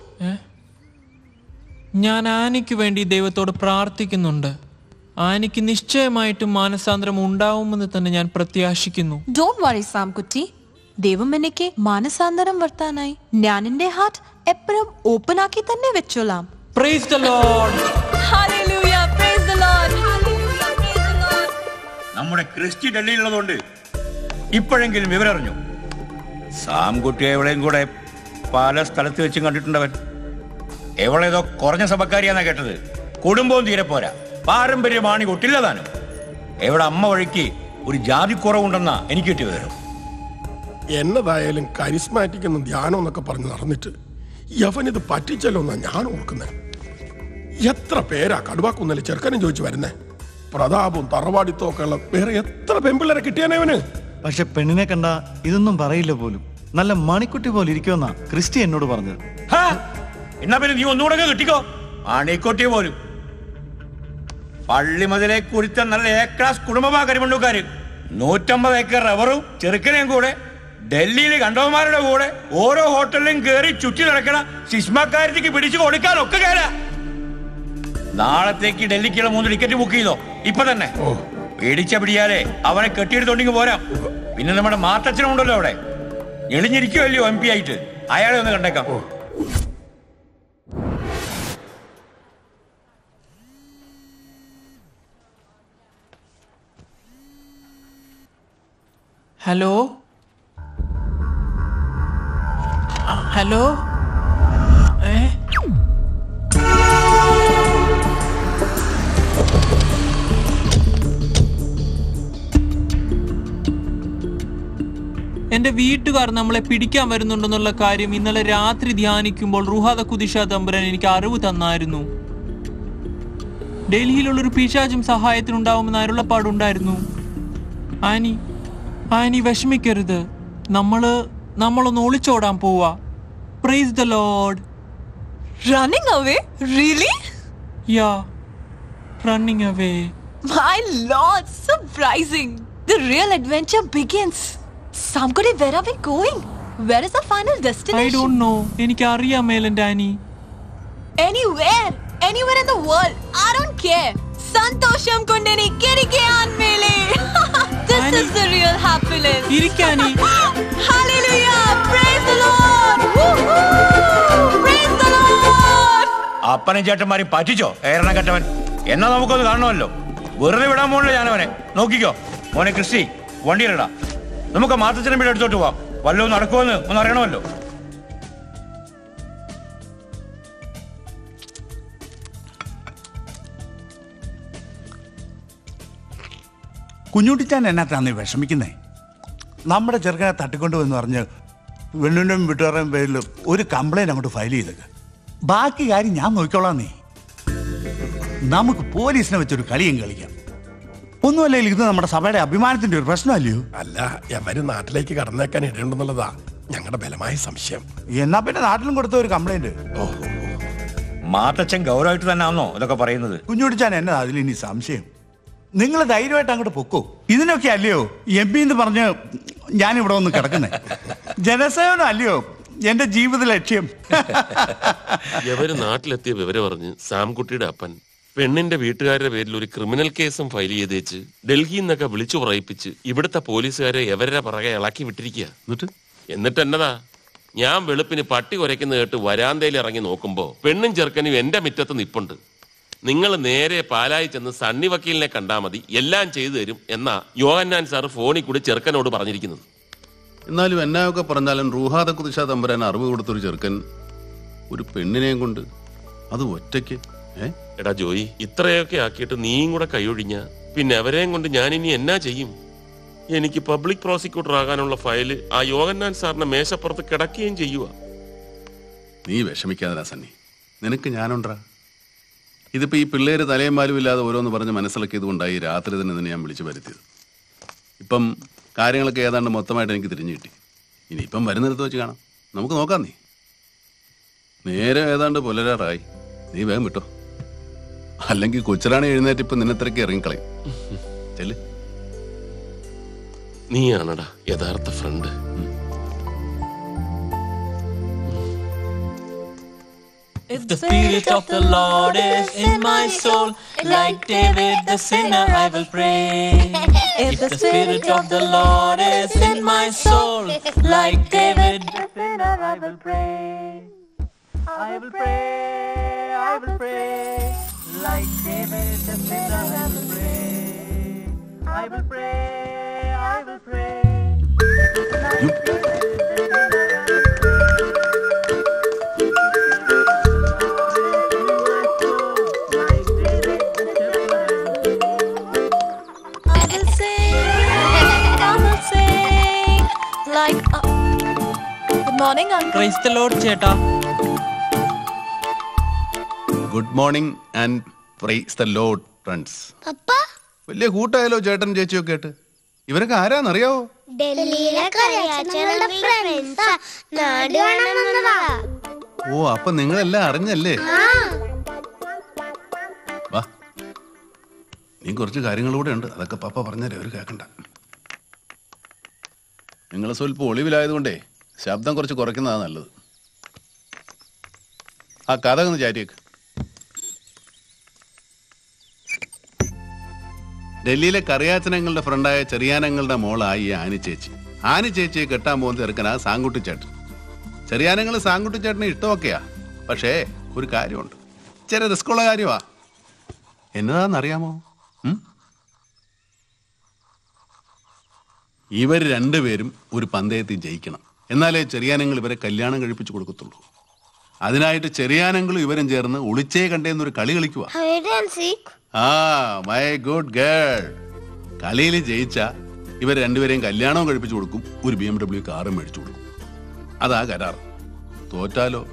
ഞാൻ ആനിക്ക് വേണ്ടി ദൈവത്തോട് പ്രാർത്ഥിക്കുന്നുണ്ട് ആനിക്ക് നിശ്ചയമായിട്ടും മാനസാന്തരം ഉണ്ടാവുമെന്ന് തന്നെ ഞാൻ പ്രത്യാശിക്കുന്നു ഡോണ്ട് വറി സാം കുട്ടി ദൈവം എനിക്ക് മാനസാന്തരം വർത്താനായി ഞാൻ എന്റെ ഹാർട്ട് എപ്പോഴും ഓപ്പൺ ആക്കി തന്നെ വെച്ചോളാം praise the lord Hallelujah, praise the Lord. നമ്മുടെ ക്രിസ്റ്റി ഡൽഹിയിലുള്ളതുകൊണ്ട് ഇപ്പോഴെങ്കിലും വിവരറിഞ്ഞു സാംകുട്ടിയെ എവിടെയും കൂടെ പല സ്ഥലത്ത് വെച്ചും കണ്ടിട്ടുണ്ടവൻ എവളേതോ കുറഞ്ഞ സഭക്കാരിയാന്നാ കേട്ടത് കുടുംബവും തീരെ പോരാ പാരമ്പര്യമാണ് കൊട്ടില്ലതാനും എവിടെ അമ്മ വഴിക്ക് ഒരു ജാതി കുറവുണ്ടെന്നാ എനിക്ക് കിട്ടിയ വിവരം എന്നതായാലും കരിസ്മാറ്റിക് എന്നും ധ്യാനം എന്നൊക്കെ പറഞ്ഞ് നടന്നിട്ട് യവനിത് പറ്റിച്ചല്ലോ എന്നാ ഞാൻ ഓർക്കുന്നത് എത്ര പേരാ കടുവാക്കുന്നല്ലേ ചെറുക്കനും ചോദിച്ചു വരുന്നേ പ്രതാപവും തറവാടിത്തവും ഒക്കെ ഉള്ള വേറെ എത്ര പെമ്പിള്ളേരെ കിട്ടിയാനവന് പക്ഷെ പെണ്ണിനെ കണ്ട ഇതൊന്നും പറയില്ല പോലും നല്ല മണിക്കുട്ടി പോലെ ഇരിക്കുമെന്നാ ക്രിസ്റ്റി എന്നോട് പറഞ്ഞത് എന്നാ പിന്നെ നീ ഒന്നുകൂടെ അങ്ങ് കിട്ടിക്കോ അണിക്കൊട്ടി പോലും പള്ളിമതിലെ കുറിച്ച നല്ല എ ക്ലാസ് കുടുംബമാ കരിമണ്ണൂക്കാര് നൂറ്റമ്പത് ഏക്കർ റബ്ബറും ചെറുക്കനെയും കൂടെ ഡൽഹിയിൽ കണ്ടവന്മാരുടെ കൂടെ ഓരോ ഹോട്ടലിലും കയറി ചുറ്റി നടക്കണ സിസ്മക്കാരത്തേക്ക് പിടിച്ചു കൊടുക്കാനൊക്കെ കയറാ നാളത്തേക്ക് ഡൽഹിക്കുള്ള മൂന്ന് ടിക്കറ്റ് ബുക്ക് ചെയ്തോ ഇപ്പൊ തന്നെ പേടിച്ച പിടിയാലേ അവനെ കെട്ടിയെടുത്തോണ്ടെങ്കിൽ പോരാം പിന്നെ നമ്മുടെ മാത്തച്ഛനും ഉണ്ടല്ലോ അവിടെ എളിഞ്ഞിരിക്കുമല്ലോ എം പി ആയിട്ട് അയാളെ ഒന്ന് കണ്ടേക്കാം ഹലോ ഹലോ ഏ എന്റെ വീട്ടുകാർ നമ്മളെ പിടിക്കാൻ വരുന്നുണ്ടെന്നുള്ള കാര്യം ഇന്നലെ രാത്രി ധ്യാനിക്കുമ്പോൾ റുഹാദ കുദിഷ തമ്പുരാൻ എനിക്ക് അറിവ് തന്നായിരുന്നു ഡൽഹിയിലുള്ള ഒരു പിശാചും സഹായത്തിനുണ്ടാവുമെന്ന് അരുളപ്പാടുണ്ടായിരുന്നു ആനി ആനി വിഷമിക്കരുത് നമ്മള് നമ്മളൊന്ന് ഒളിച്ചോടാൻ പോവാ praise the lord Running away? Really? Yeah running away My lord, surprising. The real adventure begins. Samkudi, where are we going? Where is the final I destination? Don't know എനിക്ക് അറിയാം മേലന്റെ Annie Anywhere. Anywhere in the world. I don't care. Santosham Kundani Kirikiyan Mele. this is the real happiness. ഇരിക്കാനി Hallelujah. Praise the Lord. Woohoo. Praise the Lord. അപ്പനും ചേട്ടന്മാരും പറ്റിച്ചോ ഏറണം കെട്ടവൻ എന്നാ നമുക്കൊന്ന് കാണണമല്ലോ വെറുതെ വിടാൻ പോണില്ല ഞാനവനെ നോക്കിക്കോ മോനെ ക്രിസ്റ്റി വണ്ടിയിലടാ നമുക്ക് മാത്തച്ഛനും വീട് എടുത്തോട്ട് പോവാം വല്ലതും നടക്കുമെന്ന് ഒന്ന് അറിയണമല്ലോ കുഞ്ഞുട്ടിച്ചാൻ എന്നാത്താണ് വിഷമിക്കുന്നേ നമ്മുടെ ചെറുക്കനെ തട്ടിക്കൊണ്ടുവന്ന് പറഞ്ഞ് വെണ്ണുവിൻ്റെയും വീട്ടുകാരുടെയും പേരിൽ ഒരു കംപ്ലൈൻറ്റ് അങ്ങോട്ട് ഫയൽ ചെയ്തേക്ക് ബാക്കി കാര്യം ഞാൻ നോക്കിക്കോളാം നീ നമുക്ക് പോലീസിനെ വെച്ചൊരു കളിയും കളിക്കാം ഒന്നുമല്ലെങ്കിൽ ഇത് നമ്മുടെ സഭയുടെ അഭിമാനത്തിന്റെ ഒരു പ്രശ്നമല്ലയോ അല്ല എവര് നാട്ടിലേക്ക് കടന്നേക്കാൻ ഇടയുണ്ടെന്നുള്ളതാ ഞങ്ങളുടെ ബലമായ സംശയം എന്നാ പിന്നെ നാട്ടിലും കൊടുത്ത ഒരു കംപ്ലൈന്റ് മാത്തച്ഛൻ ഗൗരവമായിട്ട് തന്നെ ആണോ ഇതൊക്കെ പറയുന്നത് കുഞ്ഞുടിച്ചാൻ എന്നതാ അതിൽ ഇനി സംശയം നിങ്ങൾ ധൈര്യമായിട്ട് അങ്ങോട്ട് പൊക്കോ ഇതിനൊക്കെ അല്ലയോ എം പി എന്ന് പറഞ്ഞ് ഞാൻ ഇവിടെ ഒന്ന് കിടക്കുന്നേ ജനസേവനം അല്ലയോ എന്റെ ജീവിത ലക്ഷ്യം ഇവര് നാട്ടിലെത്തിയ വിവരം പറഞ്ഞ് സാംകുട്ടിയുടെ അപ്പൻ പെണ്ണിന്റെ വീട്ടുകാരുടെ പേരിൽ ഒരു ക്രിമിനൽ കേസും ഫയൽ ചെയ്തേച്ച് ഡൽഹിയിൽ നിന്നൊക്കെ വിളിച്ചു പറയിപ്പിച്ച് ഇവിടുത്തെ പോലീസുകാരെ എവരുടെ പിറകെ ഇളക്കി വിട്ടിരിക്കുക എന്നിട്ട് എന്നിട്ട് എന്നതാ ഞാൻ വെളുപ്പിന് പട്ടി കുരയ്ക്കുന്ന കേട്ട് വരാന്തയിൽ ഇറങ്ങി നോക്കുമ്പോ പെണ്ണും ചെറുക്കനും എന്റെ മുറ്റത്ത് നിപ്പുണ്ട് നിങ്ങൾ നേരെ പാലായി ചെന്ന് സണ്ണി വക്കീലിനെ കണ്ടാ മതി എല്ലാം ചെയ്തു തരും എന്നാ യോഹന്നാൻ സാർ ഫോണിൽ കൂടി ചെറുക്കനോട് പറഞ്ഞിരിക്കുന്നത് എന്നാലും എന്നായൊക്കെ പറഞ്ഞാലും റൂഹാദ കുതിശ തമ്പുരാൻ അറിവ് കൊടുത്തൊരു ചെറുക്കൻ ഒരു പെണ്ണിനെയും കൊണ്ട് അത് ഒറ്റയ്ക്ക് ഏ എടാ ജോയി ഇത്രയൊക്കെ ആക്കിയിട്ട് നീയും കൂടെ കൈയൊഴിഞ്ഞ പിന്നെ അവരെയും കൊണ്ട് ഞാൻ ഇനി എന്നാ ചെയ്യും എനിക്ക് പബ്ലിക് പ്രോസിക്യൂട്ടർ ആകാനുള്ള ഫയല് ആ യോഗന്നാൻ സാറിന്റെ മേശപ്പുറത്ത് കിടക്കുകയും ചെയ്യുക നീ വിഷമിക്കാതിരാ സണ്ണി നിനക്ക് ഞാനുണ്ടാ ഇതിപ്പോ ഈ പിള്ളേര് തലയും പാലും ഇല്ലാതെ ഓരോന്ന് പറഞ്ഞ് മനസ്സിലാക്കിയത് കൊണ്ടായി രാത്രി തന്നെ നിന്നെ ഞാൻ വിളിച്ചു വരുത്തിയത് ഇപ്പം കാര്യങ്ങളൊക്കെ ഏതാണ്ട് മൊത്തമായിട്ട് എനിക്ക് തിരിഞ്ഞു കിട്ടി ഇനി ഇപ്പം വരുന്നിടത്ത് വെച്ച് കാണാം നമുക്ക് നോക്കാം നീ നേരെ ഏതാണ്ട് പുലരാറായി നീ വേഗം വിട്ടോ അല്ലെങ്കിൽ കൊച്ചിറാണി എഴുന്നേറ്റ് ഇപ്പൊ നിന്നെത്രയ്ക്ക് ഇറങ്ങിക്കളയും ചെല്ല് നീയാണടാ യഥാർത്ഥ friend If the spirit of the Lord is in my soul, like David the sinner, I will pray. If the spirit of the Lord is in my soul, like David the sinner, I will pray. I will pray, I will pray, like David the sinner, I will pray. I will pray, I will pray. I will sing, I will sing, like. Uh... Good morning, uncle. Praise the Lord, ചേട്ടാ good morning and praise the lord friends വലിയ കൂട്ടായാലോ ചേട്ടൻ ചേച്ചിയൊക്കെ ആയിട്ട് ഇവരൊക്കെ ആരാന്നറിയാവോ ഡൽഹിയിലെ കറിയാച്ചകളുടെ ഫ്രണ്ട്സാ നാട് കാണാൻ വന്നതാ ഓ അപ്പൊ നിങ്ങളെല്ലാം അറിഞ്ഞല്ലേ ഇനിയും കുറച്ച് കാര്യങ്ങളൂടെ ഉണ്ട് അതൊക്കെ പപ്പ പറഞ്ഞുതരാം അവർ കേൾക്കണ്ട നിങ്ങൾ സ്വല്പം ഒളിവിലായതുകൊണ്ടേ ശബ്ദം കുറച്ച് കുറയ്ക്കുന്നതാണ് നല്ലത് ആ കഥ ഒന്ന് ചാരിയേക്ക് ഡൽഹിയിലെ കറിയാച്ചനങ്ങളുടെ ഫ്രണ്ടായ ചെറിയാനങ്ങളുടെ മോളായി ഈ ആനി ചേച്ചി ആനി ചേച്ചിയെ കെട്ടാൻ പോകുന്ന ചെറുക്കനാ സാങ്കുട്ടിച്ചേട്ടൻ ചെറിയാനങ്ങൾ സാങ്കുട്ടിച്ചേട്ടന് ഇഷ്ടമൊക്കെയാ പക്ഷേ ഒരു കാര്യമുണ്ട് ചെറിയ റിസ്ക്കുള്ള കാര്യമാ എന്നതാണെന്നറിയാമോ ഉം? ഇവർ രണ്ടുപേരും ഒരു പന്തയത്തിൽ ജയിക്കണം എന്നാലേ ചെറിയാനങ്ങൾ ഇവരെ കല്യാണം കഴിപ്പിച്ചു കൊടുക്കത്തുള്ളൂ അതിനായിട്ട് ചെറിയാനങ്ങളും ഇവരും ചേർന്ന് ഒളിച്ചേ കണ്ടേന്നൊരു കളി കളിക്കുക Hide and seek. ആ മൈ ഗുഡ് ഗേൾ കളിയിൽ ജയിച്ച ഇവർ രണ്ടുപേരെയും കല്യാണവും കഴിപ്പിച്ചു കൊടുക്കും ഒരു ബി എം ഡബ്ല്യു കാറും മേടിച്ചു കൊടുക്കും അതാ കരാർ തോറ്റാലോ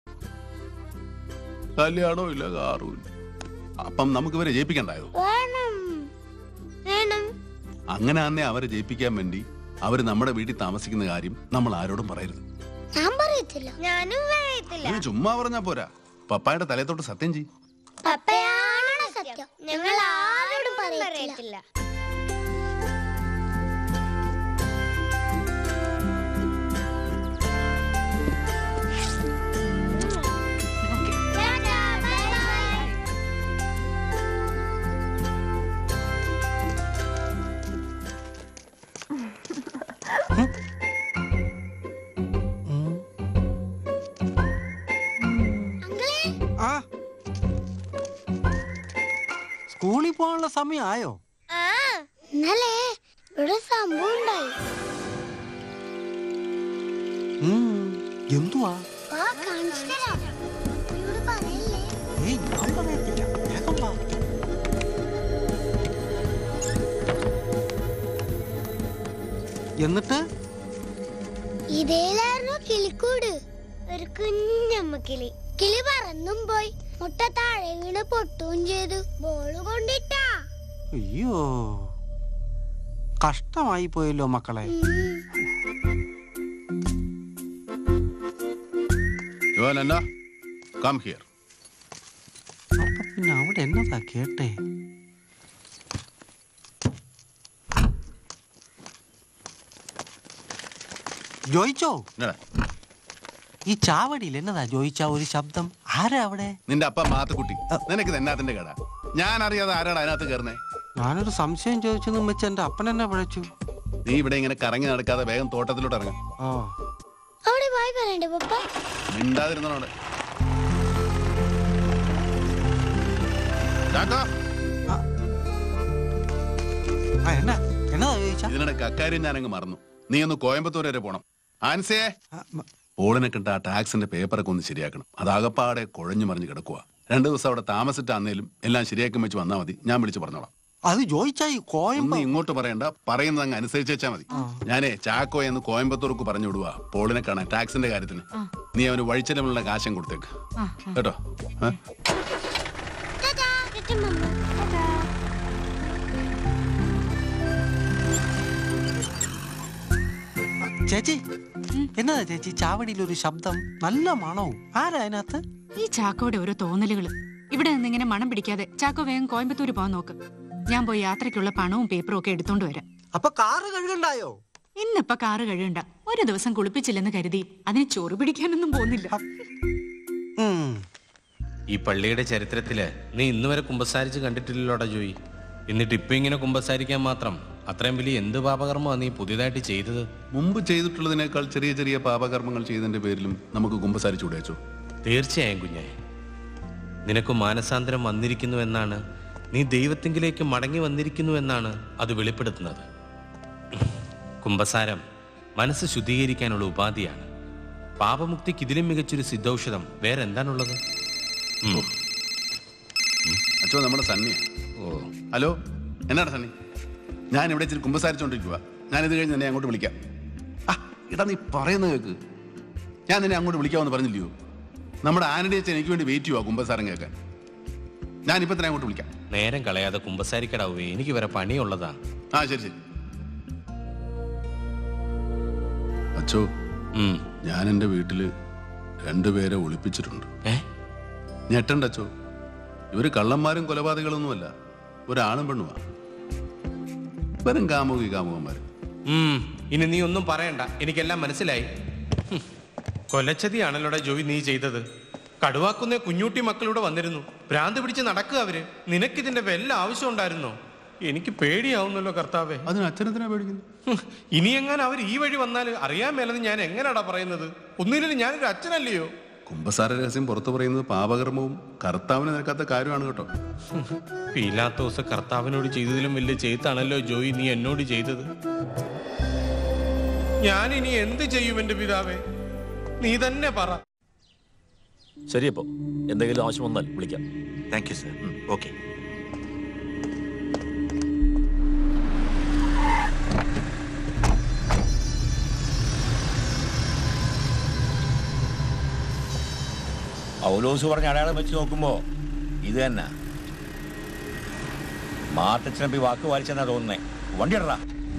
കല്യാണവും ഇല്ല കാറും ഇല്ല അപ്പം നമുക്ക് ഇവരെ ജയിപ്പിക്കണ്ടായോ വേണം വേണം അങ്ങനെ അന്നേ അവരെ ജയിപ്പിക്കാൻ വേണ്ടി അവർ നമ്മുടെ വീട്ടിൽ താമസിക്കുന്ന കാര്യം നമ്മൾ ആരോടും പറയരുത് ഞാൻ പറയത്തില്ല ഞാനും പറയത്തില്ല നീ ചുമ്മാ പറഞ്ഞാ പോരാ പപ്പായുടെ തലത്തോട്ട് സത്യം ചെയ് പപ്പയാണ് സത്യം ഞങ്ങൾ ആരോടും പറയത്തില്ല ആ സ്കൂളിൽ പോകാനുള്ള സമയമായോ ആ ഇന്നലെ ഇവിടെ സംഭവം ഉണ്ടായി ഉം, എന്തുവാ വാ കാണിച്ചു തരാം ഇവിടെ പറയല്ലേ ഏയ് ഞാൻ പറയത്തില്ല വേഗം വാ എന്നിട്ട് ഇതേലായിരുന്നു കിളിക്കൂട് ഒരു കുഞ്ഞമ്മ കിളി കിളി പറന്നും പോയി മുട്ട താഴെ വീണ് പൊട്ടുകയും ചെയ്തു ബോള് കൊണ്ടിട്ടാ അയ്യോ കഷ്ടമായി പോയല്ലോ മക്കളെ ജോലല്ല കം ഹിയർ അപ്പൊ പിന്നെ അവിടെ എന്നതാ കേട്ടേ ജോയിച്ചോ ഈ ചാവടിയിൽ എന്നതാ ജോയിച്ച ഒരു ശബ്ദം ആരാ അവിടെ നിന്റെ അപ്പ മാത്തുക്കുട്ടി നിനക്ക് എന്നാത്തിന്റെ കട ഞാൻ അറിയാതെ ആരാണ് അതിനകത്ത് കയറുന്നേ ഞാനൊരു സംശയം ചോദിച്ചെന്നും വെച്ച് എന്റെ അപ്പൻ എന്നെ പിഴച്ചു നീ ഇവിടെ ഇങ്ങനെ കറങ്ങി നടക്കാതെ വേഗം തോട്ടത്തിലോട്ട് ഇറങ്ങും ആ അവിടെ പോയി പറയണ്ടേ പപ്പ മിണ്ടാതിരുന്നോടെ ചാക്കോ ആ എന്നാ എന്നതാ ചോദിച്ച ഇതിനിടയ്ക്ക് അക്കാര്യം ഞാനങ്ങ് മറന്നു നീ ഒന്ന് കോയമ്പത്തൂർ വരെ പോണം ആൻസിയെ പോളിനെ കണ്ട ആ ടാക്സിന്റെ പേപ്പറൊക്കെ ഒന്ന് ശരിയാക്കണം അതാകപ്പാടെ കുഴഞ്ഞു മറിഞ്ഞ് കിടക്കുക രണ്ടു ദിവസം അവിടെ താമസിച്ചാന്നേലും എല്ലാം ശരിയാക്കി വെച്ച് വന്നാൽ മതി ഞാൻ വിളിച്ച് പറഞ്ഞോളാം അത് ചോദിച്ചായി കോയമ്പ ഒന്നും ഇങ്ങോട്ട് പറയണ്ട പറയുന്നത് അങ്ങ് അനുസരിച്ച് വെച്ചാൽ മതി ഞാനേ ചാക്കോ എന്ന് കോയമ്പത്തൂർക്ക് പറഞ്ഞു വിടുക പോളിനെ കാണാൻ ടാക്സിന്റെ കാര്യത്തിന് നീ അവന് വഴിച്ചെലവുള്ള കാശം കൊടുത്തേക്ക് കേട്ടോ ഏ? ചേച്ചി എന്നതാ ചേച്ചി ചാവടിയിൽ ഒരു ശബ്ദം നല്ല മണവും ആരാ അതിനകത്ത് ഈ ചാക്കോയുടെ ഓരോ തോന്നലുകള് ഇവിടെ നിന്ന് ഇങ്ങനെ മണം പിടിക്കാതെ ചാക്കോ വേഗം കോയമ്പത്തൂര് പോകാൻ നോക്ക് ഞാൻ പോയി യാത്രയ്ക്കുള്ള പണവും പേപ്പറും ഒക്കെ എടുത്തോണ്ട് വരാം അപ്പൊ കാറ് കഴുകണ്ടായോ ഇന്നിപ്പൊ കാറ് കഴിയണ്ട ഒരു ദിവസം കുളിപ്പിച്ചില്ലെന്ന് കരുതി അതിന് ചൊറു പിടിക്കാനൊന്നും പോകുന്നില്ല ഈ പള്ളിയുടെ ചരിത്രത്തില് നീ ഇന്ന് വരെ കുമ്പസാരിച്ച് കണ്ടിട്ടില്ലല്ലോടാ ജോയി എന്നിട്ട് ഇപ്പൊ ഇങ്ങനെ കുമ്പസാരിക്കാൻ മാത്രം അത്രയും വലിയ എന്ത് പാപകർമ്മമാണ് നീ പുതിയതായിട്ട് ചെയ്തത് മുമ്പ് ചെയ്തിട്ടുള്ളതിനേക്കാൾ ചെറിയ ചെറിയ പാപകർമ്മങ്ങൾ ചെയ്തതിന്റെ പേരിലും നമുക്ക് കുമ്പസാരിച്ചു വിടേച്ചോ തീർച്ചയായും കുഞ്ഞെ നിനക്ക് മാനസാന്തരം വന്നിരിക്കുന്നു എന്നാണ് നീ ദൈവത്തിങ്കിലേക്ക് മടങ്ങി വന്നിരിക്കുന്നു എന്നാണ് അത് വെളിപ്പെടുത്തുന്നത് കുംഭസാരം മനസ്സ് ശുദ്ധീകരിക്കാനുള്ള ഉപാധിയാണ് പാപമുക്തിക്ക് ഇതിലും മികച്ചൊരു സിദ്ധൌഷധം വേറെ എന്താണുള്ളത് ഉം. അച്ഛോ നമ്മുടെ സണ്ണിയാ ഓ ഹലോ എന്നാടാ സണ്ണി ഞാൻ ഇവിടെ ഇച്ചിരി കുമ്പസാരിച്ചോണ്ടിരിക്കുക ഞാൻ ഇത് കഴിഞ്ഞ് നിന്നെ അങ്ങോട്ട് വിളിക്കാം ആ ഇടാ നീ പറയുന്നത് കേക്ക് ഞാൻ നിന്നെ അങ്ങോട്ട് വിളിക്കാമെന്ന് പറഞ്ഞില്ലയോ നമ്മുടെ ആനഡി അച്ഛൻ എനിക്ക് വേണ്ടി വെയിറ്റ് ചെയ്യുക കുമ്പസാരം കേൾക്കാൻ ഞാൻ ഇപ്പൊ തന്നെ അങ്ങോട്ട് വിളിക്കാം നേരം കളയാതെ കുമ്പസാരിക്കടാവേ എനിക്ക് വരെ പണിയുള്ളതാ ആ ശരി ശരി അച്ഛോ ഞാൻ എൻ്റെ വീട്ടില് രണ്ടുപേരെ ഒളിപ്പിച്ചിട്ടുണ്ട് ഞെട്ടണ്ട അച്ഛോ ഇവര് കള്ളന്മാരും കൊലപാതകളൊന്നുമല്ല ഒരാണും പെണ്ണുമാ വെറും കാമുകി കാമുകന്മാർ ഉം, ഇനി നീ ഒന്നും പറയണ്ട എനിക്കെല്ലാം മനസ്സിലായി ഹും. കൊലച്ചതിയാണല്ലോടാ ജോയി നീ ചെയ്തത് കടുവാക്കുന്ന കുഞ്ഞൂട്ടി മക്കളൂടെ വന്നിരുന്നു ഭ്രാന്ത് പിടിച്ച് നടക്കുക അവര് നിനക്കിതിന്റെ വല്ല ആവശ്യം ഉണ്ടായിരുന്നോ എനിക്ക് പേടിയാവുന്നല്ലോ കർത്താവേ അതിന് അച്ഛനെന്തിനാ പേടിക്കുന്നു ഹും, ഇനി എങ്ങനെ അവർ ഈ വഴി വന്നാൽ അറിയാൻ മേലെന്ന് ഞാൻ എങ്ങനെയാടാ പറയുന്നത് ഒന്നിനും ഞാനൊരു അച്ഛനല്ലയോ കുംഭസാര രഹസ്യം പുറത്തു പറയുന്നത് പാപകർമ്മവും കർത്താവിന് നിരക്കാത്ത കാര്യമാണ് കേട്ടോ പീലാത്തോസ് കർത്താവിനോട് ചെയ്തതിലും വലിയ ചെയ്ത്താണല്ലോ ജോയി നീ എന്നോട് ചെയ്തത് ഞാൻ ഇനി എന്ത് ചെയ്യും എന്റെ പിതാവേ നീ തന്നെ പറ ശരിയപ്പോ എന്തെങ്കിലും ആവശ്യം വന്നാൽ വിളിക്കാം താങ്ക് യു സർ ഓക്കെ ഔലോസ് പറഞ്ഞ അടയാളം വെച്ച് നോക്കുമ്പോ ഇത് തന്നെ മാത്തച്ഛനപ്പി വാക്ക് പാലിച്ചെന്നാ തോന്നുന്നേ വണ്ടി ഇടറാ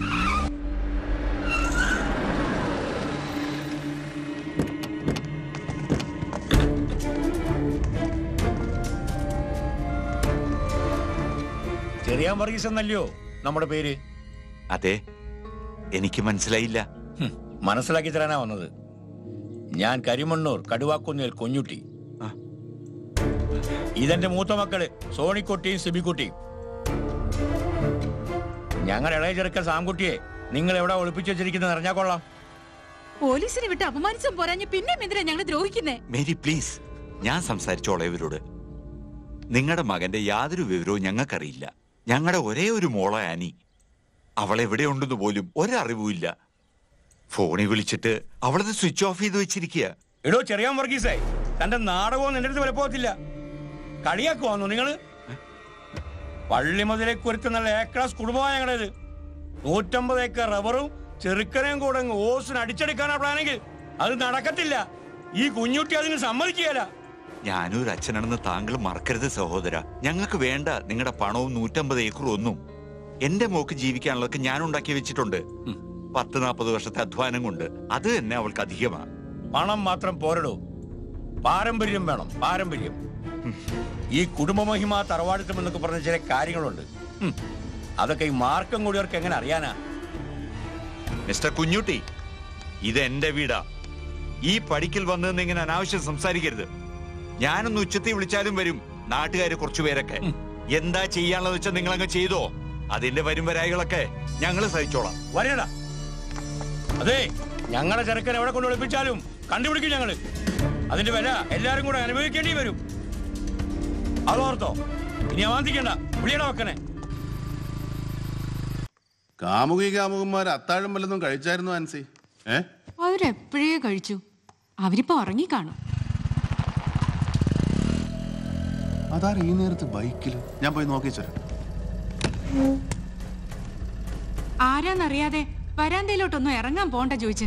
ചെറിയാൻ വർഗീസ് എന്നല്ലയോ നമ്മുടെ പേര് അതെ എനിക്ക് മനസ്സിലായില്ല ഹും, മനസ്സിലാക്കി തരാനാ വന്നത് ഞാൻ കരിമണ്ണൂർ കടുവാക്കുന്നിൽ കുഞ്ഞുട്ടി ഇതെന്റെ മൂത്ത മക്കള് സോണിക്കുട്ടിയും സിബിക്കുട്ടിയും ഞങ്ങൾ ഇളയ ചെറുക്കൻ സാംകുട്ടിയെ നിങ്ങൾ എവിടെ ഒളിപ്പിച്ചു വെച്ചിരിക്കുന്നത് അറിഞ്ഞാ കൊള്ളാം പോലീസിനെ വിട്ട് അപമാനിച്ചും പോരാഞ്ഞ് പിന്നെ എന്തിനാ ഞങ്ങൾ ദ്രോഹിക്കുന്നേ മേരി പ്ലീസ് ഞാൻ സംസാരിച്ചോളാം ഇവരോട് നിങ്ങളുടെ മകന്റെ യാതൊരു വിവരവും ഞങ്ങൾക്കറിയില്ല ഞങ്ങളുടെ ഒരേ ഒരു മോള ആനി അവൾ എവിടെയുണ്ടെന്ന് പോലും ഒരറിവുമില്ല ഫോണിൽ വിളിച്ചിട്ട് അവളത് സ്വിച്ച് ഓഫ് ചെയ്ത് വെച്ചിരിക്കുക എടോ ചെറിയാൻ വർഗീസേ തന്റെ നാടകവും നിന്റെ അടുത്ത് വിലപ്പോകത്തില്ല കളിയാക്കുവാന്നോ നിങ്ങള് പള്ളി മുതലേക്ക് ഒരുത്ത നല്ല എ ക്ലാസ് കുടുംബമാണ് ഞങ്ങളുടേത് നൂറ്റമ്പത് ഏക്കർ റബ്ബറും ചെറുക്കനെയും കൂടെ അങ്ങ് ഓസിന് അടിച്ചെടുക്കാനാ പ്ലാനെങ്കിൽ അത് നടക്കത്തില്ല ഈ കുഞ്ഞുട്ടി അതിന് സമ്മതിക്കുകയല്ല ഞാനൊരു അച്ഛനാണെന്ന് താങ്കൾ മറക്കരുത് സഹോദര ഞങ്ങൾക്ക് വേണ്ട നിങ്ങളുടെ പണവും നൂറ്റമ്പത് ഏക്കറും ഒന്നും എന്റെ മോക്ക് ജീവിക്കാനുള്ളതൊക്കെ ഞാൻ ഉണ്ടാക്കി വെച്ചിട്ടുണ്ട് പത്ത് നാൽപ്പത് വർഷത്തെ അധ്വാനം കൊണ്ട് അത് തന്നെ അവൾക്ക് അധികമാ പണം മാത്രം പോരടോ പാരമ്പര്യം വേണം പാരമ്പര്യം ഈ കുടുംബമഹിമ തറവാടിത്തം എന്നൊക്കെ പറഞ്ഞ ചില കാര്യങ്ങളുണ്ട് ഹും. അതൊക്കെ ഈ മാർക്കം കൂടിയവർക്ക് എങ്ങനെ അറിയാനാ മിസ്റ്റർ കുഞ്ഞുട്ടി ഇത് എന്റെ വീടാ ഈ പടിക്കൽ വന്നതെന്ന് ഇങ്ങനെ അനാവശ്യം സംസാരിക്കരുത് ഞാനൊന്ന് ഉച്ചത്തിൽ വിളിച്ചാലും വരും നാട്ടുകാര് കുറച്ചുപേരൊക്കെ എന്താ ചെയ്യാനുള്ളത് വെച്ചാൽ നിങ്ങൾ അങ്ങ് ചെയ്തോ അതിന്റെ വരും വരായികളൊക്കെ ഞങ്ങൾ സഹിച്ചോളാം വരേടാ അതെ ഞങ്ങളെ ചെറുക്കൻ എവിടെ കൊണ്ട് ഒളിപ്പിച്ചാലും കണ്ടുപിടിക്കും ഞങ്ങള് അതിന്റെ വില എല്ലാരും കൂടെ അനുഭവിക്കേണ്ടി വരും അതോർത്തോ ഇനി അവാന്തിക്കണ്ട വിളിയടാ വെക്കനെ കാമുകി കാമുകന്മാർ അത്താഴം വല്ലതും കഴിച്ചായിരുന്നു ആൻസി ഏ അവരെപ്പോഴേ കഴിച്ചു അവരിപ്പോ ഉറങ്ങിക്കാണും അതാര ഈ നേരത്ത് ബൈക്കിൽ ഞാൻ പോയി നോക്കി ചേരാം ആരാന്നറിയാതെ വരാന്തയിലോട്ടൊന്നും ഇറങ്ങാൻ പോണ്ട ചോദിച്ചു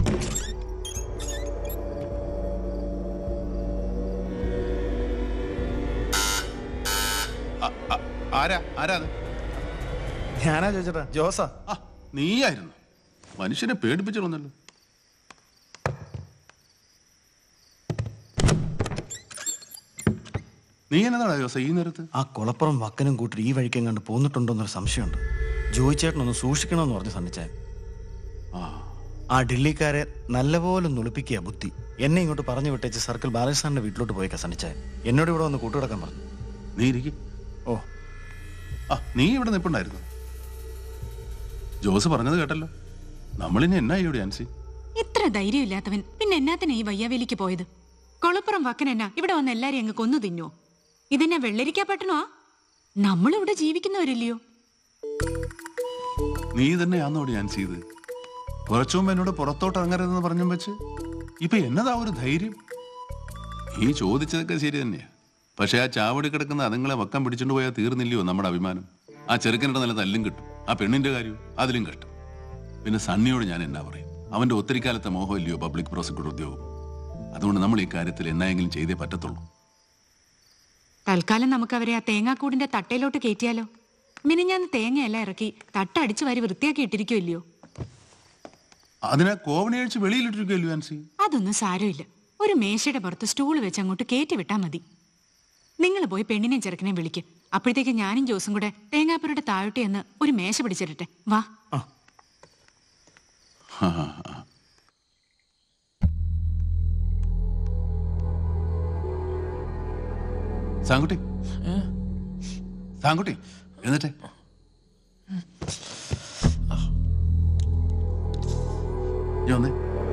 ആരാ ആരാ അത് ഞാനാ ചോദിച്ചേട്ടാ ജോസാ നീയായിരുന്നു മനുഷ്യനെ പേടിപ്പിച്ചിരുന്നല്ലോ നീ എന്നതാ ജോസ ഈ നേരത്ത് ആ കുളപ്പുറം വക്കനും കൂട്ടി ഈ വഴിക്ക് എങ്ങാണ്ട് പോന്നിട്ടുണ്ടോ എന്നൊരു സംശയമുണ്ട് ജോയിച്ചേട്ടനൊന്ന് സൂക്ഷിക്കണമെന്ന് പറഞ്ഞ് സണ്ണിച്ചാൻ ആ ഡില്ലിക്കാരെ നല്ലപോലെ ഒന്ന് ഒളിപ്പിക്കുക ബുദ്ധി എന്നെ ഇങ്ങോട്ട് പറഞ്ഞു വിട്ടേച്ച് സർക്കിൾ ബാലൻ സാറിന്റെ വീട്ടിലോട്ട് പോയേക്കാ സണ്ണിച്ചാൻ എന്നോട് ഇവിടെ ഒന്ന് കൂട്ടുകിടക്കാൻ പറഞ്ഞു നീ ഇരിക്കും ഓ ആ നീ ഇവിടെ നിൽപ്പുണ്ടായിരുന്നു ജോസ് പറഞ്ഞത് കേട്ടല്ലോ നമ്മളിനി എന്നാ ഇവിടെ ആൻസി ഇത്ര ധൈര്യമില്ലാത്തവൻ പിന്നെ എന്നാത്തിനാ ഈ വയ്യാവേലിക്ക് പോയത് കൊളപ്പുറം വക്കൻ എന്നാ ഇവിടെ വന്ന് എല്ലാരെയും അങ്ങ് കൊന്നു തിന്നോ ഇതെന്നാ വെള്ളരിക്കാ പട്ടണോ നമ്മളിവിടെ ജീവിക്കുന്നവരില്ലയോ നീ തന്നെയാന്നോടി ആൻസി ഇത് കുറച്ചു മുമ്പ് എന്നോട് പുറത്തോട്ട് ഇറങ്ങരുതെന്ന് പറഞ്ഞും വെച്ച് ഇപ്പൊ എന്നതാ ഒരു ധൈര്യം നീ ചോദിച്ചതൊക്കെ ശരി തന്നെയാ പക്ഷെ ആ ചാവടി കിടക്കുന്ന അതുങ്ങളെ വക്കം പിടിച്ചോണ്ട് പോയാൽ തീർന്നില്ലയോ നമ്മുടെ അഭിമാനം ആ ചെറുക്കൻ്റെ നല്ല തല്ലും കിട്ടും ആ പെണ്ണിന്റെ കാര്യവും അതിലും കിട്ടും പിന്നെ സണ്ണിയോട് ഞാൻ എന്നാ പറയും അവന്റെ ഒത്തിരിക്കാലത്തെ മോഹമില്ലയോ പബ്ലിക് പ്രോസിക്യൂട്ടർ ഉദ്യോഗം അതുകൊണ്ട് നമ്മൾ ഈ കാര്യത്തിൽ എന്നായെങ്കിലും ചെയ്തേ പറ്റത്തുള്ളൂ തൽക്കാലം നമുക്ക് അവരെ ആ തേങ്ങാക്കൂടിന്റെ തട്ടയിലോട്ട് കയറ്റിയാലോ മിനിഞ്ഞാന്ന് തേങ്ങയെല്ലാം ഇറക്കി തട്ടടിച്ചു വാരി വൃത്തിയാക്കി ഇട്ടിരിക്കുമല്ലയോ അതിനെ കോവണി അഴിച്ച് വെളിയിലിട്ടിരിക്കുമല്ലോ ആൻസി അതൊന്നും സാരമില്ല ഒരു മേശയുടെ പുറത്ത് സ്റ്റൂൾ വെച്ച് അങ്ങോട്ട് കയറ്റി വിട്ടാ മതി നിങ്ങൾ പോയി പെണ്ണിനെയും ചെറുക്കനെയും വിളിക്കും അപ്പോഴത്തേക്ക് ഞാനും ജോസും കൂടെ തേങ്ങാപ്പുരയുടെ താഴോട്ട് എന്ന് ഒരു മേശ പിടിച്ചിട്ടെ വാ ആ, ആ, ആ. സാങ്കുട്ടി സാങ്കുട്ടി എന്നിട്ടേ വന്നേ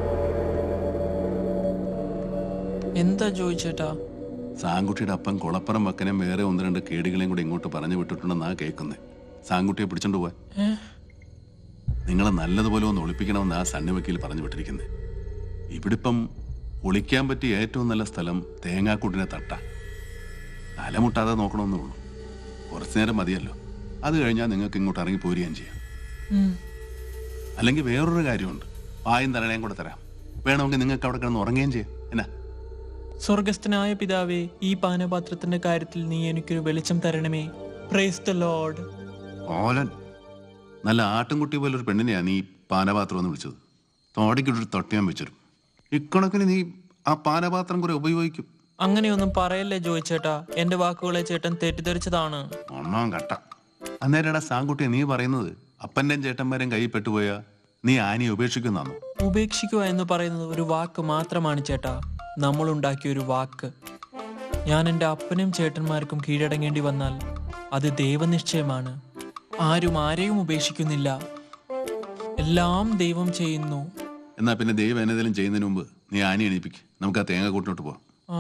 എന്താ ചോദിച്ചേട്ടാ സാങ്കുട്ടിയുടെ അപ്പം കുളപ്പുറം വക്കനും വേറെ ഒന്ന് രണ്ട് കേടുകളെയും കൂടെ ഇങ്ങോട്ട് പറഞ്ഞു വിട്ടിട്ടുണ്ടെന്നാ കേൾക്കുന്നത് സാങ്കുട്ടിയെ പിടിച്ചോണ്ട് പോവാൻ ഏ? നിങ്ങളെ നല്ലതുപോലെ ഒന്ന് ഒളിപ്പിക്കണമെന്ന് ആ സണ്ണി വക്കീൽ പറഞ്ഞു വിട്ടിരിക്കുന്നത് ഇവിടെ ഇപ്പം ഒളിക്കാൻ പറ്റിയ ഏറ്റവും നല്ല സ്ഥലം തേങ്ങാക്കൂട്ടിനെ തട്ട തലമുട്ടാതെ നോക്കണമെന്നേ ഉള്ളൂ കുറച്ചു നേരം മതിയല്ലോ അത് കഴിഞ്ഞാൽ നിങ്ങൾക്ക് ഇങ്ങോട്ട് ഇറങ്ങി പോരുകയും ചെയ്യാം ഉം. അല്ലെങ്കിൽ വേറൊരു കാര്യമുണ്ട് പായും തലണയും കൂടെ തരാം വേണമെങ്കിൽ നിങ്ങൾക്ക് അവിടെ കിടന്ന് ഉറങ്ങുകയും ചെയ്യാം എന്നാ സ്വർഗസ്ഥനായ പിതാവേ ഈ പാനപാത്രത്തിന്റെ കാര്യത്തിൽ നീ എനിക്കൊരു വെളിച്ചം തരണമേ പ്രൈസ് ദ ലോർഡ് ഓലൻ നല്ല ആട്ടിൻകുട്ടി പോലെ ഒരു പെണ്ണിനെയാ നീ പാനപാത്രം എന്ന് വിളിച്ചത് തോടിക്കൊരു തൊട്ടിയാൻ വെച്ചിരും ഇക്കണക്കിന് നീ ആ പാനപാത്രം കുറെ ഉപയോഗിക്കും അങ്ങനെയൊന്നും പറയല്ലേ ജോയിച്ചേട്ടാ എന്റെ വാക്കുകളെ ചേട്ടൻ തെറ്റിദ്ധരിച്ചതാണ് ഒന്നാം കട്ട അന്നേരടാ സാങ്കുട്ടിയെ നീ പറയുന്നത് അപ്പൻ്റെയും ചേട്ടന്മാരെയും കൈ പെട്ടുപോയാ നീ ആനിയെ ഉപേക്ഷിക്കുന്നാണോ ഉപേക്ഷിക്കുക എന്ന് പറയുന്നത് ഒരു വാക്ക് മാത്രമാണ് ചേട്ടാ നമ്മൾ ഉണ്ടാക്കിയ ഒരു വാക്ക് ഞാൻ എൻ്റെ അപ്പനും ചേട്ടന്മാർക്കും കീഴടങ്ങേണ്ടി വന്നാൽ അത് ദൈവനിശ്ചയമാണ് ആരും ആരെയും ഉപേക്ഷിക്കുന്നില്ല എല്ലാം ദൈവം ചെയ്യുന്നു എന്നാ പിന്നെ ദൈവം എന്നതെങ്കിലും ചെയ്യുന്നതിന് മുമ്പ് നീ ആനി എണീപ്പിക്ക് നമുക്ക് ആ തേങ്ങ കൂട്ടിനോട്ട് പോവാം ആ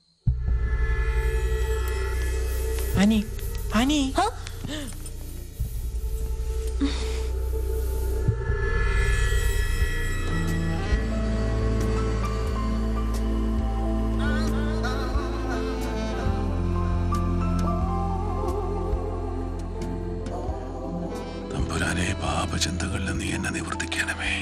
അനി അനി തമ്പുരാനെ പാപചിന്തകളിൽ നീ എന്നെ നിവർത്തിക്കണമേ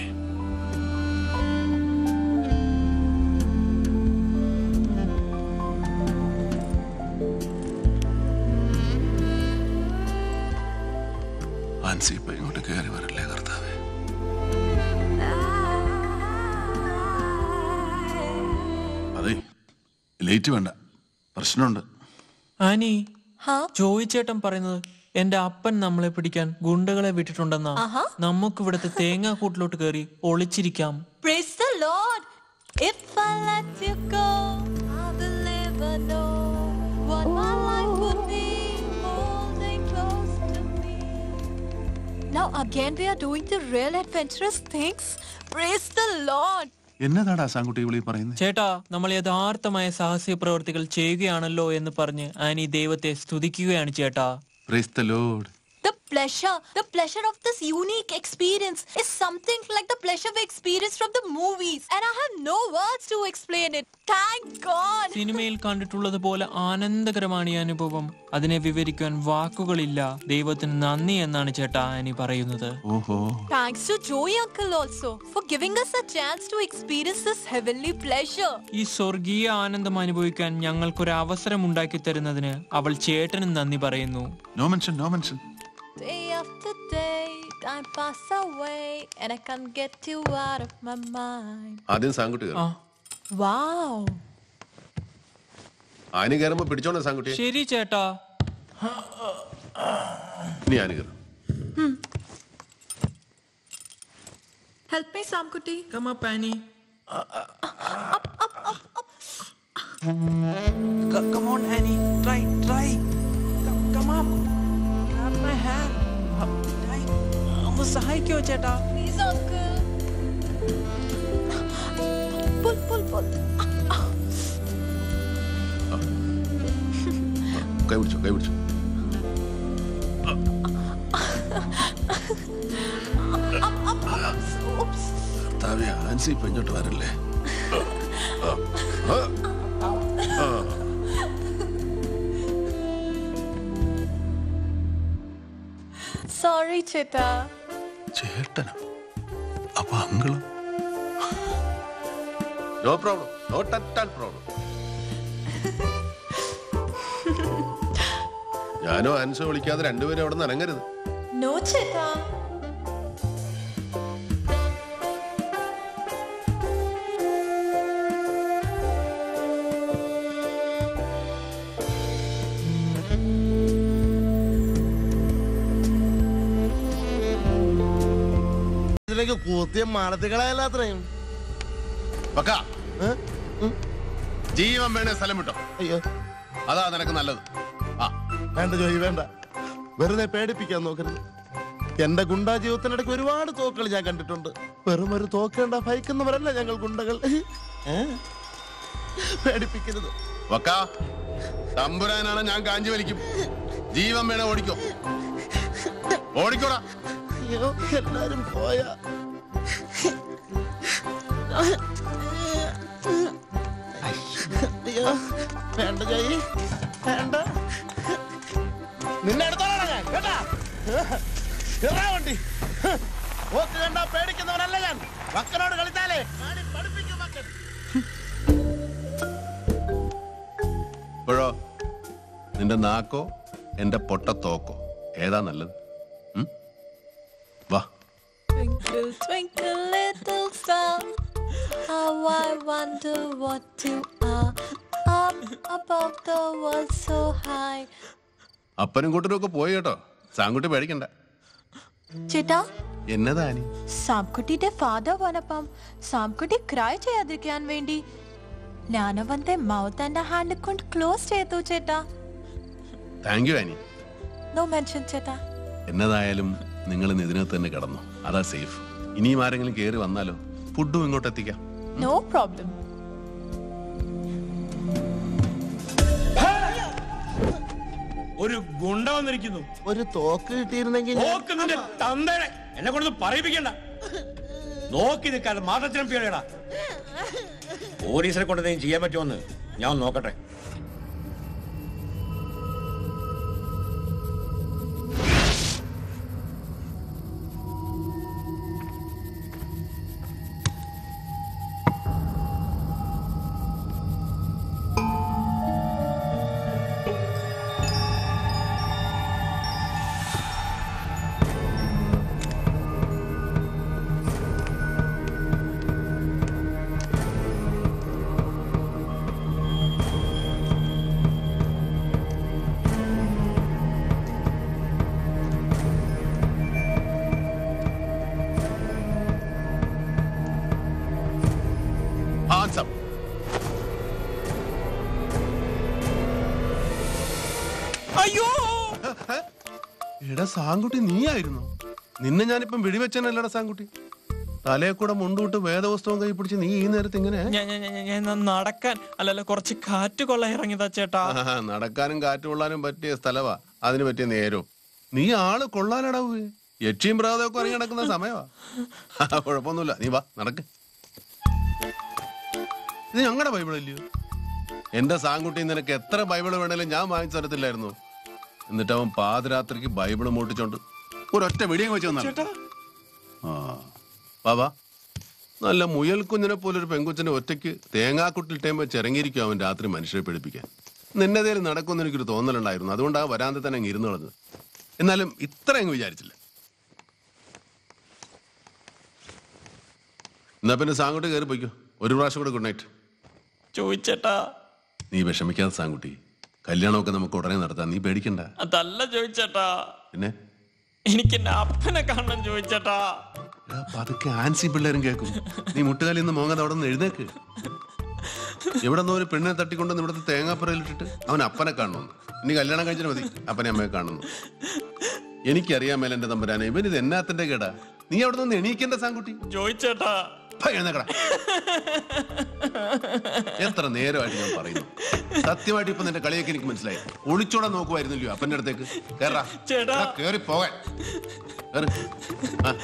ആൻസി ഇപ്പൊ ഇങ്ങോട്ട് കയറി വരല്ലേ കർത്താവേ അതെ ലേറ്റ് വേണ്ട പ്രശ്നമുണ്ട് ആനി ജോയി ചേട്ടൻ പറയുന്നത് എന്റെ അപ്പൻ നമ്മളെ പിടിക്കാൻ ഗുണ്ടകളെ വിട്ടിട്ടുണ്ടെന്നാ ആഹാ. നമുക്ക് ഇവിടുത്തെ തേങ്ങാക്കൂട്ടിലോട്ട് കയറി ഒളിച്ചിരിക്കാം Praise the Lord. If I let you go, I will never know what my life would be holding close to me. Now again we are doing the real adventurous things. Praise the Lord. എന്നതാടാ സാങ്കുട്ടി വിളി പറയുന്നത് ചേട്ടാ നമ്മൾ യഥാർത്ഥമായ സാഹസിക പ്രവർത്തികൾ ചെയ്യുകയാണല്ലോ എന്ന് പറഞ്ഞ് ആനി ദൈവത്തെ സ്തുതിക്കുകയാണ് ചേട്ടാ praise the lord The pleasure, the pleasure of this unique experience is something like the pleasure we experience from the movies. And I have no words to explain it. Thank God. സിനിമയിൽ കണ്ടിട്ടുള്ളത് പോലെ ആനന്ദകരമാണ് ഈ അനുഭവം അതിനെ വിവരിക്കാൻ വാക്കുകളില്ല ദൈവത്തിന് നന്ദി എന്നാണ് ചേട്ടാ ആനി പറയുന്നത് ഓഹോ Thanks to Joey Uncle also for giving us a chance to experience this heavenly pleasure. ഈ സ്വർഗീയ ആനന്ദം അനുഭവിക്കാൻ ഞങ്ങൾക്കൊരു അവസരം ഉണ്ടാക്കി തരുന്നതിന് അവൾ ചേട്ടനും നന്ദി പറയുന്നു no mention no mention Day after day, time pass away, and I can't get you out of my mind. ആദ്യം സാങ്കുട്ടി കയറും Wow. ആനി കയറുമ്പോ പിടിച്ചോണേ സാങ്കുട്ടി ശരി ചേട്ടാ ഇനി ആനി കയറും Help me, Samkuti. Come up, Annie. come on, Annie. Try, try. Come, come up. Grab my hand. Uh, try. ഒന്ന് സഹായിക്കോ ചേട്ടാ Please, Uncle. Pull, pull, pull. കൈ പിടിച്ചു കൈ പിടിച്ചു കർത്താവേ ആൻസി ഇപ്പൊ ഇങ്ങോട്ട് വരല്ലേ ആ, ആ, ആ. Sorry, Cheta. ചേട്ടനോ അപ്പൊ അങ്കിളും no problem not at problem ഞാനോ അൻസോ വിളിക്കാതെ രണ്ടുപേരും അവിടെ നിന്ന് ഇറങ്ങരുത് No, Cheta. പറ്റില്ലെങ്കിൽ കൂത്തിയ മാനത്തികളായല്ല അത്രയും വെക്കാ. ജീവൻ വേണേ സ്ഥലം വിട്ടോ അയ്യോ അതാ നിനക്ക് നല്ലത് ആ വേണ്ട ജോയി വേണ്ട വെറുതെ പേടിപ്പിക്കാൻ നോക്കരുത് എന്റെ ഗുണ്ടാ ജീവിതത്തിനിടയ്ക്ക് ഒരുപാട് തോക്കുകൾ ഞാൻ കണ്ടിട്ടുണ്ട് വെറും ഒരു തോക്കേണ്ട ഭയക്കുന്നവരല്ല ഞങ്ങൾ ഗുണ്ടകൾ ഏ? പേടിപ്പിക്കരുത് വക്കാ തമ്പുരാനാണ് ഞാൻ കാഞ്ചി വലിക്കും ജീവൻ വേണേ ഓടിക്കോ ഓടിക്കോടാ അയ്യോ എല്ലാരും പോയാ അയ്യോ വേണ്ട ജോയി വേണ്ട നിന്നെ എടുത്തോളാം ഞാൻ കേട്ടാ ഇറാ വണ്ടി ഓക്ക് കണ്ട പേടിക്കുന്നവനല്ല ഞാൻ മക്കളോട് കളിച്ചാലേ ആടി പഠിപ്പിക്കും മക്കൾ ഇപ്പോഴോ നിന്റെ നാക്കോ എന്റെ പൊട്ട തോക്കോ ഏതാ നല്ലത് ഉം? വാ Twinkle, twinkle, little star, how I wonder what you are. Up above the world so high. അപ്പനും കൂട്ടരും ഒക്കെ പോയി കേട്ടോ സാങ്കുട്ടി പേടിക്കണ്ട ചേട്ടാ എന്നതാനി സാംകുട്ടിയുടെ ഫാദർ വന്നപ്പം സാംകുട്ടി ക്രൈ ചെയ്യാതിരിക്കാൻ വേണ്ടി ഞാനവന്റെ മൗത്ത് ആൻഡ് ഹാൻഡ് കൊണ്ട് ക്ലോസ് ചെയ്തു ചേട്ടാ thank you Annie no mention ചേട്ടാ എന്നതായാലും നിങ്ങൾ ഇന്ന് ഇതിനകത്ത് തന്നെ കിടന്നു അതാ സേഫ് ഇനിയും ആരെങ്കിലും കയറി വന്നാലോ ഫുഡും ഇങ്ങോട്ട് എത്തിക്കാം നോ പ്രോബ്ലം ഒരു ഗുണ്ട വന്നിരിക്കുന്നു ഒരു തോക്ക് കിട്ടിയിരുന്നെങ്കിൽ ഞാൻ- നോക്ക് നിന്റെ തന്തയുടെ എന്നെ കൊണ്ടൊന്നും പറയിപ്പിക്കണ്ട നോക്കി നിൽക്കാതെ മാതച്ചനം പേടിയടാ പോലീസിനെ കൊണ്ട് എന്തെങ്കിലും ചെയ്യാൻ പറ്റുമെന്ന് ഞാൻ ഒന്ന് നോക്കട്ടെ Hands up. അയ്യോ എടാ സാങ്കുട്ടി നീയായിരുന്നു നിന്നെ ഞാനിപ്പം വെടിവെച്ചനല്ലടാ സാങ്കുട്ടി തലയെ കൂടെ മുണ്ടൂട്ട് വേദപുസ്തകം കൈ പിടിച്ച് നീ ഈ നേരത്തെ ഇങ്ങനെ ഞാൻ ഞാൻ- ഞാൻ- ഞാൻ നടക്കാൻ അല്ലല്ല കുറച്ച് കാറ്റ് കൊള്ള ഇറങ്ങിയതാ ചേട്ടാ ആഹാ, നടക്കാനും കാറ്റ് കൊള്ളാനും പറ്റിയ സ്ഥലവാ അതിന് പറ്റിയ നേരവും നീ ആള് കൊള്ളാനടാ പോയി യക്ഷിയും പ്രാതമൊക്കെ ഇറങ്ങി നടക്കുന്ന സമയമാ ആ, കുഴപ്പമൊന്നുമില്ല നീ വാ നടക്ക് ഇത് ഞങ്ങളുടെ ബൈബിളല്ലയോ എന്റെ സാങ്കുട്ടി നിനക്ക് എത്ര ബൈബിള് വേണേലും ഞാൻ വാങ്ങിച്ചു തരത്തില്ലായിരുന്നു എന്നിട്ട് അവൻ പാതിരാത്രിക്ക് ബൈബിള് മൂട്ടിച്ചോണ്ട് ഒരൊറ്റ വെടിയും വെച്ച് വന്നാ ചേട്ടാ ആ വാ വാ നല്ല മുയൽ കുഞ്ഞിനെ പോലൊരു പെങ്കുച്ചിനെ ഒറ്റയ്ക്ക് തേങ്ങാക്കുട്ടിൽ വെച്ച് ഇറങ്ങിയിരിക്കും അവൻ രാത്രി മനുഷ്യരെ പിടിപ്പിക്കാൻ നിന്നതേലും നടക്കുമെന്ന് എനിക്കൊരു തോന്നലുണ്ടായിരുന്നു അതുകൊണ്ട് ആ വരാന്ത തന്നെ അങ്ങ് ഇരുന്ന് കളഞ്ഞത് എന്നാലും ഇത്ര അങ്ങ് വിചാരിച്ചില്ല എന്നാ പിന്നെ സാങ്കുട്ടി കയറി പോയിക്കോ ഒരു പ്രാവശ്യം കൂടെ ഗുഡ് നൈറ്റ് ചോദിച്ചേട്ടാ നീ വിഷമിക്കാതെ സാങ്കുട്ടി കല്യാണമൊക്കെ നമുക്ക് ഉടനെ നടത്താം നീ പേടിക്കണ്ട അതല്ല ചോദിച്ചേട്ടാ പിന്നെ എനിക്ക് എന്റെ അപ്പനെ കാണണം ചോദിച്ചേട്ടാ എടാ, പതുക്കെ ആൻസി പിള്ളേരും കേൾക്കും നീ മുട്ടുകാലിൽ നിന്ന് മോങ്ങാതെ അവിടെ നിന്ന് എഴുന്നേക്ക് ഇവിടെ നിന്ന് ഒരു പെണ്ണിനെ തട്ടിക്കൊണ്ടുവന്ന് ഇവിടുത്തെ തേങ്ങാപ്പുറയിലിട്ടിട്ട് അവൻ അപ്പനെ കാണുന്നു ഇനി കല്യാണം കഴിച്ചാൽ മതി അപ്പനെ അമ്മയെ കാണുന്നു എനിക്കറിയാൻ മേലെ എന്റെ തമ്പുരാനെ ഇവൻ ഇത് എന്നാത്തിന്റെ കേടാ നീ അവിടെ നിന്ന് എണീക്കേണ്ട സാങ്കുട്ടി ചോദിച്ചേട്ടാ ഭയ, എഴുന്നേക്കടാ. എത്ര നേരമായിട്ട് ഞാൻ പറയുന്നു സത്യമായിട്ട് ഇപ്പൊ നിന്റെ കളിയൊക്കെ എനിക്ക് മനസ്സിലായി ഒളിച്ചോടാൻ നോക്കുമായിരുന്നല്ലോ അപ്പന്റെ അടുത്തേക്ക് കേറാ ചേട്ടാ. എടാ, കേറി പോകാൻ കേറ്. ആ.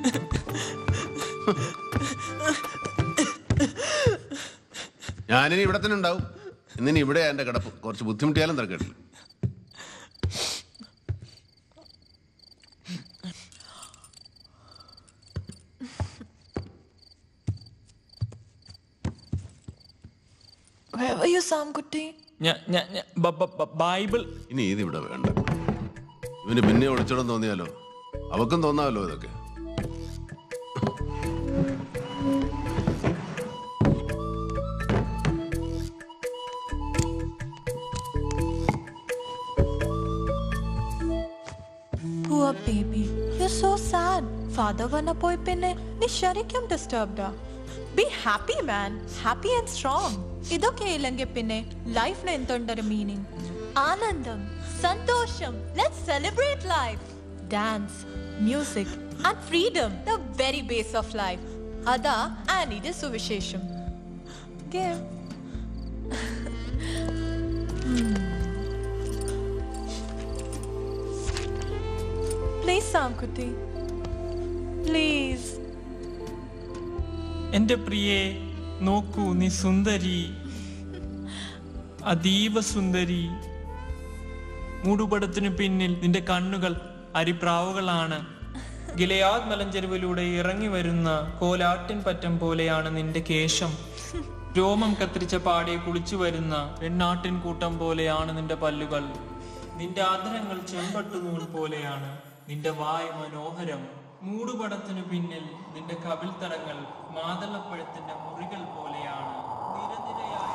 ഞാനിനി ഇവിടെ തന്നെ ഉണ്ടാവും ഇന്നിനി ഇവിടെ എന്റെ കിടപ്പ് കുറച്ച് ബുദ്ധിമുട്ടിയാലും തിരക്കേട്ടില്ല Where were you, Samkutti? ഞാൻ ഞാൻ ഞാൻ ബ- ബ- ബ- ബൈബിൾ ഇനി ഇത് ഇവിടെ വേണ്ട ഇവന് പിന്നെ ഒളിച്ചോടാൻ തോന്നിയാലോ അവക്കും തോന്നാമല്ലോ ഇതൊക്കെ Poor baby. You're so sad. Father വന്നപ്പോയി പിന്നെ നീ ശരിക്കും ഡിസ്റ്റർബ്ഡാ be happy man happy and strong ഇതൊക്കെ ഇല്ലെങ്കിൽ പിന്നെ ലൈഫിന് എന്തുണ്ടൊരു മീനിങ് ആനന്ദം സന്തോഷം let celebrate life dance music and freedom the very base of life അതാ ആനിയുടെ സുവിശേഷം Give. പ്ലീസ് സാംകുട്ടി പ്ലീസ് എന്റെ പ്രിയേ നോക്കൂ നീ സുന്ദരി അതീവ സുന്ദരി മൂടുപടത്തിനു പിന്നിൽ നിന്റെ കണ്ണുകൾ അരിപ്രാവുകളാണ് ഗിലയാദ് മലഞ്ചെരുവിലൂടെ ഇറങ്ങി വരുന്ന കോലാട്ടിൻ പറ്റം പോലെയാണ് നിന്റെ കേശം രോമം കത്തിരിച്ച പാടെ കുളിച്ചു വരുന്ന പെണ്ണാട്ടിൻ കൂട്ടം പോലെയാണ് നിന്റെ പല്ലുകൾ നിന്റെ ആദരങ്ങൾ ചെമ്പട്ടുനൂൽ പോലെയാണ് നിന്റെ വായ് മനോഹരം മൂടുപടത്തിനു പിന്നിൽ നിന്റെ കവിൾത്തടങ്ങൾ മാതളപ്പഴത്തിന്റെ മുറികൾ പോലെയാണ് നിരനിരയായി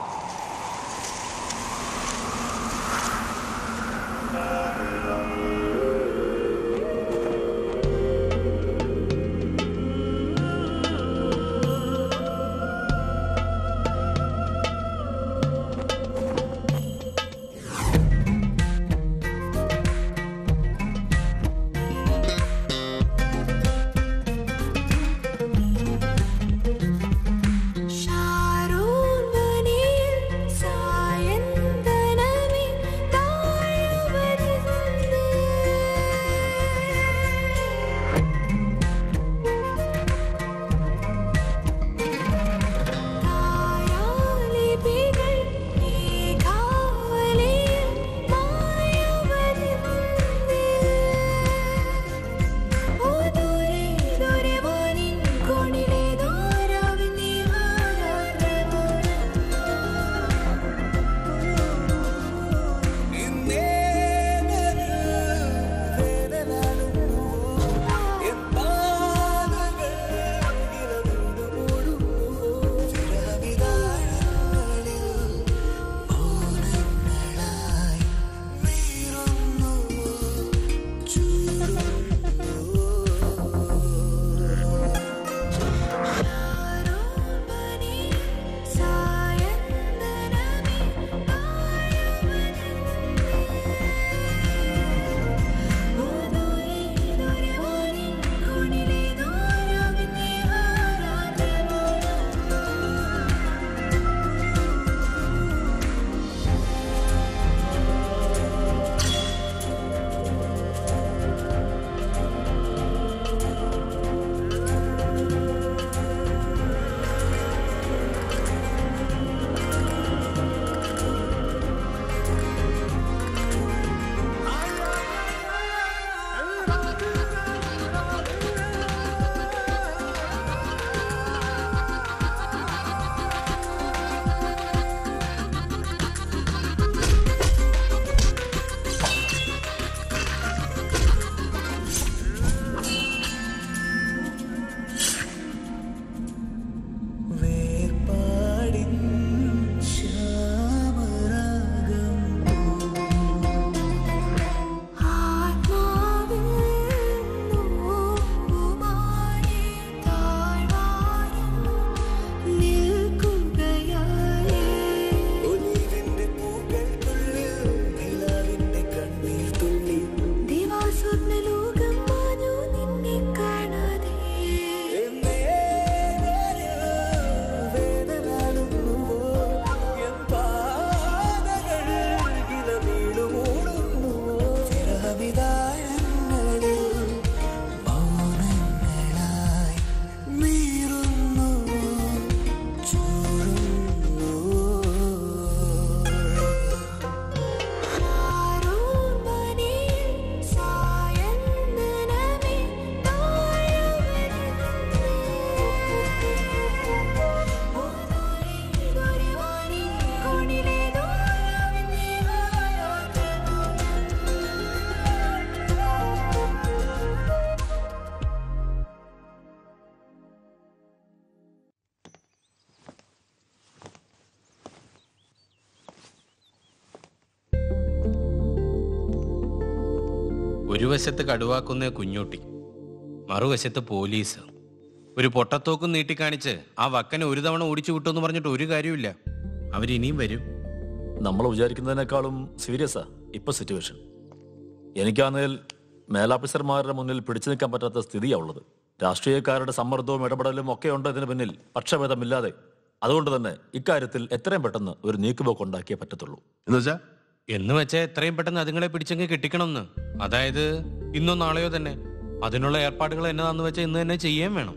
ഒരു വശത്ത് കടുവാക്കുന്ന കുഞ്ഞൂട്ടി മറുവശത്ത് പോലീസ് ഒരു പൊട്ടത്തോക്കും നീട്ടിക്കാണിച്ച് ആ വക്കനെ ഒരു തവണ ഓടിച്ചു വിട്ടു പറഞ്ഞിട്ട് ഒരു കാര്യമില്ല അവരിനിയും വരും നമ്മൾ വിചാരിക്കുന്നതിനേക്കാളും സീരിയസാ ഇപ്പൊ സിറ്റുവേഷൻ എനിക്കാണെങ്കിൽ മേലാഫീസർമാരുടെ മുന്നിൽ പിടിച്ചു നിൽക്കാൻ പറ്റാത്ത സ്ഥിതിയാ ഉള്ളത് രാഷ്ട്രീയക്കാരുടെ സമ്മർദ്ദവും ഇടപെടലും ഒക്കെ ഉണ്ട് ഇതിന് പിന്നിൽ പക്ഷഭേദമില്ലാതെ അതുകൊണ്ട് തന്നെ ഇക്കാര്യത്തിൽ എത്രയും പെട്ടെന്ന് ഒരു നീക്കുപോക്ക് ഉണ്ടാക്കിയേ പറ്റത്തുള്ളൂ എന്നുവെച്ചാ എന്ന് വെച്ചാൽ എത്രയും പെട്ടെന്ന് അതുങ്ങളെ പിടിച്ചെങ്കിൽ കെട്ടിക്കണമെന്ന് അതായത് ഇന്നോ നാളെയോ തന്നെ അതിനുള്ള ഏർപ്പാടുകൾ എന്നതാന്ന് വെച്ചാൽ ഇന്ന് തന്നെ ചെയ്യാൻ വേണം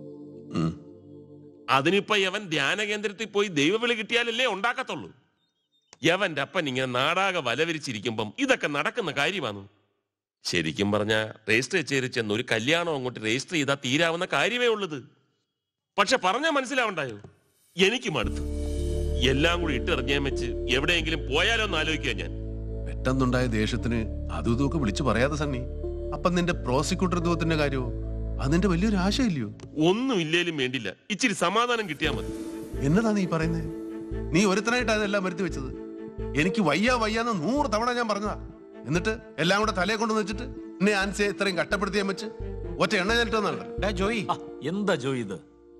അതിനിപ്പോ യവൻ ധ്യാന കേന്ദ്രത്തിൽ പോയി ദൈവവിളി കിട്ടിയാലല്ലേ ഉണ്ടാക്കത്തുള്ളൂ യവന്റെ അപ്പൻ ഇങ്ങനെ നാടാകെ വലവിരിച്ചിരിക്കുമ്പം ഇതൊക്കെ നടക്കുന്ന കാര്യമാണ് ശരിക്കും പറഞ്ഞ രജിസ്റ്റർ കച്ചേരി ചെന്ന് ഒരു കല്യാണം അങ്ങോട്ട് രജിസ്റ്റർ ചെയ്താൽ തീരാവുന്ന കാര്യമേ ഉള്ളത് പക്ഷെ പറഞ്ഞാൽ മനസ്സിലാവണ്ടായോ എനിക്ക് മടുത്തു എല്ലാം കൂടി ഇട്ടെറിഞ്ഞാൻ വെച്ച് എവിടെയെങ്കിലും പോയാലോ എന്ന് ആലോചിക്കുക ഞാൻ പെട്ടെന്നുണ്ടായ ദേഷ്യത്തിന് അതും ഇതൊക്കെ വിളിച്ചു പറയാതെ സണ്ണി അപ്പൊ നിന്റെ പ്രോസിക്യൂട്ടർ ദ്വത്തിന്റെ കാര്യമോ അത് നിന്റെ വലിയൊരു ആശയില്ലയോ ഒന്നും ഇല്ലേലും വേണ്ടില്ല ഇച്ചിരി സമാധാനം കിട്ടിയാൽ മതി എന്നതാ നീ പറയുന്നത് നീ ഒരുത്തനായിട്ട് അതെല്ലാം വരുത്തി വെച്ചത് എനിക്ക് വയ്യ വയ്യാന്ന് നൂറ് തവണ ഞാൻ പറഞ്ഞതാ എന്നിട്ട് എല്ലാം കൂടെ തലയെ കൊണ്ടു വെച്ചിട്ട് എന്നെ ആൻസിയെ ഇത്രയും കട്ടപ്പെടുത്തിയാൻ വെച്ച് ഒറ്റ എണ്ണ ഞാനിട്ടെന്നല്ല ജോയി എന്താ ജോയി ഇത്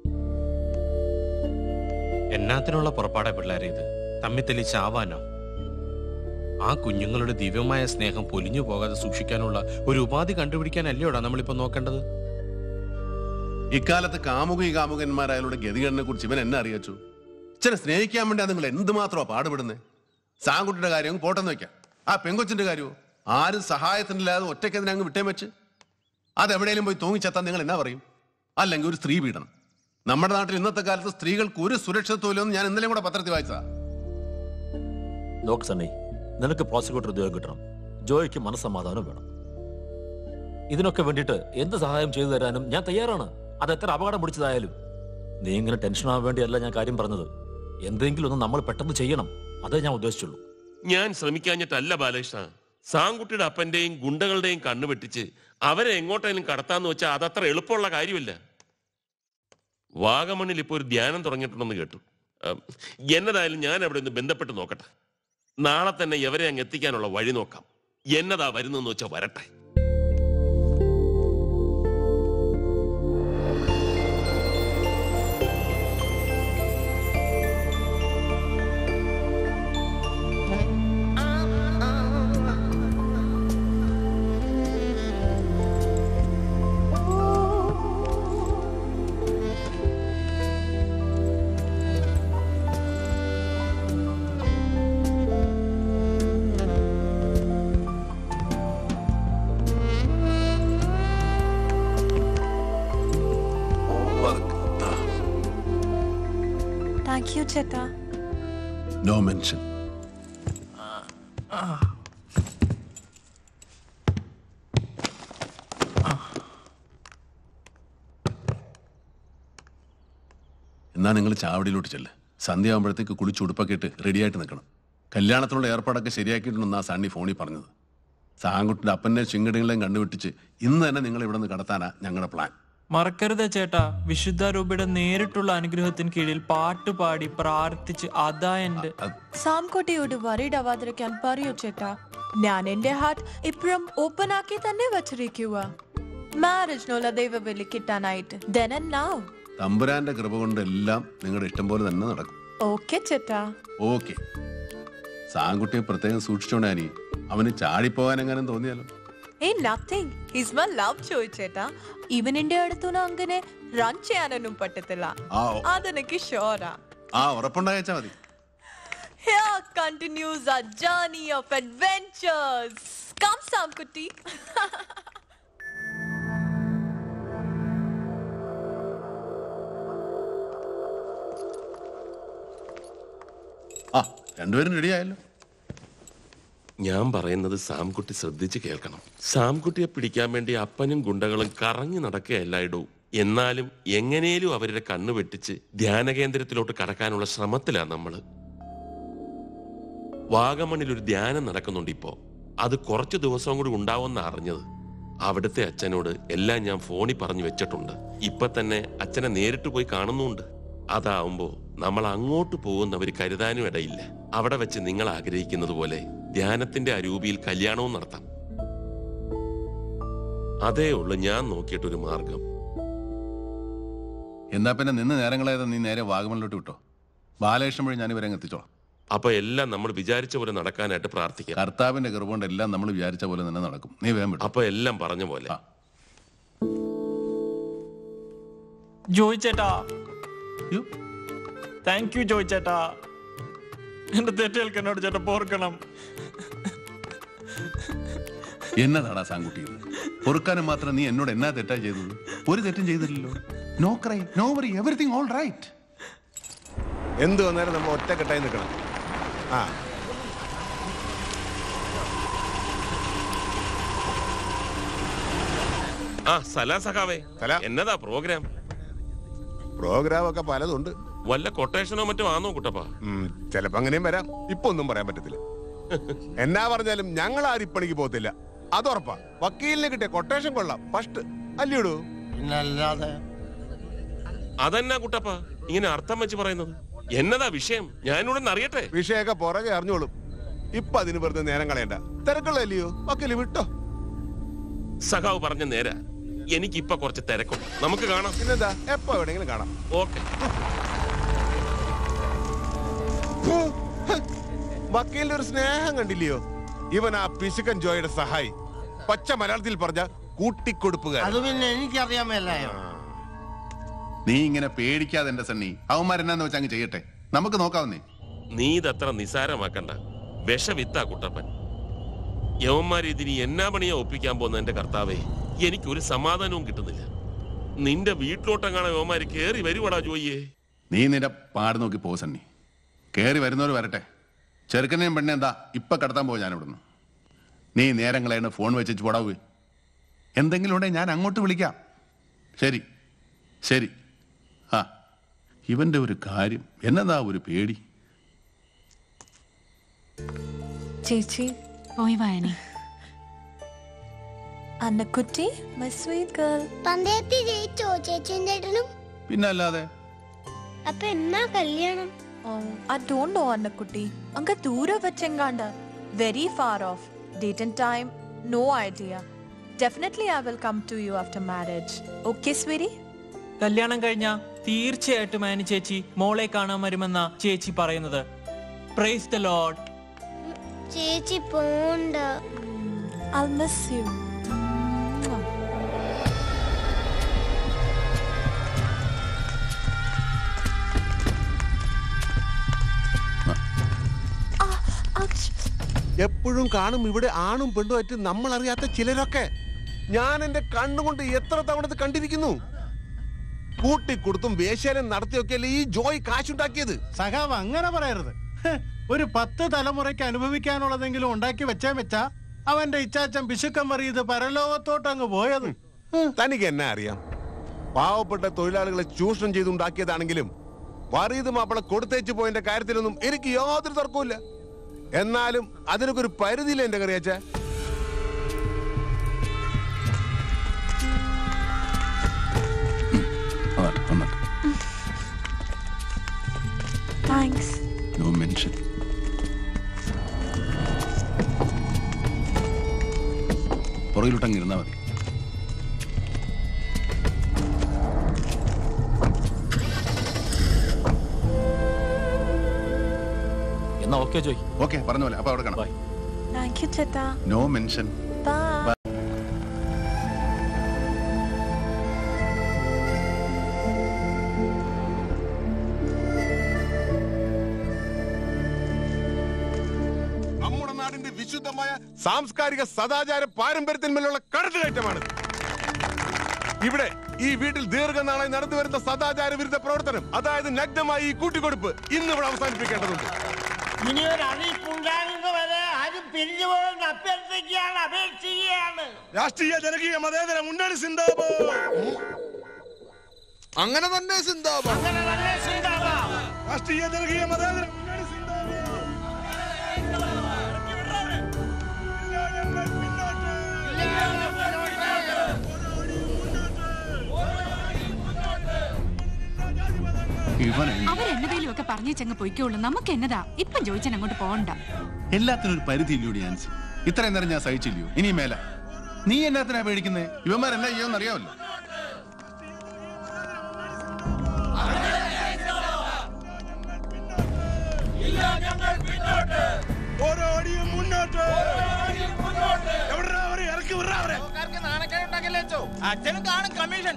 എന്നാത്തിനുള്ള പുറപ്പാടാ പിള്ളേരെ ഇത് തമ്മിത്തല്ലി ചാവാനോ ആ കുഞ്ഞുങ്ങളുടെ ദിവ്യമായ സ്നേഹം പൊലിഞ്ഞു പോകാതെ സൂക്ഷിക്കാനുള്ള ഒരു ഉപാധി കണ്ടുപിടിക്കാനല്ലേടാ നമ്മളിപ്പോ നോക്കേണ്ടത് ഇക്കാലത്ത് കാമുകി കാമുകന്മാരായാലുള്ള ഗതികേടിനെ കുറിച്ച് ഇവൻ എന്നെ അറിയിച്ചു ഇച്ചിരി സ്നേഹിക്കാൻ വേണ്ടി നിങ്ങൾ എന്തുമാത്രമാ പാടുപെടുന്നേ സാങ്കുട്ടിയുടെ കാര്യം പോട്ടെന്ന് വെക്കാം ആ പെങ്കൊച്ചിന്റെ കാര്യമോ ആരും സഹായത്തിനില്ലാതെ ഒറ്റയ്ക്ക് അതിനെ അങ്ങ് വിട്ടേ വെച്ച് അതെവിടെയെങ്കിലും പോയി തൂങ്ങിച്ചെത്താൻ നിങ്ങൾ എന്നാ പറയും അല്ലെങ്കിൽ ഒരു സ്ത്രീ പീഡനം നമ്മുടെ നാട്ടിൽ ഇന്നത്തെ കാലത്ത് സ്ത്രീകൾക്ക് ഒരു സുരക്ഷിതത്വമില്ലെന്ന് ഞാൻ ഇന്നലെയും കൂടെ പത്രത്തിൽ വായിച്ചതാ നോക്ക് സണ്ണി നിനക്ക് പ്രോസിക്യൂട്ടർ ഉദ്യോഗം കിട്ടണം ജോയിക്ക് മനസ്സമാധാനം വേണം ഇതിനൊക്കെ വേണ്ടിയിട്ട് എന്ത് സഹായം ചെയ്തു തരാനും ഞാൻ തയ്യാറാണ് അത് എത്ര അപകടം പിടിച്ചതായാലും നീ ഇങ്ങനെ ടെൻഷൻ ആവാൻ വേണ്ടിയല്ല ഞാൻ കാര്യം പറഞ്ഞത് എന്തെങ്കിലും ഒന്ന് നമ്മൾ പെട്ടെന്ന് ചെയ്യണം അതേ ഞാൻ ഉദ്ദേശിച്ചുള്ളൂ ഞാൻ ശ്രമിക്കാഞ്ഞിട്ടല്ല ബാലകൃഷ്ണ സാങ്കുട്ടിയുടെ അപ്പന്റെയും ഗുണ്ടകളുടെയും കണ്ണു വെട്ടിച്ച് അവരെ എങ്ങോട്ടെങ്കിലും കടത്താന്ന് വെച്ചാൽ അതത്ര എളുപ്പമുള്ള കാര്യമില്ല വാഗമണ്ണിൽ ഇപ്പോൾ ഒരു ധ്യാനം തുടങ്ങിയിട്ടുണ്ടെന്ന് കേട്ടു ഉം, എന്നതായാലും ഞാൻ അവിടെ ഒന്ന് ബന്ധപ്പെട്ട് നോക്കട്ടെ നാളെ തന്നെ ഇവരെ അങ്ങ് എത്തിക്കാനുള്ള വഴി നോക്കാം എന്നതാ വരുന്നെന്ന് വെച്ചാൽ വരട്ടെ താങ്ക് യു ചേട്ടാ നോ മെൻഷൻ എന്നാ നിങ്ങൾ ചാവടിയിലോട്ട് ചെല്ല് സന്ധ്യ ആകുമ്പോഴത്തേക്ക് കുളിച്ച് ഉടുപ്പൊക്കെ ഇട്ട് റെഡിയായിട്ട് നിൽക്കണം കല്യാണത്തിനുള്ള ഏർപ്പാടൊക്കെ ശരിയാക്കിയിട്ടുണ്ടെന്നാ സണ്ണി ഫോണിൽ പറഞ്ഞത് സാങ്കുട്ടിന്റെ അപ്പനെ ചിങ്കടികളെയും കണ്ടുപിടിച്ച് ഇന്ന് തന്നെ നിങ്ങൾ ഇവിടെ നിന്ന് കടത്താനാ ഞങ്ങളുടെ പ്ലാൻ മറക്കരുത് ചേട്ടാ വിശുദ്ധ രൂപയുടെ നേരിട്ടുള്ള അനുഗ്രഹത്തിന് കീഴിൽ പാട്ടുപാടി പ്രാർത്ഥിച്ച് അതാ എന്റെ സാംകുട്ടിയോട് വറീഡ് ആവാതിരിക്കാൻ പറയൂ ചേട്ടാ ഞാൻ എന്റെ ഹാർട്ട് ഇപ്പോഴും ഓപ്പൺ ആക്കി തന്നെ വച്ചിരിക്കുക മാരേജിനുള്ള ദൈവബലി കിട്ടാനായിട്ട് then and now തമ്പുരാന്റെ കൃപ കൊണ്ട് എല്ലാം നിങ്ങളുടെ ഇഷ്ടം പോലെ തന്നെ നടക്കും ഓക്കെ ചേട്ടാ ഓക്കെ സാങ്കുട്ടിയെ പ്രത്യേകം സൂക്ഷിച്ചോണ്ട് ആനി അവന് ചാടിപ്പോകാൻ എങ്ങനെ തോന്നിയാലോ ഏയ് നത്തിങ് ഹിസ് മൈ ലവ് ചോയ് ചേട്ടാ ഈവൻ എന്റെ അടുത്തുനിന്ന് അങ്ങനെ റൺ ചെയ്യാനൊന്നും പറ്റത്തില്ല ആ അതെനിക്ക് ഷോറാ ആ ഉറപ്പുണ്ടായച്ചാ മതി Here continues our journey of adventures. Come, Samkuti. ആ രണ്ടുപേരും റെഡിയായല്ലോ ഞാൻ പറയുന്നത് സാംകുട്ടി ശ്രദ്ധിച്ച് കേൾക്കണം സാംകുട്ടിയെ പിടിക്കാൻ വേണ്ടി അപ്പനും ഗുണ്ടകളും കറങ്ങി നടക്കുക എല്ലായിടവും എന്നാലും എങ്ങനെയും അവരുടെ കണ്ണു വെട്ടിച്ച് ധ്യാന കേന്ദ്രത്തിലോട്ട് കടക്കാനുള്ള ശ്രമത്തിലാണ് നമ്മള് വാഗമണിൽ ഒരു ധ്യാനം നടക്കുന്നുണ്ട് ഇപ്പോ അത് കുറച്ച് ദിവസം കൂടി ഉണ്ടാവുമെന്ന് അറിഞ്ഞത് അവിടുത്തെ അച്ഛനോട് എല്ലാം ഞാൻ ഫോണിൽ പറഞ്ഞു വെച്ചിട്ടുണ്ട് ഇപ്പൊ തന്നെ അച്ഛനെ നേരിട്ട് പോയി കാണുന്നുണ്ട് അതാവുമ്പോ നമ്മൾ അങ്ങോട്ട് പോകുന്നവർ കരുതാനും ഇടയില്ല അവിടെ വെച്ച് നിങ്ങൾ ആഗ്രഹിക്കുന്നത് പോലെ ധ്യാനത്തിന്റെ അരൂപിയിൽ കല്യാണവും നടത്താം അതേ ഉള്ളു ഞാൻ നോക്കിയിട്ടൊരു മാർഗം എന്നാ പിന്നെ നിന്ന് നേരങ്ങളേത് നീ നേരെ വാഗമണിലോട്ട് വിട്ടോ ബാലകൃഷ്ണൻ വഴി ഞാൻ ഇവരെ അങ്ങ് എത്തിച്ചോളാം അപ്പൊ എല്ലാം നമ്മൾ വിചാരിച്ച പോലെ നടക്കാനായിട്ട് പ്രാർത്ഥിക്കാം കർത്താവിന്റെ കൃപ കൊണ്ട് എല്ലാം നമ്മൾ വിചാരിച്ച പോലെ തന്നെ നടക്കും നീ വേഗം വിട്ടോ അപ്പൊ എല്ലാം പറഞ്ഞ പോലെ ജോയ് ചേട്ടാ താങ്ക് യു ജോയ് ചേട്ടാ എന്റെ തെറ്റുകൾക്ക് എന്നോട് ചേട്ടാ പോർക്കണം എന്നതാടാ സാങ്കുട്ടി ഇത്? പൊറുക്കാനും മാത്രം നീ എന്നോട് എന്നാ തെറ്റാ ചെയ്തത് ഒരു തെറ്റും ചെയ്തില്ലല്ലോ no cry no worry everything all right എന്ത് വന്നാലും നമ്മൾ ഒറ്റക്കെട്ടായി നിൽക്കണം ആ ആ സലാ സഖാവേ എന്നതാ പ്രോഗ്രാം പ്രോഗ്രാം ഒക്കെ പലതുണ്ട് വല്ല കൊട്ടേഷനോ മറ്റോ ആണോ കുട്ടപ്പാ ചിലപ്പോ അങ്ങനെയും വരാം ഇപ്പൊ ഒന്നും പറയാൻ പറ്റത്തില്ല എന്നാ പറഞ്ഞാലും ഞങ്ങൾ ആരും ഇപ്പണിക്ക് പോകത്തില്ല അത് ഉറപ്പാ വക്കീലിന് കിട്ടിയ കൊട്ടേഷൻ കൊള്ളാം ഫസ്റ്റ് അല്ലയോടൂ പിന്നല്ലാതെ അതെന്നാ കുട്ടപ്പ ഇങ്ങനെ അർത്ഥം വെച്ച് പറയുന്നത് എന്നതാ വിഷയം ഞാനിവിടെ നിന്ന് അറിയട്ടെ വിഷയൊക്കെ പുറകെ അറിഞ്ഞോളും ഇപ്പൊ അതിന് വെറുതെ നേരം കളയണ്ട തിരക്കുള്ളല്ലയോ വക്കീല് വിട്ടോ സഖാവ് പറഞ്ഞ നേരാ എനിക്കിപ്പൊ കുറച്ച് തിരക്കുണ്ട് നമുക്ക് കാണാം പിന്നെന്താ എപ്പോ എവിടെയെങ്കിലും കാണാം ഓക്കെ ഹോ, ഹ്. വക്കീലിന്റെ ഒരു സ്നേഹം കണ്ടില്ലയോ ഇവൻ ആ പിശുക്കൻ ജോയുടെ സഹായി പച്ച മലയാളത്തിൽ പറഞ്ഞ കൂട്ടിക്കൊടുപ്പുകാരൻ അത് പിന്നെ എനിക്കറിയാൻ മേലായോ നീ ഇങ്ങനെ പേടിക്കാതെ എന്റെ സണ്ണി അവന്മാരെന്നാന്ന് വെച്ചാൽ അങ്ങ് ചെയ്യട്ടെ നമുക്ക് നോക്കാവുന്നേ നീ ഇതത്ര നിസാരമാക്കണ്ട വിഷവിത്താ കുട്ടപ്പൻ യവന്മാർ ഇതിനി എന്നാ പണിയാ ഒപ്പിക്കാൻ പോകുന്ന എന്റെ കർത്താവേ എനിക്കൊരു സമാധാനവും കിട്ടുന്നില്ല നിന്റെ വീട്ടിലോട്ടെങ്ങാണോ യവന്മാര് കേറി വരുവാടാ ജോയിയെ നീ നിന്റെ പാട് നോക്കി പോ സണ്ണി കയറി വരുന്നവർ വരട്ടെ ചെറുക്കനെയും പെണ്ണെ എന്താ ഇപ്പൊ കടത്താൻ പോവാ ഞാൻ ഇവിടുന്ന് നീ നേരം കളയണ ഫോൺ വെച്ചിട്ട് പോടാവൂ എന്തെങ്കിലും ഉണ്ടെങ്കിൽ ഞാൻ അങ്ങോട്ട് വിളിക്കാം ശരി ശരി ആ ഇവന്റെ ഒരു കാര്യം എന്നതാ ഒരു പേടി ചേച്ചി പോയി വായനെ അന്നക്കുട്ടി മൈ സ്വീറ്റ് ഗേൾ പന്തയത്തിൽ ജയിച്ചോ ചേച്ചിയും ചേട്ടനും പിന്നെ അല്ലാതെ അപ്പൊ എന്നാ കല്യാണം I don't know, Annakutti. Anga ദൂരെ വെച്ചെങ്കാണ്ട് very far off date and time no idea definitely I will come to you after marriage okay sweetie കല്യാണം കഴിഞ്ഞ തീർച്ചയായിട്ടും ആനി ചേച്ചി മോളെ കാണാൻ വരുമെന്ന ചേച്ചി പറയുന്നത് പ്രൈസ് ദ ലോഡ് ചേച്ചി പോണ്ട ഐ മിസ് യു എപ്പോഴും കാണും ഇവിടെ ആണും പെണ്ണും ആയിട്ട് നമ്മൾ അറിയാത്ത ചിലരൊക്കെ ഞാൻ എന്റെ കണ്ണുകൊണ്ട് എത്ര തവണ ഇത് കണ്ടിരിക്കുന്നു കൂട്ടിക്കൊടുത്തും വേശ്യാനം നടത്തിയൊക്കെയല്ലേ ഈ ജോയ് കാശുണ്ടാക്കിയത് സഖാവ് അങ്ങനെ പറയരുത് ഹ്, ഒരു പത്ത് തലമുറയ്ക്ക് അനുഭവിക്കാനുള്ളതെങ്കിലും ഉണ്ടാക്കി വെച്ചാ വെച്ചാ അവന്റെ ഇച്ചാച്ചൻ പിശുക്കം മറിയത് പരലോകത്തോട്ട് അങ്ങ് പോയത് തനിക്ക് എന്നെ അറിയാം പാവപ്പെട്ട തൊഴിലാളികളെ ചൂഷണം ചെയ്തുണ്ടാക്കിയതാണെങ്കിലും വറീത് മാപ്പിള കൊടുത്തേച്ചു പോയതിന്റെ കാര്യത്തിലൊന്നും എനിക്ക് യാതൊരു തർക്കവുമില്ല എന്നാലും അതിനൊക്കെ ഒരു പരിധിയില്ല എന്റെ കറിയാച്ച താങ്ക്സ് നോ മെൻഷൻ പുറകിലോട്ടങ്ങ് ഇരുന്നാ മതി എന്നാ ഓക്കെ ജോയ് ഓക്കെ പറഞ്ഞ പോലെ അപ്പൊ അവിടെ കാണാം താങ്ക് യു ചേട്ടാ നോ മെൻഷൻ ബൈ നമ്മുടെ നാടിന്റെ വിശുദ്ധമായ സാംസ്കാരിക സദാചാര പാരമ്പര്യത്തിന്മേലുള്ള കടത്തുകയറ്റമാണ് ഇവിടെ ഈ വീട്ടിൽ ദീർഘനാളായി നടന്നു വരുന്ന സദാചാര വിരുദ്ധ പ്രവർത്തനം അതായത് നഗ്നമായി ഈ കൂട്ടിക്കൊടുപ്പ് ഇന്ന് ഇവിടെ അവസാനിപ്പിക്കേണ്ടതുണ്ട് ഇനി ഒരു അറിയിപ്പുണ്ടാകുന്നവരെ ആരും പിരിഞ്ഞു പോകാൻ അഭ്യർത്ഥിക്കുകയാണ് അപേക്ഷിക്കുകയാണ് രാഷ്ട്രീയ ജനകീയ മതേതര മുന്നണി സിന്ദാബാദ് അങ്ങനെ തന്നെ സിന്ദാബാദ് അങ്ങനെ തന്നെ സിന്ദാബാദ് രാഷ്ട്രീയ ജനകീയ മതേതര ഇവനെ അവരെന്നതേലും ഒക്കെ പറഞ്ഞേച്ചങ്ങ് പൊയ്ക്കോളൂ നമുക്ക് എന്നതാ ഇപ്പം ചോദിച്ചാൽ അങ്ങോട്ട് പോകണ്ട എല്ലാത്തിനും ഒരു പരിധി ഇല്ലയോ ആൻസി ഇത്രയും നേരം ഞാൻ സഹിച്ചില്ലയോ ഇനി മേല നീ എന്നാത്തിനാ പേടിക്കുന്നേ ഇവന്മാർ എന്നാ ചെയ്യുമെന്ന് അറിയാമല്ലോ ഓരോ അടിയും മുന്നോട്ട് എവിടെടാ അവരെ? ഇറക്കി വിടറാ അവരെ. അച്ഛനും കാണും കമ്മീഷൻ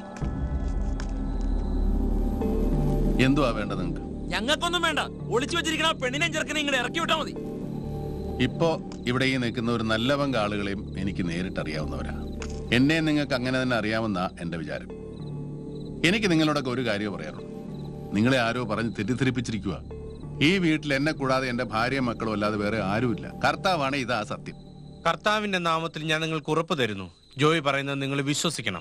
എന്തുവാ വേണ്ടത് നിങ്ങൾക്ക് ഞങ്ങൾക്കൊന്നും വേണ്ട ഒളിച്ചു വെച്ചിരിക്കണ ആ പെണ്ണിനെ ചെറുക്കനെ ഇങ്ങോട്ട് ഇറക്കി വിട്ടാ മതി ഇപ്പോ ഇവിടെ ഈ നിൽക്കുന്ന ഒരു നല്ല പങ്ക് ആളുകളെയും എനിക്ക് നേരിട്ട് അറിയാവുന്നവരാ എന്നെ നിങ്ങൾക്ക് അങ്ങനെ തന്നെ അറിയാമെന്ന എന്റെ വിചാരം എനിക്ക് നിങ്ങളോടൊക്കെ ഒരു കാര്യം പറയാനുള്ളൂ നിങ്ങളെ ആരോ പറഞ്ഞ് തെറ്റിദ്ധരിപ്പിച്ചിരിക്കുക ഈ വീട്ടിൽ എന്നെ കൂടാതെ എന്റെ ഭാര്യയും മക്കളും അല്ലാതെ വേറെ ആരുമില്ല കർത്താവാണ് ഇതാ സത്യം കർത്താവിന്റെ നാമത്തിൽ ഞാൻ നിങ്ങൾക്ക് ഉറപ്പ് തരുന്നു ജോയി പറയുന്നത് നിങ്ങൾ വിശ്വസിക്കണം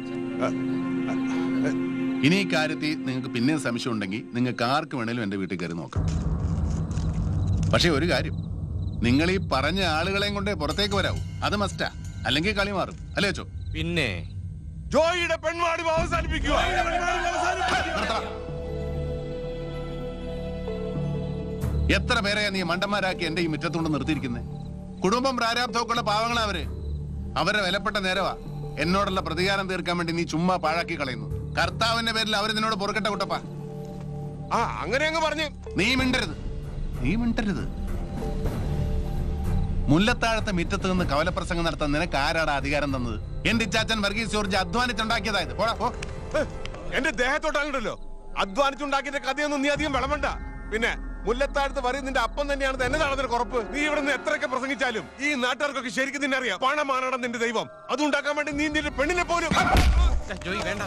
ഇനി ഈ കാര്യത്തിൽ നിങ്ങൾക്ക് പിന്നെയും സംശയം ഉണ്ടെങ്കിൽ നിങ്ങൾക്ക് ആർക്ക് വേണേലും എന്റെ വീട്ടിൽ കയറി നോക്കാം പക്ഷെ ഒരു കാര്യം നിങ്ങൾ ഈ പറഞ്ഞ ആളുകളെയും കൊണ്ടേ പുറത്തേക്ക് വരാവൂ അത് മസ്റ്റാ അല്ലെങ്കിൽ കളി മാറും അല്ലേ അച്ചോ പിന്നെ ജോയിയുടെ പെൺവാടി അവസാനിപ്പിക്കുക എത്ര പേരെ നീ മണ്ടന്മാരാക്കി എന്റെ ഈ മുറ്റത്തുകൊണ്ട് നിർത്തിയിരിക്കുന്നത് കുടുംബം പ്രാരാബ്ധമൊക്കെയുള്ള പാവങ്ങളാ അവര് അവരെ വിലപ്പെട്ട നേരവാ എന്നോടുള്ള പ്രതികാരം തീർക്കാൻ വേണ്ടി നീ ചുമ്മാ പാഴാക്കി കളയുന്നു കർത്താവിന്റെ പേരിൽ അവർ നിന്നോട് പൊറുക്കട്ടെ കുട്ടപ്പ ആ അങ്ങനെ അങ്ങ് പറഞ്ഞു നീ മിണ്ടരുത് നീ മിണ്ടരുത് മുല്ലത്താഴത്തെ മുറ്റത്ത് നിന്ന് കവലപ്രസംഗം നടത്താൻ നിനക്ക് ആരാടാ അധികാരം തന്നത് എന്റെ ഇച്ചാച്ചൻ വർഗീസ് ജോർജ് അധ്വാനിച്ചുണ്ടാക്കിയതായത് പോടാ പോ എന്റെ ദേഹത്തോട്ടാണല്ലോ അധ്വാനിച്ചുണ്ടാക്കിയ കഥയൊന്നും നീ അധികം വിളമ്പണ്ട പിന്നെ മുല്ലത്താഴത്ത് പറയും നിന്റെ അപ്പം തന്നെയാണ് എന്നതാണ് നിനക്ക് ഉറപ്പ് നീ ഇവിടെ നിന്ന് എത്രയൊക്കെ പ്രസംഗിച്ചാലും ഈ നാട്ടുകാർക്കൊക്കെ ശരിക്കും നിന്നെ അറിയാം പണമാണോ നിന്റെ ദൈവം അതുണ്ടാക്കാൻ വേണ്ടി നീ നിന്റെ പെണ്ണിനെ പോലും ജോയി വേണ്ട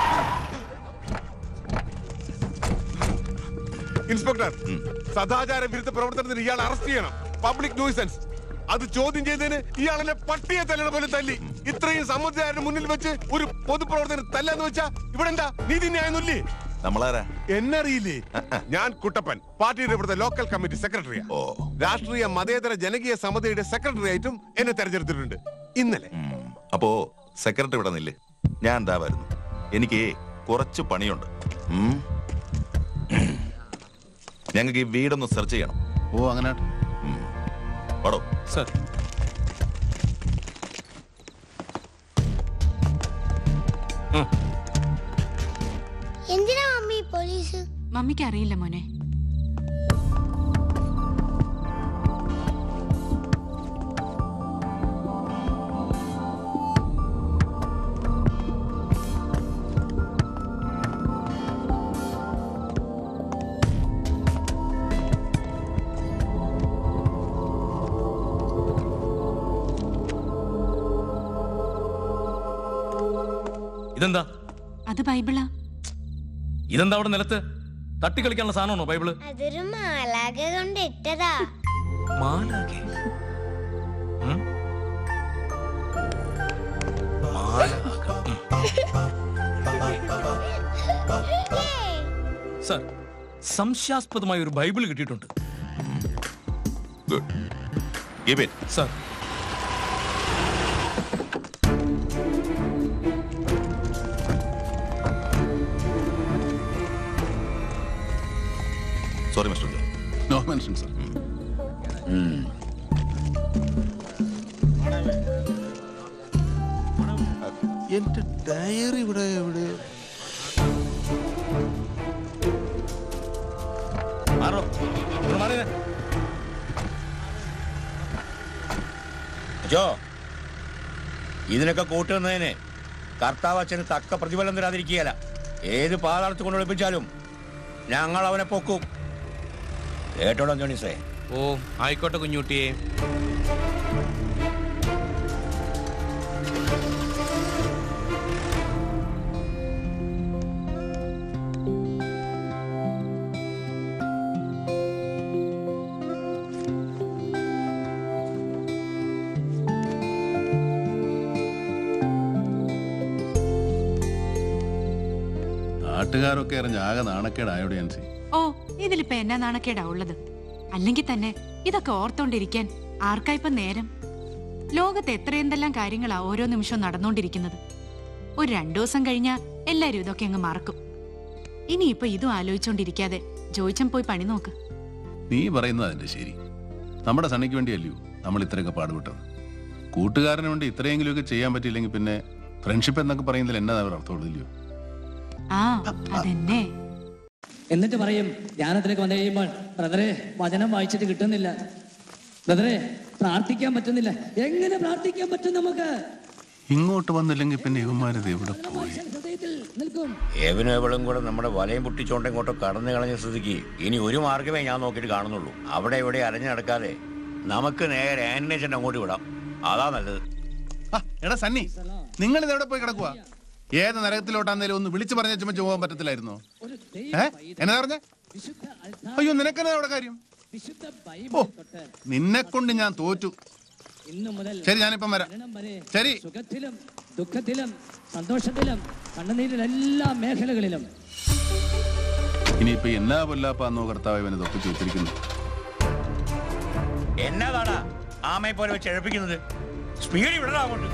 ഇൻസ്പെക്ടർ സദാചാര വിരുദ്ധ പ്രവർത്തനത്തിന് ഇയാൾ അറസ്റ്റ് ചെയ്യണം പബ്ലിക് ന്യൂസൻസ് അത് ചോദ്യം ചെയ്തതിന് ഇയാളെ പട്ടിയെ തല്ലണ പോലെ തല്ലി ഇത്രയും സമുദ്രത്തിന്റെ മുന്നിൽ വെച്ച് ഒരു പൊതുപ്രവർത്തനം തല്ലാന്ന് വെച്ചാ ഇവിടെ എന്താ നീതി ന്യായൊന്നുമില്ലേ നമ്മളാരാ എന്നറിയില്ലേ ഞാൻ കുട്ടപ്പൻ പാർട്ടിയുടെ ഇവിടുത്തെ ലോക്കൽ കമ്മിറ്റി സെക്രട്ടറിയാ രാഷ്ട്രീയ മതേതര ജനകീയ സമിതിയുടെ സെക്രട്ടറി ആയിട്ടും എന്നെ തെരഞ്ഞെടുത്തിട്ടുണ്ട് ഇന്നലെ അപ്പോ സെക്രട്ടറി ഇവിടെ നില്ലേ ഞാൻ എന്താ വരുന്നു എനിക്ക് കുറച്ച് പണിയുണ്ട് ഉം. ഞങ്ങൾക്ക് ഈ വീടൊന്ന് സെർച്ച് ചെയ്യണം ഓ അങ്ങനെ പടോ സർ എന്തിനാ മമ്മി പോലീസ് മമ്മിക്ക് അറിയില്ല മോനെ ഇതെന്താ അത് ബൈബിളാ ഇതെന്താ അവിടെ നിലത്ത് തട്ടിക്കളിക്കാനുള്ള സാധനമാണോ ബൈബിള് അതൊരു മാലാക കൊണ്ട് ഇട്ടതാ മാലാകെ സർ സംശയാസ്പദമായ ഒരു ബൈബിൾ കിട്ടിയിട്ടുണ്ട് good give it sir sorry mister Joe no mention sir എന്റെ ഡയറി ഇവിടെ എവിടെ മാറോ ഇവിടെ മാറിയേ അജോ ഇതിനൊക്കെ കൂട്ടുന്നതിന് കർത്താവ് അച്ഛന് തക്ക പ്രതിഫലം തരാതിരിക്കുകയല്ല ഏത് പാതാളത്ത് കൊണ്ട് ഒളിപ്പിച്ചാലും ഞങ്ങൾ അവനെ പൊക്കും കേട്ടോടോ ജോണിസേ ഓ ആയിക്കോട്ടെ കുഞ്ഞുട്ടിയെ നാട്ടുകാരൊക്കെ അറിഞ്ഞ ആകെ നാണക്കേടായോടെ ഞാൻ ഓ ഇതിലിപ്പോ എന്നാ നാണക്കേടാ ഉള്ളത് അല്ലെങ്കിൽ തന്നെ ഇതൊക്കെ ഓർത്തോണ്ടിരിക്കാൻ ആർക്കായിപ്പം നേരം ലോകത്ത് എത്രയെന്തെല്ലാം കാര്യങ്ങളാ ഓരോ നിമിഷവും നടന്നുകൊണ്ടിരിക്കുന്നത് ഒരു രണ്ടു ദിവസം കഴിഞ്ഞാ എല്ലാരും ഇതൊക്കെ അങ്ങ് മറക്കും ഇനിയിപ്പോ ഇതും ആലോചിച്ചോണ്ടിരിക്കാതെ ജോയിച്ചൻ പോയി പണി നോക്ക് നീ പറയുന്നത് അതിന്റെ ശരി നമ്മുടെ സണ്ണിക്ക് വേണ്ടിയല്ലയോ നമ്മൾ ഇത്രയൊക്കെ പാടുപെട്ടത് കൂട്ടുകാരന് വേണ്ടി ഇത്രയെങ്കിലുമൊക്കെ ചെയ്യാൻ പറ്റിയില്ലെങ്കിൽ പിന്നെ ഫ്രണ്ട്ഷിപ്പ് എന്നൊക്കെ പറയുന്നതിൽ എന്നതാ ഒരു അർത്ഥമുള്ളൂ ആ അതെന്നെ എന്നിട്ട് പറയും ധ്യാനത്തിലേക്ക് വന്നു കഴിയുമ്പോൾ ബ്രദറെ വചനം വായിച്ചിട്ട് കിട്ടുന്നില്ല ബ്രദറെ പ്രാർത്ഥിക്കാൻ പറ്റുന്നില്ല എങ്ങനെ പ്രാർത്ഥിക്കാൻ പറ്റും നമുക്ക് ഇങ്ങോട്ട് വന്നില്ലെങ്കിൽ പിന്നെ ഇവന്മാരത് എവിടെ പോയി ഹൃദയത്തിൽ നിൽക്കും ഏവനും എവളും കൂടെ നമ്മുടെ വലയം പൊട്ടിച്ചോണ്ട് ഇങ്ങോട്ട് കടന്നു കളഞ്ഞ സ്ഥിതിക്ക് ഇനി ഒരു മാർഗമേ ഞാൻ നോക്കിയിട്ട് കാണുന്നുള്ളൂ അവിടെ ഇവിടെ അലഞ്ഞു നടക്കാതെ നമുക്ക് നേരെ ആനിമേഷൻ അങ്ങോട്ട് വിടാം അതാ നല്ലത് ആ, എടാ സണ്ണി നിങ്ങൾ ഇത് എവിടെ പോയി കിടക്കുക ഏത് നരകത്തിലോട്ടാന്നേലും ഒന്ന് വിളിച്ചു പറഞ്ഞ ചുമച്ച് പോകാൻ പറ്റത്തില്ലായിരുന്നോ ഏ എന്നാ പറഞ്ഞ അയ്യോ നിനക്കെന്നാ അവിടെ കാര്യം ഓ നിന്നെ കൊണ്ട് ഞാൻ തോറ്റു ഇന്നു മുതൽ ശരി ഞാനിപ്പം വരാം മരണം വരെ ശരി സുഖത്തിലും ദുഃഖത്തിലും സന്തോഷത്തിലും കണ്ണുനീരിലും എല്ലാ മേഖലകളിലും ഇനിയിപ്പോ എന്നാ പൊല്ലാപ്പാന്നോ കർത്താവ് ഇവനെ തൊപ്പിച്ച് വെച്ചിരിക്കുന്നു എന്നതാടാ ആമയെ പോലെ വെച്ച് എഴപ്പിക്കുന്നത് സ്പീഡിൽ വിടണം അങ്ങോട്ട്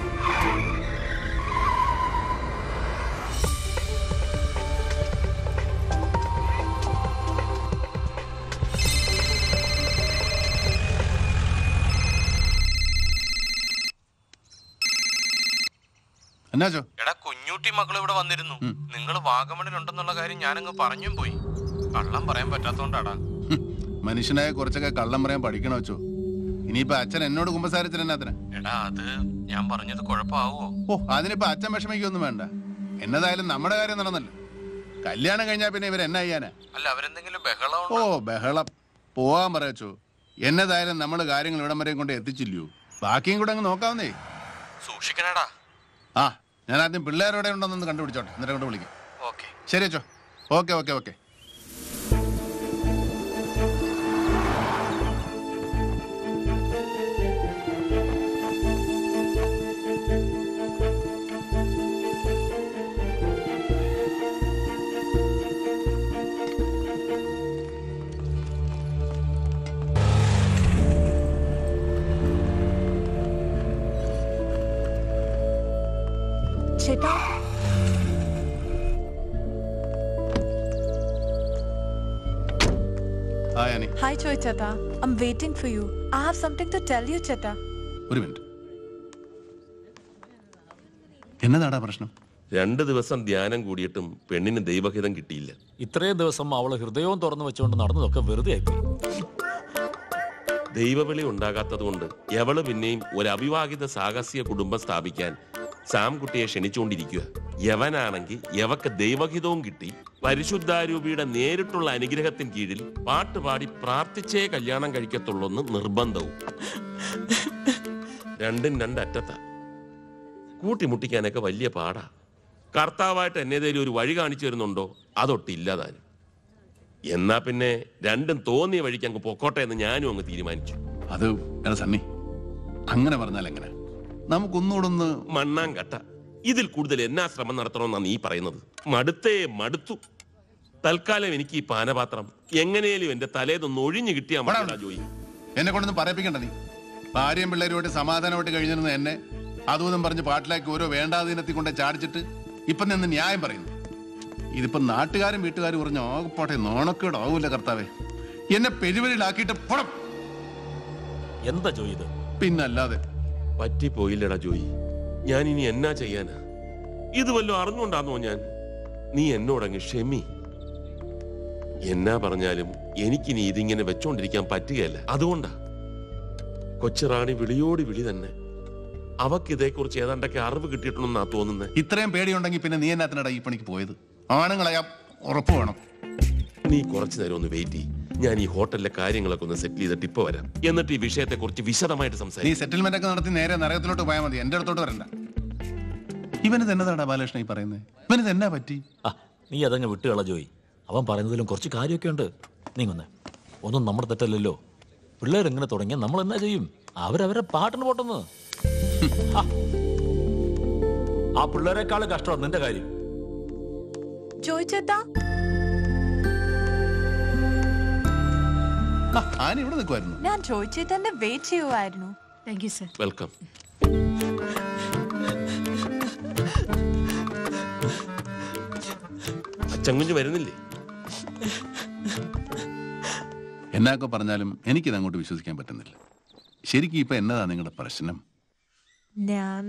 എന്നാച്ചോ എടാ കുഞ്ഞൂട്ടി മക്കൾ ഇവിടെ വന്നിരുന്നു നിങ്ങൾ വാഗമണിലുണ്ടെന്നുള്ള കാര്യം ഞാനങ്ങ് പറഞ്ഞും പോയി കള്ളം പറയാൻ പറ്റാത്തോണ്ടാടാ മനുഷ്യനായ കുറച്ചൊക്കെ കള്ളം പറയാൻ പഠിക്കണോ വെച്ചോ ഇനിയിപ്പോ അച്ഛൻ എന്നോട് കുമ്പസാരത്തിന് എന്നാത്തിനാ എടാ അത് ഞാൻ പറഞ്ഞത് കുഴപ്പമാവോ ഓ അതിനിപ്പോ അച്ഛൻ വിഷമിക്കൊന്നും വേണ്ട എന്നതായാലും നമ്മുടെ കാര്യം നടന്നല്ലോ കല്യാണം കഴിഞ്ഞാ പിന്നെ ഇവർ എന്നാ ചെയ്യാനാ അല്ല അവരെന്തെങ്കിലും ബഹളം ഓ ബഹളം പോവാൻ പറയച്ചോ എന്നതായാലും നമ്മൾ കാര്യങ്ങൾ ഇവിടം വരെയും കൊണ്ട് എത്തിച്ചില്ലയോ ബാക്കിയും കൂടെ അങ്ങ് നോക്കാവുന്നേ സൂക്ഷിക്കണേടാ ആ ഞാൻ ആദ്യം പിള്ളേരോടെ ഉണ്ടെന്നൊന്ന് കണ്ടുപിടിച്ചോട്ടെ എന്നിട്ട് കൊണ്ട് വിളിക്കാം ഓക്കെ ശരി അച്ചോ ഓക്കെ ഓക്കെ ഓക്കെ ചേട്ടാ ആ ഞാനേ ഹായ് ചോയ് ചേട്ടാ I am waiting for you I have something to tell you ചേട്ടാ ഒരു മിനിറ്റ് എന്നതാടാ പ്രശ്നം രണ്ട് ദിവസം ധ്യാനം കൂടിയിട്ടും പെണ്ണിന് ദൈവഹിതം കിട്ടിയില്ല ഇത്രയും ദിവസം അവള് ഹൃദയവും തുറന്നു വെച്ചുകൊണ്ട് നടന്നതൊക്കെ വെറുതെ ആയിപ്പോയി ദൈവവിളി ഉണ്ടാകാത്തതുകൊണ്ട് എവള് പിന്നെയും ഒരു അവിവാഹിത സാഹസിക കുടുംബം സ്ഥാപിക്കാൻ സാംകുട്ടിയെ ക്ഷണിച്ചുകൊണ്ടിരിക്കുക യവനാണെങ്കിൽ യവക്ക് ദൈവഹിതവും കിട്ടി പരിശുദ്ധാരൂപിയുടെ നേരിട്ടുള്ള അനുഗ്രഹത്തിന് കീഴിൽ പാട്ടുപാടി പ്രാർത്ഥിച്ചേ കല്യാണം കഴിക്കത്തുള്ളൂന്ന് നിർബന്ധവും രണ്ടും രണ്ടറ്റത്താ കൂട്ടിമുട്ടിക്കാനൊക്കെ വലിയ പാടാ കർത്താവായിട്ട് എന്നേതേലും ഒരു വഴി കാണിച്ചു തരുന്നുണ്ടോ അതൊട്ടില്ലാതാനും എന്നാ പിന്നെ രണ്ടും തോന്നിയ വഴിക്ക് അങ്ങ് പൊക്കോട്ടെ എന്ന് ഞാനും അങ്ങ് തീരുമാനിച്ചു അത് എടാ സണ്ണി അങ്ങനെ പറഞ്ഞാൽ എങ്ങനെ നമുക്കൊന്നുകൂടെ ഒന്ന് മണ്ണാങ്കട്ട ഇതിൽ കൂടുതൽ എന്നാ ശ്രമം നടത്തണമെന്നാണ് നീ പറയുന്നത് മടുത്തേ മടുത്തു തൽക്കാലം എനിക്ക് ഈ പാനപാത്രം എങ്ങനെയും എന്റെ തലേതൊന്ന് ഒഴിഞ്ഞു കിട്ടിയാ മതിയാ ജോയി എന്നെ കൊണ്ടൊന്നും പറയിപ്പിക്കണ്ട നീ ഭാര്യയും പിള്ളേരുമായിട്ട് സമാധാനമായിട്ട് കഴിഞ്ഞിരുന്ന എന്നെ അതും പറഞ്ഞ് പാട്ടിലാക്കി ഓരോ വേണ്ടാതീനത്തിൽ കൊണ്ട് ചാടിച്ചിട്ട് ഇപ്പൊ നിന്ന് ന്യായം പറയുന്നു ഇതിപ്പോ നാട്ടുകാരും വീട്ടുകാരും പറഞ്ഞ ആകപ്പാട്ടെ നാണക്കേടാവൂല കർത്താവേ എന്നെ പെരുവരിലാക്കിയിട്ട് പുറം എന്താ ജോയി ഇത് പിന്നല്ലാതെ പറ്റിപ്പോയില്ലടാ ജോയി ഞാൻ ഇനി എന്നാ ചെയ്യാനാ ഇത് വല്ലതും അറിഞ്ഞുകൊണ്ടാന്നോ ഞാൻ നീ എന്നോടങ്ങ് ക്ഷമി എന്നാ പറഞ്ഞാലും എനിക്കിനി ഇതിങ്ങനെ വെച്ചോണ്ടിരിക്കാൻ പറ്റുകയല്ല അതുകൊണ്ടാ കൊച്ചുറാണി വിളിയോട് വിളി തന്നെ അവക്ക് ഇതേക്കുറിച്ച് ഏതാണ്ടൊക്കെ അറിവ് കിട്ടിയിട്ടുണ്ടെന്നാ തോന്നുന്നത് ഇത്രയും പേടിയുണ്ടെങ്കിൽ പിന്നെ നീ എന്നാത്തിനടാ ഈ പണിക്ക് പോയത് ആണുങ്ങളായ ഉറപ്പ് വേണം നീ കുറച്ചു നേരം ഒന്ന് വെയിറ്റ് ചെയ്യ് ഞാൻ ഈ ഹോട്ടലിലെ കാര്യങ്ങളൊക്കെ ഒന്ന് സെറ്റിൽ ചെയ്തിട്ട് ഇപ്പൊ വരാം എന്നിട്ട് ഈ വിഷയത്തെ കുറിച്ച് വിശദമായിട്ട് നീ സംസാരിക്കും സെറ്റിൽമെന്റ് ഒക്കെ നടത്തി നേരെ നരകത്തിലോട്ട് പോയാൽ മതി എന്റെ അടുത്തോട്ട് വരണ്ട ഇവന് എന്നതാടാ ബാലകൃഷ്ണൻ ഈ പറയുന്നത് ഇവന് എന്നാ പറ്റി ആ നീ അതങ്ങ് വിട്ടുകള ജോയി അവൻ പറയുന്നതിലും കുറച്ച് കാര്യമൊക്കെ ഉണ്ട് നീങ്ങൊന്ന് ഒന്നും നമ്മുടെ തെറ്റല്ലല്ലോ പിള്ളേർ ഇങ്ങനെ തുടങ്ങിയാൽ നമ്മൾ എന്നാ ചെയ്യും അവരവരെ പാട്ടിന് പോട്ടെന്ന് ആ. ആ പിള്ളേരെക്കാളും കഷ്ടമാണ് നിന്റെ കാര്യം ജോയ് ചേട്ടാ ആന ഇവിടെ നിൽക്കുമായിരുന്നു ഞാൻ ജോയ് ചേട്ടന്റെ വെയിറ്റ് ചെയ്യുമായിരുന്നു താങ്ക് യു സർ വെൽക്കം അച്ചങ്കുഞ്ഞ് വരുന്നില്ലേ എന്നൊക്കെ പറഞ്ഞാലും എനിക്കിത് അങ്ങോട്ട് വിശ്വസിക്കാൻ പറ്റുന്നില്ല ശരിക്കും ഇപ്പൊ എന്നതാ നിങ്ങളുടെ പ്രശ്നം ഞാൻ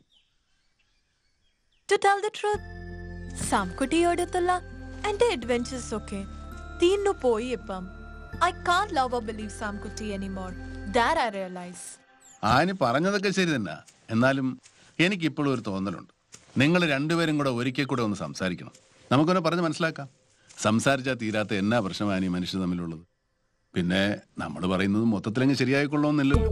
ടു ടെൽ ദ ട്രൂത്ത് സാംകുട്ടിയോടത്തുള്ള എന്റെ അഡ്വെഞ്ചേഴ്സ് ഒക്കെ തീർന്നു പോയി ഇപ്പം I can't love or believe Samkutty anymore that I realise Annie പറഞ്ഞതൊക്കെ ശരി തന്നെ എന്നാലും എനിക്കിപ്പോഴും ഒരു തോന്നലുണ്ട് നിങ്ങൾ രണ്ടുപേരും കൂടെ ഒരിക്കൽ കൂടെ ഒന്ന് സംസാരിക്കണം നമുക്കൊന്ന് പറഞ്ഞ് മനസ്സിലാക്കാം സംസാരിച്ചാൽ തീരാത്ത എന്നാ പ്രശ്നമാണ് ഈ മനുഷ്യർ തമ്മിലുള്ളത് പിന്നെ നമ്മൾ പറയുന്നത് മൊത്തത്തിലങ്ങ് ശരിയായിക്കൊള്ളണമെന്നില്ലല്ലോ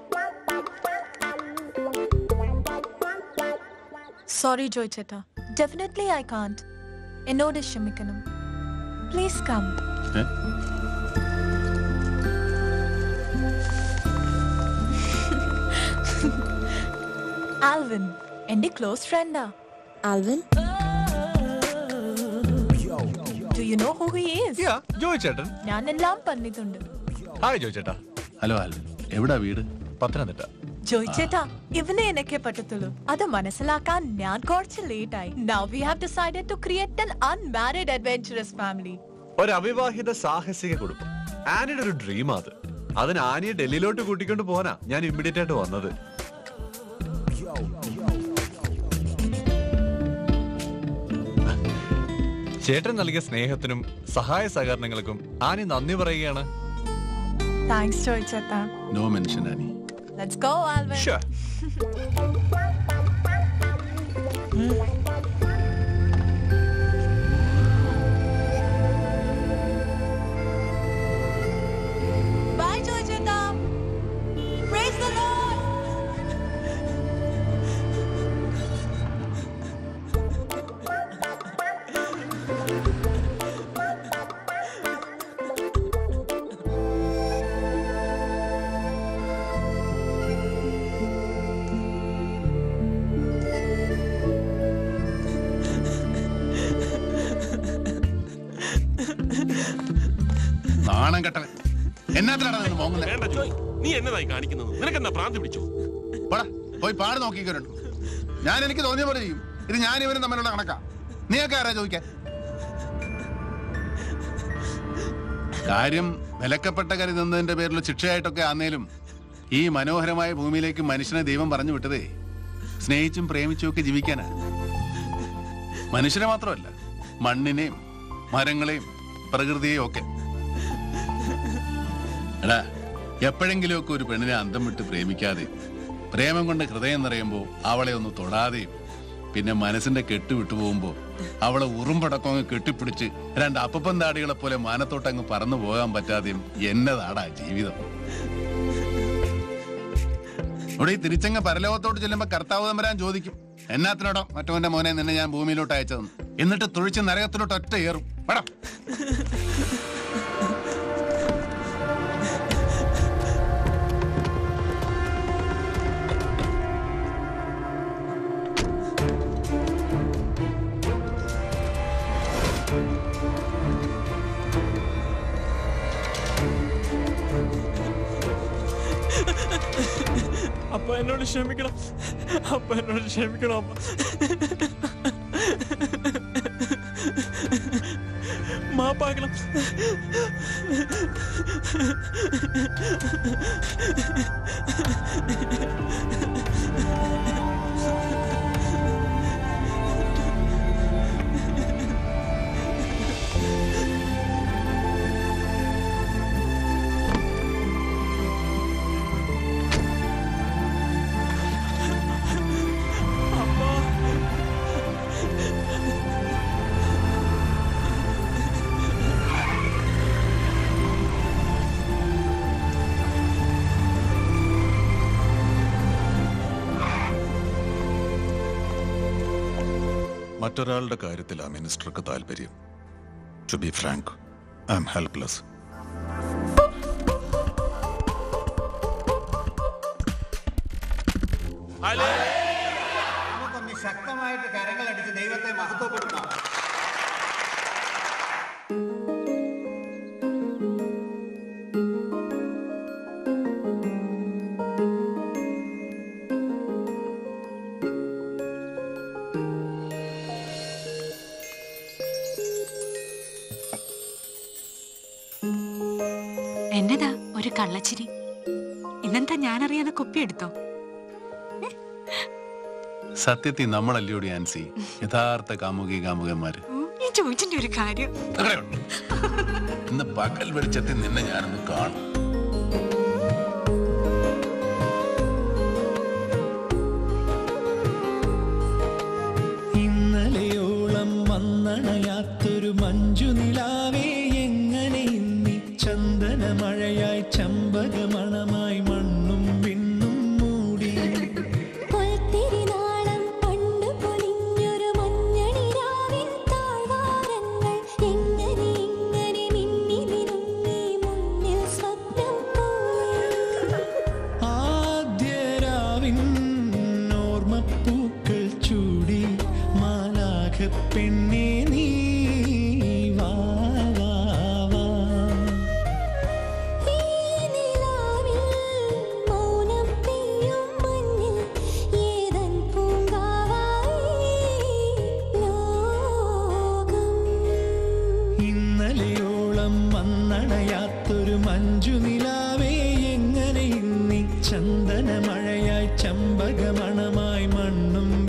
സോറി ജോയ് ചേട്ടാ ഡെഫിനറ്റ്ലി ഐ കാൺട്ട് എന്നോട് ക്ഷമിക്കണം പ്ലീസ് കം ഏ? ആൽവിൻ എന്റെ ക്ലോസ് ഫ്രണ്ടാ Alvin do you know who he is Joy ചേട്ടൻ ഞാൻ എല്ലാം പറഞ്ഞിട്ടുണ്ട് ഹായ് ജോയ് ചേട്ടാ ഹലോ ആൽവിൻ എവിടാ വീട് പത്തനംതിട്ട ജോയ് ചേട്ടാ ഇവനെ എനക്കെ പറ്റത്തുള്ളൂ അത് മനസ്സിലാക്കാൻ ഞാൻ കുറച്ച് ലേറ്റ് ആയി now we have decided to create an unmarried adventurous family ഒരു അവിവാഹിത സാഹസിക കുടുംബം ആനിയുടെ ഒരു ഡ്രീം അത് അതിന് ആനിയെ ഡൽഹിയിലോട്ട് കൂട്ടിക്കൊണ്ട് പോകാനാ ഞാൻ ഇമ്മീഡിയറ്റ് ആയിട്ട് വന്നത് ചേട്ടൻ നൽകിയ സ്നേഹത്തിനും സഹായ സഹകരണങ്ങൾക്കും ആനി നന്ദി പറയുകയാണ് താങ്ക്സ് ജോയ് ചേട്ടാ no mention Annie let's go Alvin Sure. Bye Joy ചേട്ടാ പ്രൈസ് ദി ലോർഡ് നാണം കെട്ടവൻ എന്നാത്തിലാണ് നിന്ന് മോങ്ങുന്നത് വേണ്ട ജോയ് നീ എന്നതായി കാണിക്കുന്നത് നിനക്കെന്താ ഭ്രാന്തി പിടിച്ചു പോടാ പോയി പാട് നോക്കിക്കോരുണ്ട് ഞാൻ എനിക്ക് തോന്നിയ പോലെ ചെയ്യും ഇത് ഞാൻ ഇവരും തമ്മിലുള്ള കണക്കാ നീയൊക്കെ ആരാ ചോദിക്കാൻ കാര്യം വിലക്കപ്പെട്ട കരുതുന്നതിന്റെ പേരിൽ ശിക്ഷയായിട്ടൊക്കെ ആന്നേലും ഈ മനോഹരമായ ഭൂമിയിലേക്ക് മനുഷ്യനെ ദൈവം പറഞ്ഞു വിട്ടതേ സ്നേഹിച്ചും പ്രേമിച്ചും ഒക്കെ ജീവിക്കാനാ മനുഷ്യരെ മാത്രമല്ല മണ്ണിനെയും മരങ്ങളെയും പ്രകൃതിയെയും ഒക്കെ എടാ എപ്പോഴെങ്കിലുമൊക്കെ ഒരു പെണ്ണിനെ അന്തം വിട്ട് പ്രേമിക്കാതെ പ്രേമം കൊണ്ട് ഹൃദയം നിറയുമ്പോൾ അവളെ ഒന്ന് തൊടാതെയും പിന്നെ മനസ്സിന്റെ കെട്ട് വിട്ടുപോകുമ്പോൾ അവളെ ഉറുമ്പടക്കം അങ്ങ് കെട്ടിപ്പിടിച്ച് രണ്ട് അപ്പപ്പൻ താടികളെ പോലെ മാനത്തോട്ട് അങ്ങ് പറന്നു പോകാൻ പറ്റാതെയും എന്നതാടാ ജീവിതം ഇവിടെ ഈ തിരിച്ചങ്ങ് പരലോകത്തോട്ട് ചെല്ലുമ്പോ കർത്താവ് തമ്പരാൻ ചോദിക്കും എന്നാത്തിനോടോ മറ്റവന്റെ മോനെ നിന്നെ ഞാൻ ഭൂമിയിലോട്ട് അയച്ചതെന്ന് എന്നിട്ട് തുഴിച്ച് നരകത്തിലോട്ട് ഒറ്റ ഏറും വേണം അപ്പ എന്നോട് ക്ഷമിക്കണം അപ്പ എന്നോട് ക്ഷമിക്കണം അപ്പ മാപ്പാക്കണം മറ്റൊരാളുടെ കാര്യത്തിലാണ് മിനിസ്റ്റർക്ക് താല്പര്യം to be frank I am helpless നമുക്കൊന്ന് ശക്തമായിട്ട് കരങ്ങളടിച്ച് ദൈവത്തെ മഹത്വപ്പെടുത്താം എന്നതാ ഒരു കള്ളച്ചിരി ഇന്നെന്താ ഞാനറിയാതെ കുപ്പിയെടുത്തോ സത്യത്തിൽ നമ്മളല്ലയോടി ആൻസി യഥാർത്ഥ കാമുകി കാമുകന്മാര് ഈ ജോയിച്ചിന്റെ ഒരു കാര്യം അങ്ങനെയുണ്ട്. ഇന്ന് പകൽ വെളിച്ചത്തിൽ നിന്നെ ഞാനൊന്ന് കാണും ഇന്നലെയോളം വന്നണയാത്തൊരു മഞ്ജു നിലാവേ എങ്ങനെ ഇന്നി ചന്ദന മഴയായി ചമ്പകമണമായി മണ്ണും വിണ്ണും മൂടി പൊൽത്തിരിനാളം പണ്ടു പൊലിഞ്ഞൊരു മഞ്ഞണിരാവിൻ താഴ്വാരങ്ങൾ എങ്ങനെ ഇങ്ങനെ മിന്നി മിനുങ്ങി മുന്നിൽ സ്വപ്നം പോലെ ആദ്യരാവിൻ ഓർമ്മപ്പൂക്കൾ ചൂടി മാലാഖ പെണ്ണെ നീ വാ വാ വാ ഈ നിലാവിൽ മൗനം പെയ്യും മഞ്ഞിൽ ഏതൻ പൂങ്കാവായി ലോകം ഇന്നലെയോളം വന്നണയാത്തൊരു മഞ്ജു നിലാവേ എങ്ങനെ ഇന്നി ചന്ദന മഴയായി ചമ്പകമണമായി മണ്ണും